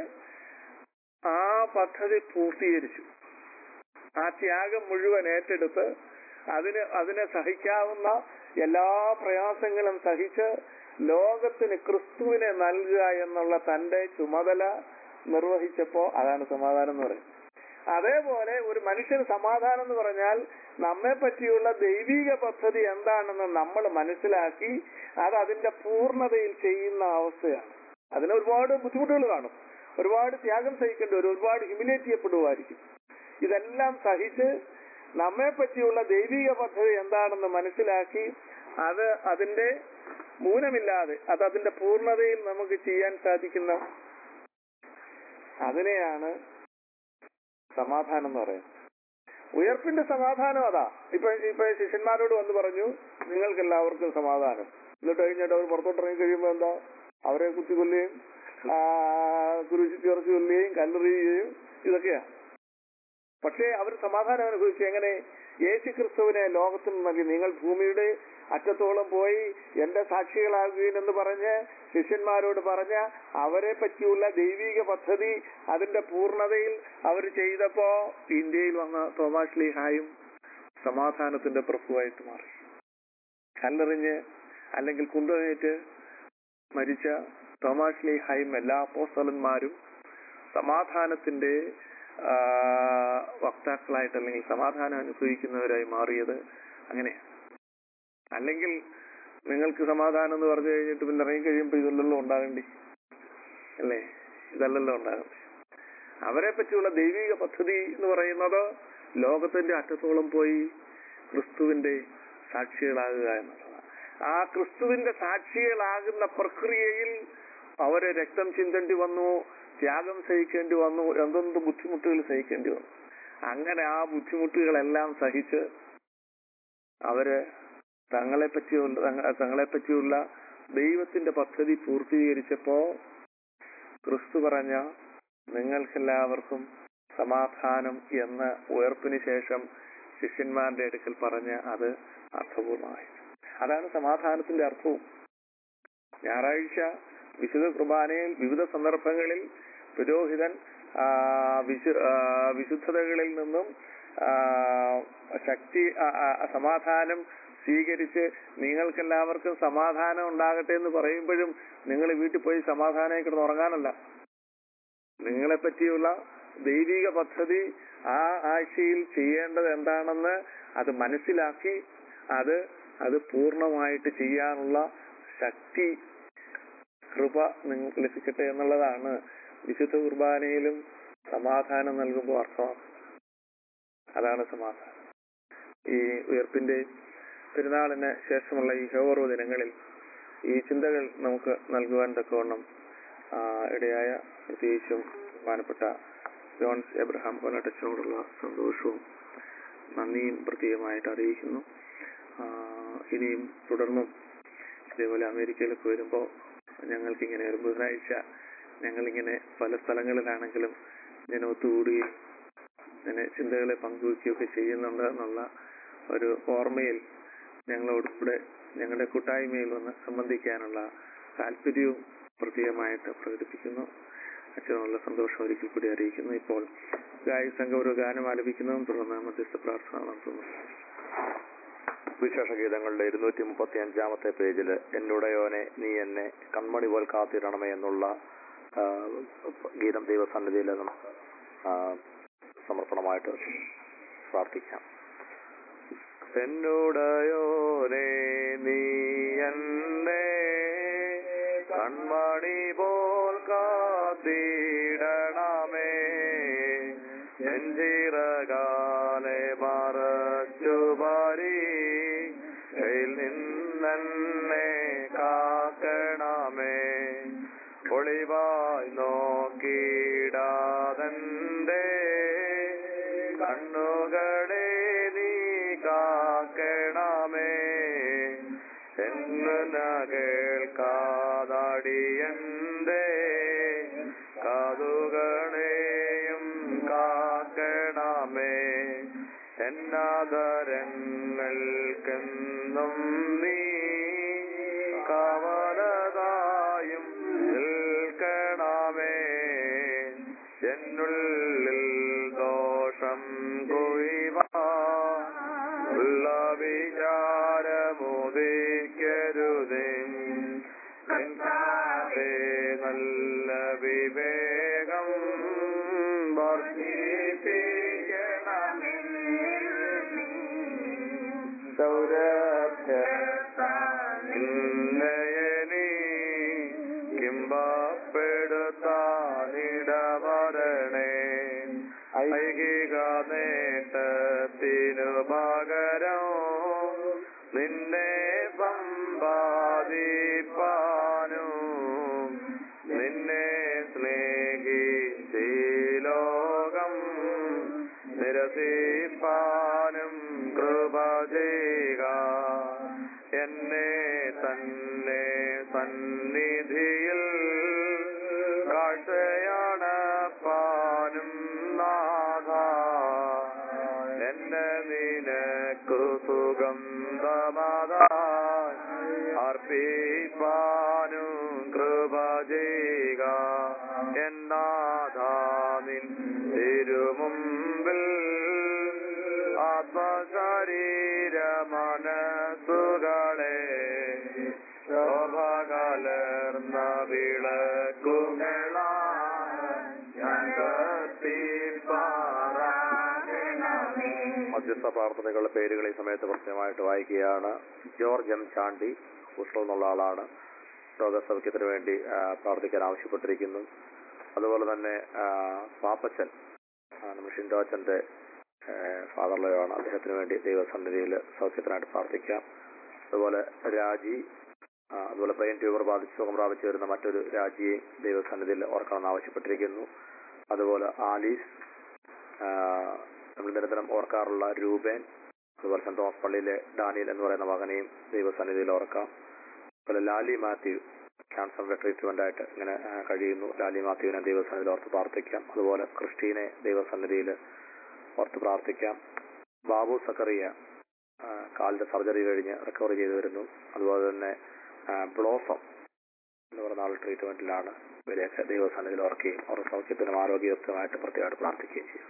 ആ പദ്ധതി പൂർത്തീകരിച്ചു ആ ത്യാഗം മുഴുവൻ ഏറ്റെടുത്ത് അതിന് അതിനെ സഹിക്കാവുന്ന എല്ലാ പ്രയാസങ്ങളും സഹിച്ച് ലോകത്തിന് ക്രിസ്തുവിനെ നൽകുക എന്നുള്ള തന്റെ ചുമതല നിർവഹിച്ചപ്പോ അതാണ് സമാധാനം എന്ന് പറയുന്നത് അതേപോലെ ഒരു മനുഷ്യന് സമാധാനം എന്ന് പറഞ്ഞാൽ നമ്മെ പറ്റിയുള്ള ദൈവിക പദ്ധതി എന്താണെന്ന് നമ്മൾ മനസ്സിലാക്കി അത് അതിന്റെ പൂർണ്ണതയിൽ ചെയ്യുന്ന അവസ്ഥയാണ് അതിന് ഒരുപാട് ബുദ്ധിമുട്ടുകൾ കാണും ഒരുപാട് ത്യാഗം സഹിക്കേണ്ടി വരും ഒരുപാട് ഹ്യൂമിലേറ്റ് ചെയ്യപ്പെടുമായിരിക്കും ഇതെല്ലാം സഹിച്ച് നമ്മെ പറ്റിയുള്ള ദൈവിക പദ്ധതി എന്താണെന്ന് മനസ്സിലാക്കി അത് അതിന്റെ മൂലമില്ലാതെ അത് അതിന്റെ പൂർണ്ണതയിൽ നമുക്ക് ചെയ്യാൻ സാധിക്കുന്ന അതിനെയാണ് സമാധാനം എന്ന് പറയുന്നത് ഉയർപ്പിന്റെ സമാധാനം അതാ ഇപ്പൊ ഇപ്പൊ ശിഷ്യന്മാരോട് വന്ന് പറഞ്ഞു നിങ്ങൾക്ക് എല്ലാവർക്കും സമാധാനം എന്നിട്ട് കഴിഞ്ഞിട്ട് അവർ പുറത്തോട്ട് ഇറങ്ങി കഴിയുമ്പോൾ എന്താ അവരെ കുത്തിക്കൊല്ലുകയും ആ, കുരിശി ചേർച്ച് കൊല്ലുകയും കല്ലെറിയുകയും ഇതൊക്കെയാ പക്ഷേ അവർ സമാധാനം അനുഭവിച്ചു എങ്ങനെ യേശു ക്രിസ്തുവിനെ ലോകത്തിന് നൽകി നിങ്ങൾ ഭൂമിയുടെ അറ്റത്തോളം പോയി എന്റെ സാക്ഷികളാകുകയും എന്ന് പറഞ്ഞ് ശിഷ്യന്മാരോട് പറഞ്ഞ അവരെ പറ്റിയുള്ള ദൈവിക പദ്ധതി അതിന്റെ പൂർണ്ണതയിൽ അവർ ചെയ്തപ്പോ ഇന്ത്യയിൽ വന്ന തോമാസ് ലീഹായും സമാധാനത്തിന്റെ പ്രഭുവായിട്ട് മാറി കല്ലെറിഞ്ഞ് അല്ലെങ്കിൽ കുന്തമേറ്റ് മരിച്ച തോമാസ് ലീഹായും എല്ലാ അപ്പോസ്തലന്മാരും സമാധാനത്തിന്റെ ആ, വക്താക്കളായിട്ട് അല്ലെങ്കിൽ സമാധാനം അനുഭവിക്കുന്നവരായി മാറിയത് അങ്ങനെയാണ് അല്ലെങ്കിൽ നിങ്ങൾക്ക് സമാധാനം എന്ന് പറഞ്ഞു കഴിഞ്ഞിട്ട് പിന്നെ ഇറങ്ങി കഴിയുമ്പോൾ ഇതല്ലല്ലോ ഉണ്ടാകണ്ടേ അല്ലേ ഇതല്ലല്ലോ ഉണ്ടാകണ്ടേ അവരെ പറ്റിയുള്ള ദൈവിക പദ്ധതി എന്ന് പറയുന്നത് ലോകത്തിന്റെ അറ്റത്തോളം പോയി ക്രിസ്തുവിന്റെ സാക്ഷികളാകുക എന്നുള്ളതാണ് ആ ക്രിസ്തുവിന്റെ സാക്ഷികളാകുന്ന പ്രക്രിയയിൽ അവരെ രക്തം ചിന്തേണ്ടി വന്നു ത്യാഗം സഹിക്കേണ്ടി വന്നു എന്തെന്ത് ബുദ്ധിമുട്ടുകൾ സഹിക്കേണ്ടി വന്നു അങ്ങനെ ആ ബുദ്ധിമുട്ടുകളെല്ലാം സഹിച്ച് അവര് തങ്ങളെ പറ്റിയുള്ള തങ്ങ- തങ്ങളെ പറ്റിയുള്ള ദൈവത്തിന്റെ പദ്ധതി പൂർത്തീകരിച്ചപ്പോ ക്രിസ്തു പറഞ്ഞ നിങ്ങൾക്കെല്ലാവർക്കും സമാധാനം എന്ന ഉയർപ്പിന് ശേഷം ശിഷ്യന്മാരുടെ അടുക്കൽ പറഞ്ഞ് അത് അർത്ഥപൂർണമായി അതാണ് സമാധാനത്തിന്റെ അർത്ഥവും ഞായറാഴ്ച വിശുദ്ധ കുർബാനയിൽ വിവിധ സന്ദർഭങ്ങളിൽ പുരോഹിതൻ ആ, വിശു- ആ, വിശുദ്ധതകളിൽ നിന്നും ആ, ശക്തി ആ, ആ, സമാധാനം സ്വീകരിച്ച് നിങ്ങൾക്കെല്ലാവർക്കും സമാധാനം ഉണ്ടാകട്ടെ എന്ന് പറയുമ്പോഴും നിങ്ങൾ വീട്ടിൽ പോയി സമാധാനം കിടന്ന് ഉറങ്ങാനല്ല നിങ്ങളെ പറ്റിയുള്ള ദൈവിക പദ്ധതി ആ ആഴ്ചയിൽ ചെയ്യേണ്ടത് എന്താണെന്ന് അത് മനസ്സിലാക്കി അത് അത് പൂർണ്ണമായിട്ട് ചെയ്യാനുള്ള ശക്തി കൃപ നിങ്ങൾക്ക് ലഭിക്കട്ടെ എന്നുള്ളതാണ് വിശുദ്ധ കുർബാനയിലും സമാധാനം നൽകുമ്പോൾ അർത്ഥമാക്കുന്നത് അതാണ് സമാധാനം ഈ ഉയർപ്പിന്റെ പെരുന്നാളിന് ശേഷമുള്ള ഈ ഹോറോ ദിനങ്ങളിൽ ഈ ചിന്തകൾ നമുക്ക് നൽകുവാൻ തക്കവണ്ണം ആ, ഇടയായ പ്രത്യേകിച്ചും ബഹുമാനപ്പെട്ട ജോൺസ് എബ്രഹാം കൊല്ലട്ടച്ചനോടുള്ള സന്തോഷവും നന്ദിയും പ്രത്യേകമായിട്ട് അറിയിക്കുന്നു ആ, ഇനിയും തുടർന്നും ഇതേപോലെ അമേരിക്കയിലൊക്കെ വരുമ്പോൾ ഞങ്ങൾക്കിങ്ങനെ ഒരു ബുധനാഴ്ച ഞങ്ങളിങ്ങനെ പല സ്ഥലങ്ങളിലാണെങ്കിലും ഇങ്ങനെ ഒത്തുകൂടുകയും ഇങ്ങനെ ചിന്തകളെ പങ്കുവയ്ക്കുകയൊക്കെ ചെയ്യുന്നുണ്ട് എന്നുള്ള ഒരു ഓർമ്മയിൽ ഞങ്ങളോട് കൂടെ ഞങ്ങളുടെ കൂട്ടായ്മയിൽ വന്ന് സംബന്ധിക്കാനുള്ള താല്പര്യവും പ്രത്യേകമായിട്ട് പ്രകടിപ്പിക്കുന്നു അച്ഛനുള്ള സന്തോഷം ഒരിക്കൽ കൂടി അറിയിക്കുന്നു ഇപ്പോൾ ഗായക സംഘം ഒരു ഗാനം ആലപിക്കുന്നതും തുടർന്ന് മധ്യസ്ഥ പ്രാർത്ഥന നടത്തുന്നു വിശേഷ ഗീതങ്ങളുടെ ഇരുന്നൂറ്റി മുപ്പത്തി അഞ്ചാമത്തെ പേജില് എന്നുടയോനെ നീ എന്നെ കൺമണി പോൽ കാത്തിരണമേ എന്നുള്ള ആ, ഗീതം ദൈവസന്നിധിയിൽ നമുക്ക് ആ, സമർപ്പണമായിട്ട് പ്രാർത്ഥിക്കാം എന്നുടയോനെ നീ എന്നെ കൺമണി പോൽ കാത്തിടണമേ എഞ്ചിറകാലെ മറച്ചു പാരി കയ്യിൽ നിന്നെ കാക്കണമേ ഒളിവായി നോക്കിടാതന്റെ കണ്ണുകളെ നീ കാക്കണമേ എന്ന കേൾക്കാതാടിയന്റെ കാതുകളെയും കാക്കണമേ എന്നാദരങ്ങൾക്കെന്നും നീ കവലതായും നിൽക്കണമേ എന്നുള്ളിൽ ദോഷം കൊയ്വാ ഉള്ള വിചാരമുദിക്കരുതേ കർത്താവേ, നല്ല വിവേകം വർദ്ധിപ്പിക്കണമേ ഐഹിക നേട്ടത്തിനു പകരം നിന്നെ സമ്പാദിപ്പാനും നിന്നെ സ്നേഹിച്ചീ ലോകം നിരസിപ്പാനും കൃപ ചെയ്യുക എന്നെ തന്നെ സന്നിധിയിൽ കാഴ്ചയണപ്പാനും നാഥ എന്നെ നിനക്കു സുഗന്ധമതാ അർപ്പിപ്പാനും കൃപ ചെയ്യുക എന്നാഥാനിൻ തിരുമുമ്പിൽ ആത്മശരീര മനസ്സുകളെ ശോഭ കലർന്ന വിളക്കുകള ഞാൻ കത്തിപ്പാറാകണമേ മധ്യസ്ഥ പ്രാർത്ഥനകളുടെ പേരുകൾ ഈ സമയത്ത് പ്രത്യേകമായിട്ട് വായിക്കുകയാണ് ജോർജ് എം ചാണ്ടി ഉഷ്ണ എന്നുള്ള ആളാണ് രോഗസൗഖ്യത്തിന് വേണ്ടി ആ, പ്രാർത്ഥിക്കാൻ ആവശ്യപ്പെട്ടിരിക്കുന്നു അതുപോലെ തന്നെ ആ, പാപ്പച്ചൻ ആ, നമ്മുടെ ഷിൻഡോച്ചന്റെ ഫാദർലയാണ് അദ്ദേഹത്തിന് വേണ്ടി ദൈവസന്നിധിയിൽ സൗഖ്യത്തിനായിട്ട് പ്രാർത്ഥിക്കാം അതുപോലെ രാജി ആ, അതുപോലെ ബ്രെയിൻ ട്യൂബർ ബാധിച്ച് സുഖം പ്രാപിച്ചു വരുന്ന മറ്റൊരു രാജിയെ ദൈവസന്നിധിയിൽ ഓർക്കണമെന്ന് ആവശ്യപ്പെട്ടിരിക്കുന്നു അതുപോലെ ആലീസ് ആ, നമ്മൾ നിരന്തരം ഓർക്കാറുള്ള രൂപേൻ അതുപോലെ സെന്റ് തോമസ് പള്ളിയിലെ ഡാനിയൽ എന്ന് പറയുന്ന മകനെയും ദൈവസന്നിധിയിൽ ഓർക്കാം അതുപോലെ ലാലി മാത്യു ക്യാൻസറിന്റെ ട്രീറ്റ്മെന്റ് ആയിട്ട് ഇങ്ങനെ ആ, കഴിയുന്നു ലാലി മാത്യുവിനെ ദൈവസന്നിധിയിൽ ഓർത്ത് പ്രാർത്ഥിക്കാം അതുപോലെ ക്രിസ്റ്റീനെ ദൈവസന്നിധിയിൽ ഓർത്ത് പ്രാർത്ഥിക്കാം ബാബു സക്കറിയ ആ, കാലിന്റെ സർജറി കഴിഞ്ഞ് റിക്കവർ ചെയ്തു വരുന്നു അതുപോലെ തന്നെ ആ, ബ്ലോസം എന്ന് പറയുന്ന ആൾ ട്രീറ്റ്മെന്റിലാണ് ഇവരെയൊക്കെ ദൈവസന്നിധിയിൽ ഓർക്കുകയും അവരുടെ സൗഖ്യത്തിനും ആരോഗ്യത്തിനുമായിട്ട് പ്രത്യേകമായിട്ട് പ്രാർത്ഥിക്കുകയും ചെയ്യും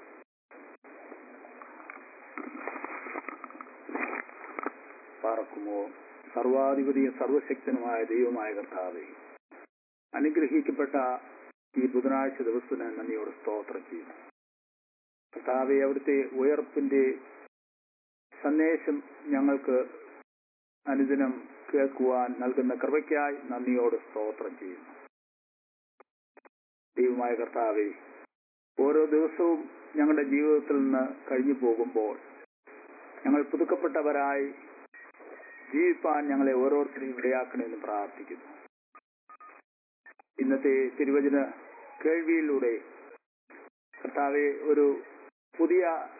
പാർക്കുമോ സർവാധിപതിയും സർവശക്തനുമായ ദൈവമായ കർത്താവെ അനുഗ്രഹിക്കപ്പെട്ട ഈ ബുധനാഴ്ച ദിവസത്തിന് നന്ദിയോട് സ്തോത്രം ചെയ്യുന്നു കർത്താവെ അവിടുത്തെ ഉയർപ്പിന്റെ സന്ദേശം ഞങ്ങൾക്ക് അനുദിനം കേൾക്കുവാൻ നൽകുന്ന കൃപയ്ക്കായി നന്ദിയോട് സ്തോത്രം ചെയ്യുന്നു ദൈവമായ കർത്താവെ ഓരോ ദിവസവും ഞങ്ങളുടെ ജീവിതത്തിൽ നിന്ന് കഴിഞ്ഞു പോകുമ്പോൾ ഞങ്ങൾ പുതുക്കപ്പെട്ടവരായി ജീവിപ്പാൻ ഞങ്ങളെ ഓരോരുത്തരെയും ഇടയാക്കണമെന്ന് പ്രാർത്ഥിക്കുന്നു ഇന്നത്തെ തിരുവചന കേൾവിയിലൂടെ കർത്താവെ ഒരു പുതിയ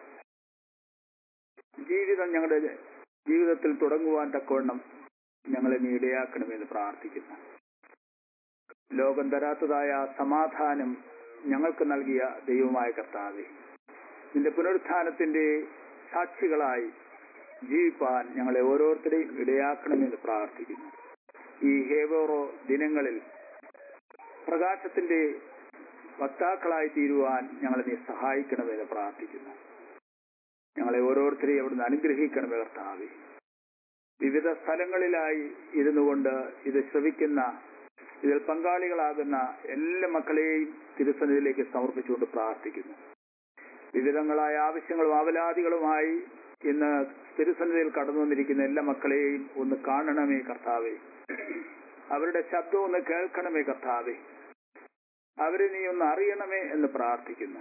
ജീവിതം ഞങ്ങളുടെ ജീവിതത്തിൽ തുടങ്ങുവാൻ തക്കവണ്ണം ഞങ്ങളെ നീ ഇടയാക്കണമെന്ന് പ്രാർത്ഥിക്കുന്നു ലോകം തരാത്തതായ സമാധാനം ഞങ്ങൾക്ക് നൽകിയ ദൈവമായ കർത്താവെ നിന്റെ പുനരുത്ഥാനത്തിന്റെ സാക്ഷികളായി ജീവിപ്പാൻ ഞങ്ങളെ ഓരോരുത്തരെയും ഇടയാക്കണമെന്ന് പ്രാർത്ഥിക്കുന്നു ഈ ഹേവോറോ ദിനങ്ങളിൽ പ്രകാശത്തിന്റെ വക്താക്കളായി തീരുവാൻ ഞങ്ങളെ നീ സഹായിക്കണമെന്ന് പ്രാർത്ഥിക്കുന്നു ഞങ്ങളെ ഓരോരുത്തരെയും അവിടുന്ന് അനുഗ്രഹിക്കണമേ കർത്താവെ വിവിധ സ്ഥലങ്ങളിലായി ഇരുന്നു കൊണ്ട് ഇത് ശ്രവിക്കുന്ന ഇതിൽ പങ്കാളികളാകുന്ന എല്ലാ മക്കളെയും തിരുസന്നിധിയിലേക്ക് സമർപ്പിച്ചുകൊണ്ട് പ്രാർത്ഥിക്കുന്നു വിവിധങ്ങളായ ആവശ്യങ്ങളും ആവലാദികളുമായി ഇന്ന് തിരുസന്നിധിയിൽ കടന്നു വന്നിരിക്കുന്ന എല്ലാ മക്കളെയും ഒന്ന് കാണണമേ കർത്താവെ അവരുടെ ശബ്ദം ഒന്ന് കേൾക്കണമേ കർത്താവെ അവരെ നീ ഒന്ന് അറിയണമേ എന്ന് പ്രാർത്ഥിക്കുന്നു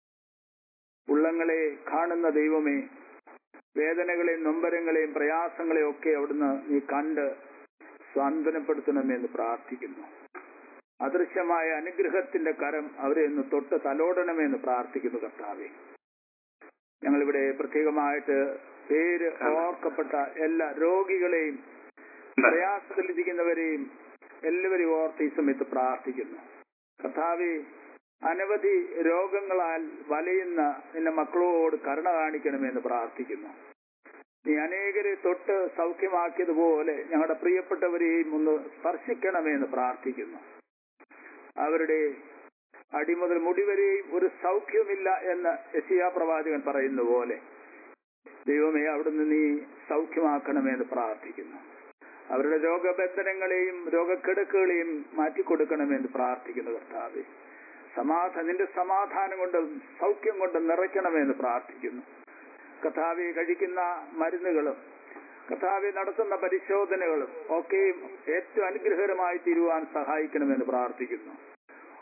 ഉള്ളങ്ങളെ കാണുന്ന ദൈവമേ വേദനകളെയും നൊമ്പരങ്ങളെയും പ്രയാസങ്ങളെയും ഒക്കെ അവിടുന്ന് നീ കണ്ട് സാന്ത്വനപ്പെടുത്തണമെന്ന് പ്രാർത്ഥിക്കുന്നു അദൃശ്യമായ അനുഗ്രഹത്തിന്റെ കരം അവരെ ഒന്ന് തൊട്ട് തലോടണമെന്ന് പ്രാർത്ഥിക്കുന്നു കർത്താവെ ഞങ്ങളിവിടെ പ്രത്യേകമായിട്ട് പേര് ഓർക്കപ്പെട്ട എല്ലാ രോഗികളെയും പ്രയാസത്തിലിരിക്കുന്നവരെയും എല്ലാവരെയും ഓർത്ത് ഈ സമയത്ത് പ്രാർത്ഥിക്കുന്നു കർത്താവെ അനവധി രോഗങ്ങളാൽ വലയുന്ന നിന്റെ മക്കളോട് കരുണ കാണിക്കണമെന്ന് പ്രാർത്ഥിക്കുന്നു നീ അനേകരെ തൊട്ട് സൗഖ്യമാക്കിയതുപോലെ ഞങ്ങളുടെ പ്രിയപ്പെട്ടവരെയും ഒന്ന് സ്പർശിക്കണമെന്ന് പ്രാർത്ഥിക്കുന്നു അവരുടെ അടിമുതൽ മുടിവരെയും ഒരു സൗഖ്യമില്ല എന്ന് യശിയാ പ്രവാചകൻ പറയുന്ന പോലെ ദൈവമേ അവിടുന്ന് നീ സൗഖ്യമാക്കണമെന്ന് പ്രാർത്ഥിക്കുന്നു അവരുടെ രോഗബന്ധനങ്ങളെയും രോഗക്കിടക്കുകളെയും മാറ്റിക്കൊടുക്കണമെന്ന് പ്രാർത്ഥിക്കുന്നു കർത്താവെ സമാധാന നിന്റെ സമാധാനം കൊണ്ട് സൗഖ്യം കൊണ്ട് നിറയ്ക്കണമെന്ന് പ്രാർത്ഥിക്കുന്നു കഥാവെ കഴിക്കുന്ന മരുന്നുകളും കഥാവെ നടത്തുന്ന പരിശോധനകളും ഒക്കെയും ഏറ്റവും അനുഗ്രഹകരമായി തീരുവാൻ സഹായിക്കണമെന്ന് പ്രാർത്ഥിക്കുന്നു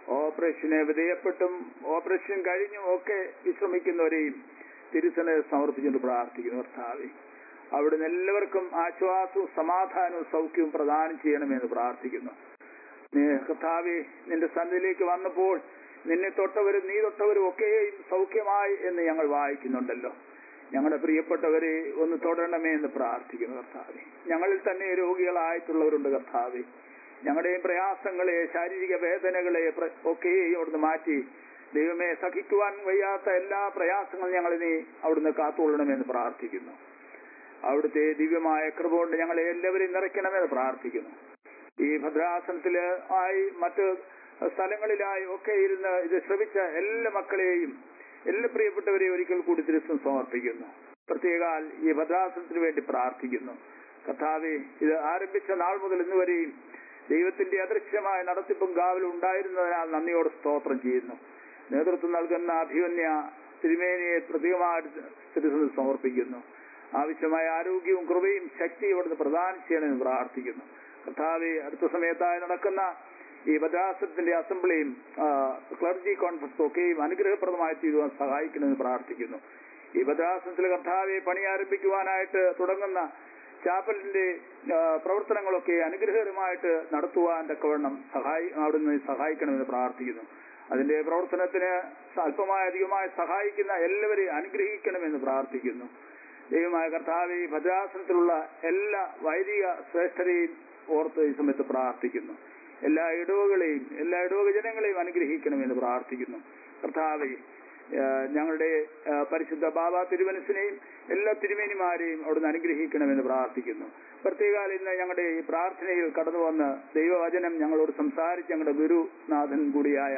ഓപ്പറേഷന് വിധേയപ്പെട്ടും ഓപ്പറേഷൻ കഴിഞ്ഞും ഒക്കെ വിശ്രമിക്കുന്നവരെയും തിരുസനെ സമർപ്പിച്ചുകൊണ്ട് പ്രാർത്ഥിക്കുന്നു കർത്താവെ അവിടുന്ന് എല്ലാവർക്കും ആശ്വാസവും സമാധാനവും സൗഖ്യവും പ്രദാനം ചെയ്യണമെന്ന് പ്രാർത്ഥിക്കുന്നു നീ കർത്താവെ നിന്റെ സന്നിധിയിലേക്ക് വന്നപ്പോൾ നിന്നെ തൊട്ടവരും നീ തൊട്ടവരും ഒക്കെയും സൗഖ്യമായി എന്ന് ഞങ്ങൾ വായിക്കുന്നുണ്ടല്ലോ ഞങ്ങളുടെ പ്രിയപ്പെട്ടവരെ ഒന്ന് തൊടണമേ എന്ന് പ്രാർത്ഥിക്കുന്നു കർത്താവെ ഞങ്ങളിൽ തന്നെ രോഗികളായിട്ടുള്ളവരുണ്ട് കർത്താവെ ഞങ്ങളുടെയും പ്രയാസങ്ങളെ ശാരീരിക വേദനകളെ പ്ര- ഒക്കെയും അവിടുന്ന് മാറ്റി ദൈവമേ സഹിക്കുവാൻ വയ്യാത്ത എല്ലാ പ്രയാസങ്ങളും ഞങ്ങളെ നീ അവിടുന്ന് കാത്തുകൊള്ളണമെന്ന് പ്രാർത്ഥിക്കുന്നു അവിടുത്തെ ദിവ്യമായ കൃപ കൊണ്ട് ഞങ്ങളെ എല്ലാവരെയും നിറയ്ക്കണമെന്ന് പ്രാർത്ഥിക്കുന്നു ഈ ഭദ്രാസനത്തില് ആയി മറ്റ് സ്ഥലങ്ങളിലായി ഒക്കെ ഇരുന്ന് ഇത് ശ്രമിച്ച എല്ലാ മക്കളെയും എല്ലാ പ്രിയപ്പെട്ടവരെയും ഒരിക്കൽ കൂടി തിരുസം സമർപ്പിക്കുന്നു പ്രത്യേകാൽ ഈ ഭദ്രാസനത്തിന് വേണ്ടി പ്രാർത്ഥിക്കുന്നു കർത്താവെ ഇത് ആരംഭിച്ച നാൾ മുതൽ ഇന്ന് വരെയും ദൈവത്തിന്റെ അദൃശ്യമായ നടത്തിപ്പും കാവലും ഉണ്ടായിരുന്നതിനാൽ നന്ദിയോട് സ്തോത്രം ചെയ്യുന്നു നേതൃത്വം നൽകുന്ന അഭിമന്യ തിരുമേനിയെ പ്രത്യേകമായിട്ട് തിരുസന് സമർപ്പിക്കുന്നു ആവശ്യമായ ആരോഗ്യവും കൃപയും ശക്തിയും അവിടുന്ന് പ്രദാനം ചെയ്യണമെന്ന് പ്രാർത്ഥിക്കുന്നു കർത്താവെ അടുത്ത സമയത്തായി നടക്കുന്ന ഈ ഭദ്രാസനത്തിന്റെ അസംബ്ലിയും ക്ലർജി കോൺഫറൻസും ഒക്കെയും അനുഗ്രഹപ്രദമായി തീരുവാൻ സഹായിക്കണമെന്ന് പ്രാർത്ഥിക്കുന്നു ഈ ഭദ്രാസനത്തിൽ കർത്താവെ പണി ആരംഭിക്കുവാനായിട്ട് തുടങ്ങുന്ന ചാപ്പലിന്റെ ആ, പ്രവർത്തനങ്ങളൊക്കെ അനുഗ്രഹകരമായിട്ട് നടത്തുവാൻ തക്കവണ്ണം സഹായി അവിടുന്ന് സഹായിക്കണമെന്ന് പ്രാർത്ഥിക്കുന്നു അതിന്റെ പ്രവർത്തനത്തിന് അല്പമായ അധികമായി സഹായിക്കുന്ന എല്ലാവരെയും അനുഗ്രഹിക്കണമെന്ന് പ്രാർത്ഥിക്കുന്നു ദൈവമായ കർത്താവ് ഈ ഭദ്രാസനത്തിലുള്ള എല്ലാ വൈദിക ശ്രേഷ്ഠരെയും ഓർത്ത് ഈ സമയത്ത് പ്രാർത്ഥിക്കുന്നു എല്ലാ ഇടവകളെയും എല്ലാ ഇടവക ജനങ്ങളെയും അനുഗ്രഹിക്കണമെന്ന് പ്രാർത്ഥിക്കുന്നു കർത്താവെ ഏഹ് ഞങ്ങളുടെ ഏഹ് പരിശുദ്ധ ബാബ തിരുവനസിനെയും എല്ലാ തിരുമേനിമാരെയും അവിടുന്ന് അനുഗ്രഹിക്കണമെന്ന് പ്രാർത്ഥിക്കുന്നു പ്രത്യേകാൽ ഇന്ന് ഞങ്ങളുടെ ഈ പ്രാർത്ഥനയിൽ കടന്നു വന്ന് ദൈവവചനം ഞങ്ങളോട് സംസാരിച്ച് ഞങ്ങളുടെ ഗുരുനാഥൻ കൂടിയായ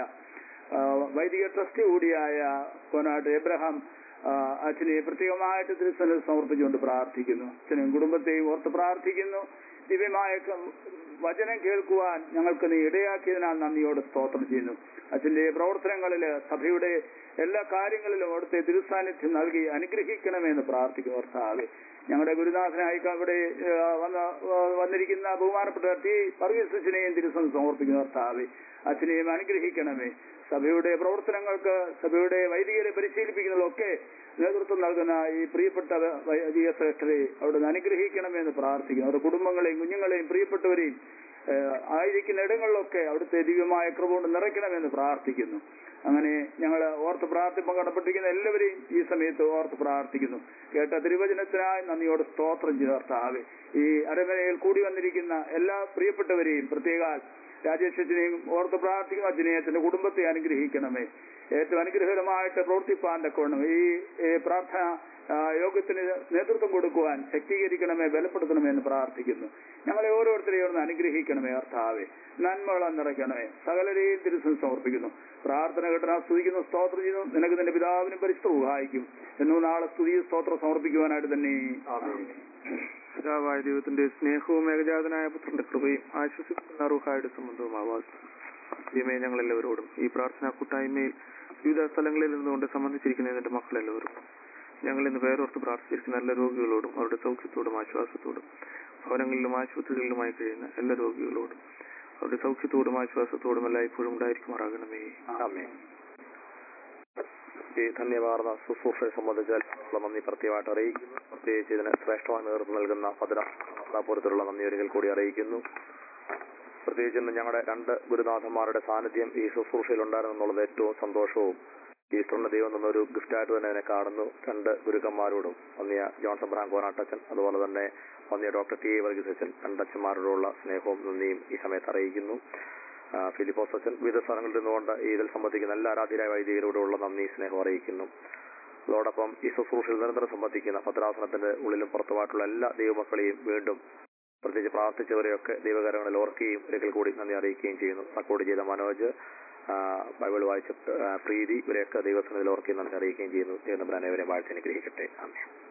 ആഹ് വൈദിക ട്രസ്റ്റ് കൂടിയായ കോനാട്ട് എബ്രഹാം ആഹ് അച്ഛനെ പ്രത്യേകമായിട്ട് തിരുസന സമർപ്പിച്ചുകൊണ്ട് പ്രാർത്ഥിക്കുന്നു അച്ഛനും കുടുംബത്തെയും ഓർത്ത് പ്രാർത്ഥിക്കുന്നു ദിവ്യമായ ക- വചനം കേൾക്കുവാൻ ഞങ്ങൾക്ക് നീ ഇടയാക്കിയതിനാൽ നന്ദിയോട് സ്തോത്രം ചെയ്യുന്നു അച്ഛന്റെ പ്രവർത്തനങ്ങളിൽ സഭയുടെ എല്ലാ കാര്യങ്ങളിലും അവിടുത്തെ തിരുസാന്നിധ്യം നൽകി അനുഗ്രഹിക്കണമെന്ന് പ്രാർത്ഥിക്കുന്നു കർത്താവെ ഞങ്ങളുടെ ഗുരുനാഥനായി അവിടെ ആ, വന്ന ആ, വന്നിരിക്കുന്ന ബഹുമാനപ്പെട്ട ടി വർഗീസ് അച്ഛനെയും തിരുസം സമർപ്പിക്കുന്നു കർത്താവെ അച്ഛനെയും അനുഗ്രഹിക്കണമേ സഭയുടെ പ്രവർത്തനങ്ങൾക്ക് സഭയുടെ വൈദികരെ പരിശീലിപ്പിക്കുന്നതിലൊക്കെ നേതൃത്വം നൽകുന്ന ഈ പ്രിയപ്പെട്ട വൈദിക ശ്രേഷ്ഠരെ അവിടുന്ന് അനുഗ്രഹിക്കണമെന്ന് പ്രാർത്ഥിക്കുന്നു അവരുടെ കുടുംബങ്ങളെയും കുഞ്ഞുങ്ങളെയും പ്രിയപ്പെട്ടവരെയും ഏഹ്, ആയിരിക്കുന്ന ഇടങ്ങളിലൊക്കെ അവിടുത്തെ ദിവ്യമായ കൃപ കൊണ്ട് നിറയ്ക്കണമെന്ന് പ്രാർത്ഥിക്കുന്നു അങ്ങനെ ഞങ്ങൾ ഓർത്ത് പ്രാർത്ഥിപ്പം കടപ്പെട്ടിരിക്കുന്ന എല്ലാവരെയും ഈ സമയത്ത് ഓർത്ത് പ്രാർത്ഥിക്കുന്നു കേട്ട തിരുവചനത്തിനായി നന്ദിയോട് സ്തോത്രം ചേർത്താവെ ഈ അരമനയിൽ കൂടി വന്നിരിക്കുന്ന എല്ലാ പ്രിയപ്പെട്ടവരെയും പ്രത്യേക രാജേഷത്തിനെയും ഓർത്ത് പ്രാർത്ഥിക്കും അച്ഛനെ അച്ഛന്റെ കുടുംബത്തെ അനുഗ്രഹിക്കണമേ ഏറ്റവും അനുഗ്രഹകരമായിട്ട് പ്രവർത്തിപ്പാൻ തക്കവണ്ണം ഈ ഈ പ്രാർത്ഥന ആ, യോഗത്തിന് നേതൃത്വം കൊടുക്കുവാൻ ശക്തീകരിക്കണമേ ബലപ്പെടുത്തണമേ എന്ന് പ്രാർത്ഥിക്കുന്നു ഞങ്ങളെ ഓരോരുത്തരെയും ഒന്ന് അനുഗ്രഹിക്കണമേ അർത്ഥാവേ നന്മകളെ നിറയ്ക്കണമേ സകലരെയും തിരുസം സമർപ്പിക്കുന്നു പ്രാർത്ഥന കേട്ടാ സ്തുതിക്കുന്നു സ്തോത്രം ചെയ്യുന്നു നിനക്ക് നിന്റെ പിതാവിനും പരിശുദ്ധ സഹായിക്കും എന്നു നാളെ സ്തുതി സ്തോത്രം സമർപ്പിക്കുവാനായിട്ട് തന്നെ പിതാവായ ദൈവത്തിന്റെ സ്നേഹവും ഏകജാതനായ പുത്രന്റെ കൃപയും ആശ്വസിക്കുന്ന അറുഹായുടെ സംബന്ധവും ആവാസം ദൈവമേ ഞങ്ങൾ എല്ലാവരോടും ഈ പ്രാർത്ഥനാ കൂട്ടായ്മയിൽ വിവിധ സ്ഥലങ്ങളിൽ നിന്നുകൊണ്ട് സംബന്ധിച്ചിരിക്കുന്ന എന്റെ മക്കളെല്ലാവരും ഞങ്ങൾ ഇന്ന് പേരോർത്ത് പ്രാർത്ഥിച്ചിരിക്കുന്ന എല്ലാ രോഗികളോടും അവരുടെ സൗഖ്യത്തോടും ആശ്വാസത്തോടും ഭവനങ്ങളിലും ആശുപത്രികളിലുമായി കഴിയുന്ന എല്ലാ രോഗികളോടും അവരുടെ സൗഖ്യത്തോടും ആശ്വാസത്തോടും എല്ലാം ഇപ്പോഴും ഉണ്ടായിരിക്കുമാറാകണമേ ആമേൻ. ഈ ധന്യമാർന്ന ശുശ്രൂഷയെ സംബന്ധിച്ച് ഉള്ള നന്ദി പ്രത്യേകമായിട്ട് അറിയിക്കുന്നു പ്രത്യേകിച്ച് ഇതിന് ശ്രേഷ്ഠമായ നേതൃത്വം നൽകുന്ന ഭദ്രാപുരത്തിലുള്ള നന്ദി ഒരിക്കൽ കൂടി അറിയിക്കുന്നു പ്രത്യേകിച്ച് ഇന്ന് ഞങ്ങളുടെ രണ്ട് ഗുരുനാഥന്മാരുടെ സാന്നിധ്യം ഈ ശുശ്രൂഷയിൽ ഉണ്ടായിരുന്നു എന്നുള്ളത് ഏറ്റവും സന്തോഷവും ഈസ്റ്ററിന്റെ ദൈവം തന്നൊരു ഗിഫ്റ്റായിട്ട് തന്നെ അതിനെ കാണുന്നു രണ്ട് ഗുരുക്കന്മാരോടും വന്നിയ ജോൺ സബ്രാൻ കോനാട്ടച്ചൻ അതുപോലെ തന്നെ വന്നിയ ഡോക്ടർ ടി എ വർഗീസ് അച്ഛൻ രണ്ടച്ഛന്മാരോടുള്ള സ്നേഹവും നന്ദിയും ഈ സമയത്ത് അറിയിക്കുന്നു ആ, ഫിലിപ്പോസ് അച്ഛൻ വിവിധ സ്ഥലങ്ങളിൽ നിന്നുകൊണ്ട് ഈ ഇതിൽ സംബന്ധിക്കുന്ന എല്ലാ ആരാധ്യരായ വൈദികരോടുള്ള നന്ദി സ്നേഹം അറിയിക്കുന്നു അതോടൊപ്പം ഈ ശുശ്രൂഷയിൽ നിരന്തരം സംബന്ധിക്കുന്ന ഭദ്രാസനത്തിന്റെ ഉള്ളിലും പുറത്തുമായിട്ടുള്ള എല്ലാ ദൈവമക്കളെയും വീണ്ടും പ്രത്യേകിച്ച് പ്രാർത്ഥിച്ചവരെയൊക്കെ ദൈവകരങ്ങളിൽ ഓർക്കുകയും ഒരിക്കൽ കൂടി നന്ദി അറിയിക്കുകയും ചെയ്യുന്നു റെക്കോർഡ് ചെയ്ത മനോജ് ആ, ബൈബിൾ വായിച്ച ആ, പ്രീതി ഇവരെയൊക്കെ ദൈവസന്നിധിയിൽ ഓർക്കുകയും നന്ദി അറിയിക്കുകയും ചെയ്യുന്നു ദൈവം അനേവരെ വാഴ്ത്തി അനുഗ്രഹിക്കട്ടെ ആമേൻ